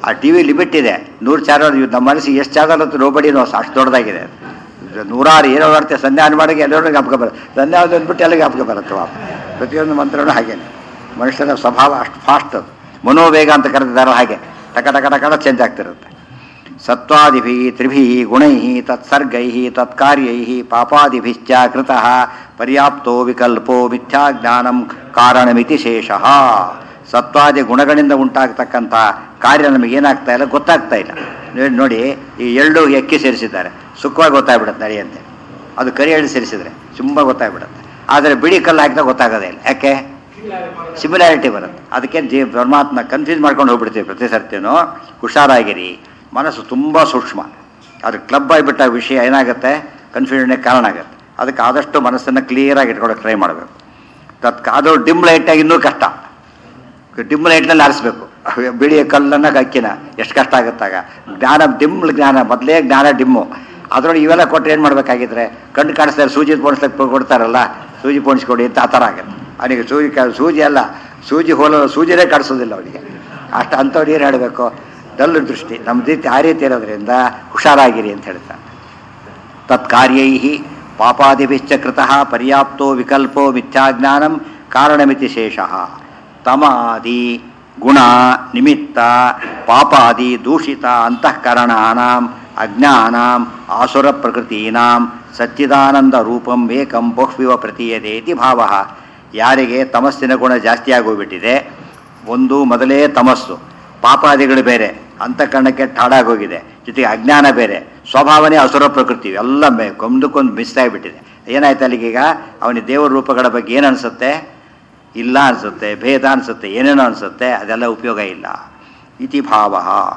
[SPEAKER 1] ಆ ಟಿ ವಿ ಲಿಮಿಟ್ ಇದೆ ನೂರು ಚಾನಲ್ ನಮ್ಮ ಮನಸ್ಸಿಗೆ ಎಷ್ಟು ಚಾನಲ್ ಅಂತ ನೋಬಡಿ ಅಷ್ಟು ದೊಡ್ಡದಾಗಿದೆ ನೂರಾರು ಏನೋ ಮಾಡ್ತೀವಿ ಸಂಧ್ಯಾನ ಮಾಡಿಗೆ ಎಲ್ಲರೂ ಜ್ಞಾಪಕ ಬರುತ್ತೆ ಸಂಧ್ಯಾವಧಿ ಅಂದ್ಬಿಟ್ಟು ಎಲ್ಲ ಜ್ಞಾಪಕ ಬರುತ್ತೆ ವಾಪ ಪ್ರತಿಯೊಂದು ಮಂತ್ರನೂ ಹಾಗೇನೆ ಮನುಷ್ಯನ ಸ್ವಭಾವ ಅಷ್ಟು ಫಾಸ್ಟ್ ಅದು ಮನೋವೇಗ ಅಂತ ಕರೆದಿದ್ದಾರೆ ಹಾಗೆ ಟಕ ಟಕ ಟಕ ಚೇಂಜ್ ಆಗ್ತಿರುತ್ತೆ ಸತ್ವಾದಿಭಿ ತ್ರಿಭಿ ಗುಣೈ ತತ್ಸರ್ಗೈ ತತ್ಕಾರ್ಯೈ ಪಾಪಾದಿಭಿಶ್ಚ ಕೃತಃ ಪರ್ಯಾಪ್ತೋ ವಿಕಲ್ಪೋ ಮಿಥ್ಯಾಜ್ಞಾನಂ ಕಾರಣಮಿತಿ ಶೇಷಃ ಸತ್ವಾದಿ ಗುಣಗಳಿಂದ ಉಂಟಾಗ್ತಕ್ಕಂಥ ಕಾರ್ಯ ನಮಗೆ ಏನಾಗ್ತಾ ಇಲ್ಲ ಗೊತ್ತಾಗ್ತಾ ಇಲ್ಲ ನೋಡಿ- ನೋಡಿ ಈ ಎಳ್ಳು ಎಕ್ಕಿ ಸೇರಿಸಿದ್ದಾರೆ ಸುಖವಾಗಿ ಗೊತ್ತಾಗ್ಬಿಡುತ್ತೆ ನಡೆಯಂತೆ ಅದು ಕರಿ ಎಳ್ಳು ಸೇರಿಸಿದ್ರೆ ತುಂಬ ಗೊತ್ತಾಗ್ಬಿಡುತ್ತೆ ಆದರೆ ಬಿಳಿ ಕಲ್ಲು ಹಾಕಿದಾಗ ಗೊತ್ತಾಗೋದೇ ಇಲ್ಲ ಯಾಕೆ ಸಿಮಿಲಾರಿಟಿ ಬರುತ್ತೆ ಅದಕ್ಕೆ ಜೀ ಪರಮಾತ್ಮ ಕನ್ಫ್ಯೂಸ್ ಮಾಡ್ಕೊಂಡು ಹೋಗ್ಬಿಡ್ತೀವಿ ಪ್ರತಿ ಸರ್ತಿನೂ ಹುಷಾರಾಗಿರಿ ಮನಸ್ಸು ತುಂಬ ಸೂಕ್ಷ್ಮ ಅದು ಕ್ಲಬ್ ಆಗಿಬಿಟ್ಟ ವಿಷಯ ಏನಾಗುತ್ತೆ ಕನ್ಫ್ಯೂಷನ್ಗೆ ಕಾರಣ ಆಗುತ್ತೆ ಅದಕ್ಕೆ ಆದಷ್ಟು ಮನಸ್ಸನ್ನು ಕ್ಲಿಯರಾಗಿ ಇಟ್ಕೊಳ್ಳೋಕೆ ಟ್ರೈ ಮಾಡಬೇಕು ತತ್ ಅದು ಡಿಮ್ ಲೈಟಾಗಿ ಇನ್ನೂ ಕಷ್ಟ ಡಿಮ್ ಲೈಟ್ನಲ್ಲಿ ಆರಿಸ್ಬೇಕು ಬಿಳಿ ಕಲ್ಲನ್ನು ಅಕ್ಕಿನ ಎಷ್ಟು ಕಷ್ಟ ಆಗುತ್ತಾಗ ಜ್ಞಾನ ಡಿಮ್ ಜ್ಞಾನ ಮೊದಲೇ ಜ್ಞಾನ ಡಿಮ್ಮು ಅದರೊಳಗೆ ಇವೆಲ್ಲ ಕೊಟ್ಟರೆ ಏನು ಮಾಡಬೇಕಾಗಿದ್ರೆ ಕಣ್ಣು ಕಾಣಿಸ್ತಾರೆ ಸೂಜಿ ಪೋಣಿಸ್ಲಿಕ್ಕೆ ಕೊಡ್ತಾರಲ್ಲ ಸೂಜಿ ಪೋಣಿಸ್ಕೊಡಿ ಅಂತ ಆ ಥರ ಆಗುತ್ತೆ ಅವನಿಗೆ ಸೂಜಿ ಕ ಸೂಜಿ ಅಲ್ಲ ಸೂಜಿ ಹೋಲ ಸೂಜಿನೇ ಕಾಣಿಸೋದಿಲ್ಲ ಅವನಿಗೆ ಅಷ್ಟು ಅಂಥವ್ರು ಏನು ಹೇಳಬೇಕು ಡಲ್ ದೃಷ್ಟಿ ನಮ್ಮ ರೀತಿ ಆ ರೀತಿ ಇರೋದ್ರಿಂದ ಹುಷಾರಾಗಿರಿ ಅಂತ ಹೇಳ್ತಾನೆ ತತ್ಕಾರ್ಯೈ ಪಾಪಾದಿಭಿಶ್ಚ ಕೃತಃ ಪರ್ಯಾಪ್ತೋ ವಿಕಲ್ಪೋ ಮಿಥ್ಯಾಜ್ಞಾನಂ ಕಾರಣಮಿತಿ ಶೇಷಃ ತಮಾದಿ ಗುಣ ನಿಮಿತ್ತ ಪಾಪಾದಿ ದೂಷಿತ ಅಂತಃಕರಣಾನಾಂ ಅಜ್ಞಾನಾಂ ಆಸುರ ಪ್ರಕೃತೀನಾಂ ಸಚ್ಚಿದಾನಂದ ರೂಪಂ ಏಕಂ ಬಹುವಿವ ಪ್ರತೀಯತೆ ಇತಿ ಭಾವ ಯಾರಿಗೆ ತಮಸ್ಸಿನ ಗುಣ ಜಾಸ್ತಿ ಆಗೋಗ್ಬಿಟ್ಟಿದೆ ಒಂದು ಮೊದಲೇ ತಮಸ್ಸು ಪಾಪಾದಿಗಳು ಬೇರೆ ಅಂತಃಕರಣಕ್ಕೆ ಠಾಡಾಗೋಗಿದೆ ಜೊತೆಗೆ ಅಜ್ಞಾನ ಬೇರೆ ಸ್ವಭಾವನೆ ಅಸುರ ಪ್ರಕೃತಿ ಎಲ್ಲ ಮೇ ಕೊಂದಕ್ಕೊಂದು ಮಿಸ್ ಆಗಿಬಿಟ್ಟಿದೆ ಏನಾಯ್ತು ಅಲ್ಲಿಗೀಗ ಅವನಿಗೆ ದೇವರ ರೂಪಗಳ ಬಗ್ಗೆ ಏನು ಅನಿಸುತ್ತೆ ಇಲ್ಲ ಅನಿಸುತ್ತೆ ಭೇದ ಅನಿಸುತ್ತೆ ಏನೇನೋ ಅನಿಸುತ್ತೆ ಅದೆಲ್ಲ ಉಪಯೋಗ ಇಲ್ಲ ಇತಿ ಭಾವ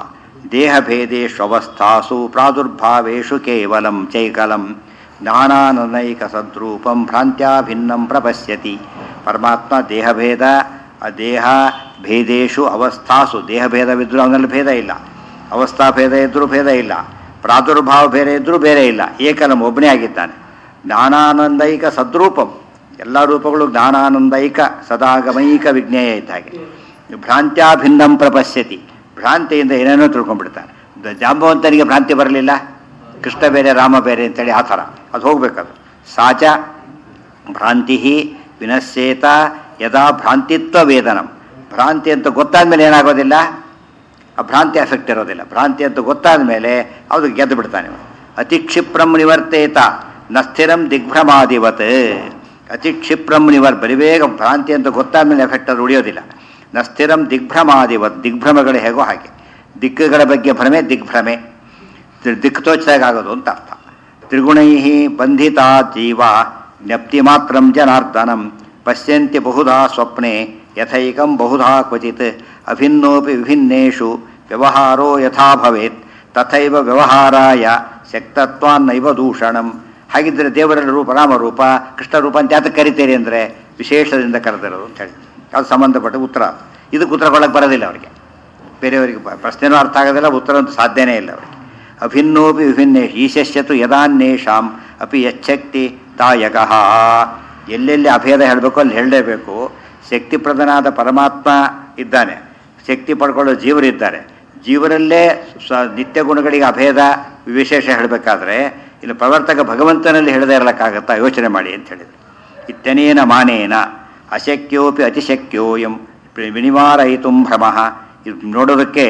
[SPEAKER 1] ದೇಹಭೇದೇಷ್ವಸ್ಥಾಸು ಪ್ರಾದುರ್ಭಾವೇಶು ಕೇವಲಂ ಚೈಕಲಂ ಜ್ಞಾನಾನೈಕ ಸದ್ರೂಪಂ ಭ್ರಾಂತ್ಯಾ ಭಿನ್ನಂ ಪ್ರಪಶ್ಯತಿ ಪರಮಾತ್ಮ ದೇಹಭೇದ ಆ ದೇಹ ಭೇದೇಶು ಅವಸ್ಥಾಸು ದೇಹಭೇದವಿದ್ದರೂ ಅವನಲ್ಲಿ ಭೇದ ಇಲ್ಲ ಅವಸ್ಥಾ ಭೇದ ಇದ್ದರೂ ಭೇದ ಇಲ್ಲ ಪ್ರಾದುರ್ಭಾವ ಬೇರೆ ಇದ್ದರೂ ಬೇರೆ ಇಲ್ಲ ಏಕಲಂ ಒಬ್ಬನೇ ಆಗಿದ್ದಾನೆ ಜ್ಞಾನಾನಂದೈಕ ಸದ್ರೂಪಂ ಎಲ್ಲ ರೂಪಗಳು ಜ್ಞಾನಾನಂದೈಕ ಸದಾಗಮೈಕ ವಿಜ್ಞೇಯ ಇದ್ದ ಹಾಗೆ ಭ್ರಾಂತ್ಯಾ ಭಿನ್ನಂ ಪ್ರಪಶ್ಯತಿ ಭ್ರಾಂತಿಯಿಂದ ಏನೇನೋ ತಿಳ್ಕೊಂಡ್ಬಿಡ್ತಾನೆ ದ- ಜಾಂಬವಂತನಿಗೆ ಭ್ರಾಂತಿ ಬರಲಿಲ್ಲ ಕೃಷ್ಣ ಬೇರೆ ರಾಮ ಬೇರೆ ಅಂತೇಳಿ ಆ ಥರ ಅದು ಹೋಗ್ಬೇಕದು ಸಾಚ ಭ್ರಾಂತಿ ವಿನಶ್ಯೇತ ಯದಾ ಭ್ರಾಂತಿತ್ವ ವೇದನಂ ಭ್ರಾಂತಿ ಅಂತ ಗೊತ್ತಾದ ಮೇಲೆ ಏನಾಗೋದಿಲ್ಲ ಆ ಭ್ರಾಂತಿ ಎಫೆಕ್ಟ್ ಇರೋದಿಲ್ಲ ಭ್ರಾಂತಿ ಅಂತ ಗೊತ್ತಾದ ಮೇಲೆ ಅದು ಗೆದ್ದು ಬಿಡ್ತಾನೆ ಇವ. ಅತಿ ಕ್ಷಿಪ್ರಂ ನಿವರ್ತೇತ ನ ಸ್ಥಿರಂ ದಿಗ್ಭ್ರಮಾದಿವತ್ ಅತಿ ಕ್ಷಿಪ್ರಂ ನಿವರ್ ಬರಿ ಬೇಗ ಭ್ರಾಂತಿ ಅಂತ ಗೊತ್ತಾದ ಮೇಲೆ ಎಫೆಕ್ಟ್ ಅದು ಉಳಿಯೋದಿಲ್ಲ ನ ಸ್ಥಿರಂ ದಿಗ್ಭ್ರಮಾದಿವತ್ ದಿಗ್ಭ್ರಮಗಳು ಹೇಗೋ ಹಾಗೆ ದಿಕ್ಕುಗಳ ಬಗ್ಗೆ ಭ್ರಮೆ ದಿಗ್ಭ್ರಮೆ ತಿ- ದಿಕ್ಕು ತೋಚಿದಾಗ ಆಗೋದು ಅಂತ ಅರ್ಥ ತ್ರಿಗುಣೈ ಬಂಧಿತ ಜೀವ ಜ್ಞಪ್ತಿ ಮಾತ್ರಂ ಜನಾರ್ದನಂ ಪಶ್ಯಂತಿ ಬಹುಧಾ ಸ್ವಪ್ನೆ ಯಥೈಕಂ ಬಹುಧಾ ಕ್ವಚಿತ್ ಅಭಿನ್ನೋಪಿ ವಿಭಿನ್ನೇಷು ವ್ಯವಹಾರೋ ಯಥಾ ಭವೇತ್ ತಥೈವ ವ್ಯವಹಾರಾಯ ಶಕ್ತತ್ವಾನ್ನೈವ ದೂಷಣಂ ಹಾಗಿದ್ದರೆ ದೇವರ ರೂಪ ರಾಮರೂಪ ಕೃಷ್ಣ ರೂಪ ಅಂತ ಯಾತಕ್ಕೆ ಕರಿತೀರಿ ಅಂದರೆ ವಿಶೇಷದಿಂದ ಕರೆದಿರೋದು ಅಂತ ಹೇಳಿ ಅದು ಸಂಬಂಧಪಟ್ಟ ಉತ್ತರ ಇದಕ್ಕೆ ಉತ್ತರ ಕೊಡಕ್ಕೆ ಬರೋದಿಲ್ಲ ಅವರಿಗೆ ಬೇರೆಯವರಿಗೆ ಪ- ಪ್ರಶ್ನೆನೂ ಅರ್ಥ ಆಗೋದಿಲ್ಲ ಉತ್ತರ ಅಂತೂ ಸಾಧ್ಯನೇ ಇಲ್ಲ ಅವರಿಗೆ ಅಭಿನ್ನೋಪಿ ವಿಭಿನ್ನೇ ಈಶಸ್ಯತು ಯದಾನ್ಯೇಷಾಂ ಅಪಿ ಯಚ್ಛಕ್ತಿ ತಾಯಕಃ ಎಲ್ಲೆಲ್ಲಿ ಅಭೇದ ಹೇಳಬೇಕು ಅಲ್ಲಿ ಹೇಳಲೇಬೇಕು ಶಕ್ತಿ ಪ್ರಧಾನಾದ ಪರಮಾತ್ಮ ಇದ್ದಾನೆ ಶಕ್ತಿ ಪಡ್ಕೊಳ್ಳೋ ಜೀವರಿದ್ದಾರೆ ಜೀವನಲ್ಲೇ ಸ್ವ ನಿತ್ಯ ಗುಣಗಳಿಗೆ ಅಭೇದ ವಿಶೇಷ ಹೇಳಬೇಕಾದ್ರೆ ಇಲ್ಲಿ ಪ್ರವರ್ತಕ ಭಗವಂತನಲ್ಲಿ ಹೇಳದೇ ಇರಲಿಕ್ಕಾಗತ್ತಾ ಯೋಚನೆ ಮಾಡಿ ಅಂತ ಹೇಳಿದ್ರು ಇತ್ಯನೇನ ಮಾನೇನ ಅಶಕ್ಯೋಪಿ ಅತಿಶಕ್ಯೋಯಂ ವಿನಿವಾರಯಿತು ಭ್ರಮಃ ಇದು ನೋಡೋದಕ್ಕೆ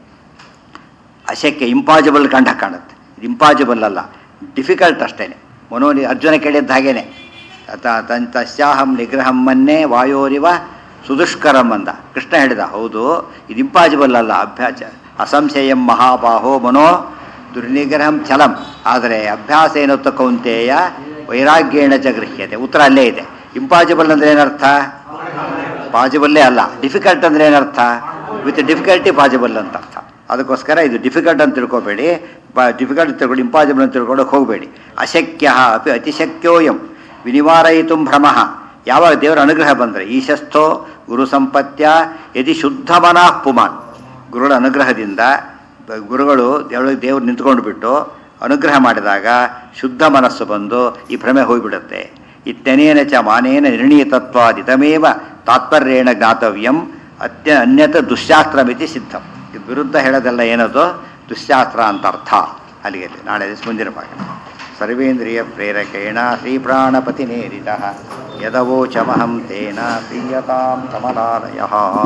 [SPEAKER 1] ಅಶಕ್ಯ ಇಂಪಾಸಿಬಲ್ ಕಂಡ ಕಾಣುತ್ತೆ ಇದು ಇಂಪಾಸಿಬಲ್ ಅಲ್ಲ ಡಿಫಿಕಲ್ಟ್ ಅಷ್ಟೇ ಮನೋನಿ ಅರ್ಜುನ ಕೇಳಿದ್ದ ಹಾಗೇನೆ ತ- ತನ್- ತಸ್ಯಾಹಂ ನಿಗ್ರಹಂ ಮನ್ನೇ ವಾಯೋರಿವ ಸುದುಷ್ಕರಂ ಅಂದ ಕೃಷ್ಣ ಹೇಳಿದ ಹೌದು ಇದು ಇಂಪಾಸಿಬಲ್ ಅಲ್ಲ ಅಭ್ಯಾಸ ಅಸಂಶಯಂ ಮಹಾಬಾಹೋ ಮನೋ ದುರ್ನಿಗ್ರಹಂ ಛಲಂ ಆದರೆ ಅಭ್ಯಾಸ ಏನೊತ್ತ ಕೌಂತೆಯ ವೈರಾಗ್ಯೇಣ ಚ ಗೃಹ್ಯತೆ ಉತ್ತರ ಅಲ್ಲೇ ಇದೆ ಇಂಪಾಸಿಬಲ್ ಅಂದ್ರೆ ಏನರ್ಥ ಪಾಸಿಬಲ್ಲೇ ಅಲ್ಲ ಡಿಫಿಕಲ್ಟ್ ಅಂದ್ರೆ ಏನರ್ಥ ವಿತ್ ಡಿಫಿಕಲ್ಟಿ ಪಾಸಿಬಲ್ ಅಂತ ಅರ್ಥ ಅದಕ್ಕೋಸ್ಕರ ಇದು ಡಿಫಿಕಲ್ಟ್ ಅಂತ ತಿಳ್ಕೊಬೇಡಿ ಡಿಫಿಕಲ್ಟ್ ತಿಳ್ಕೊಂಡು ಇಂಪಾಸಿಬಲ್ ಅಂತ ತಿಳ್ಕೊಳ್ಳೋಕೆ ಹೋಗಬೇಡಿ ಅಶಕ್ಯ ಅಪಿ ಅತಿಶಕ್ಯೋಯಂ ವಿನಿವಾರಯಿತು ಭ್ರಮಃ ಯಾವಾಗ ದೇವರ ಅನುಗ್ರಹ ಬಂದರೆ ಈಶಸ್ಥೋ ಗುರು ಸಂಪತ್ಯ ಯದಿ ಶುದ್ಧ ಮನಃ ಪುಮಾನ್ ಗುರುಗಳ ಅನುಗ್ರಹದಿಂದ ಬ- ಗುರುಗಳು ದೇವರ ದೇವರು ನಿಂತ್ಕೊಂಡು ಬಿಟ್ಟು ಅನುಗ್ರಹ ಮಾಡಿದಾಗ ಶುದ್ಧ ಮನಸ್ಸು ಬಂದು ಈ ಭ್ರಮೆ ಹೋಗಿಬಿಡುತ್ತೆ ಇತ್ಯನೇನ ಚ ಮಾನೇನ ನಿರ್ಣೀತತ್ವಾದಿತಮೇವ ತಾತ್ಪರ್ಯೇಣ ಜ್ಞಾತವ್ಯಂ ಅತ್ಯ ಅನ್ಯತ ದುಶ್ಯಾಸ್ತ್ರಮಿತಿ ಸಿದ್ಧಂ ಇದು ವಿರುದ್ಧ ಹೇಳೋದೆಲ್ಲ ಏನದು ದುಶ್ಯಾಸ್ತ್ರ ಅಂತ ಅರ್ಥ ಅಲ್ಲಿಗೆ ಇಲ್ಲಿ. ನಾಳೆ ದಿವಸ ಮುಂದಿನ ಭಾಗ ಸರ್ವೇಂದ್ರಿಯ ಪ್ರೇರಕೇಣ ಶ್ರೀಪ್ರಾಣಪತಿ ನೇರಿತ ಯದವೋಚಮಹಂ ತೇನ ಪ್ರೀಯತಾಂ ಕಮಲಾಲಯ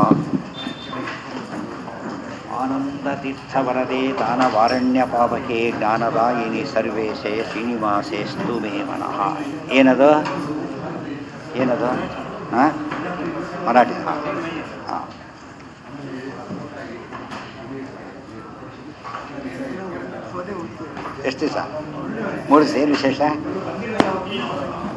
[SPEAKER 1] ಆನಂದತೀರ್ಥವರದೆ ದಾನವಾರಣ್ಯ ಪಾವಕೆ ಜ್ಞಾನದಾಯಿನಿ ಸರ್ವೇಶೇ ಶ್ರೀನಿವಾಸೇಸ್ತು ಮೇ ಮನಃ ಏನದು ಏನದು ಹಾಂ ಮರಾಠಿ ಹಾಂ ಹಾಂ ಎಷ್ಟು ದಿವಸ ಮೂರು ದಿವಸ ಏನು ವಿಶೇಷ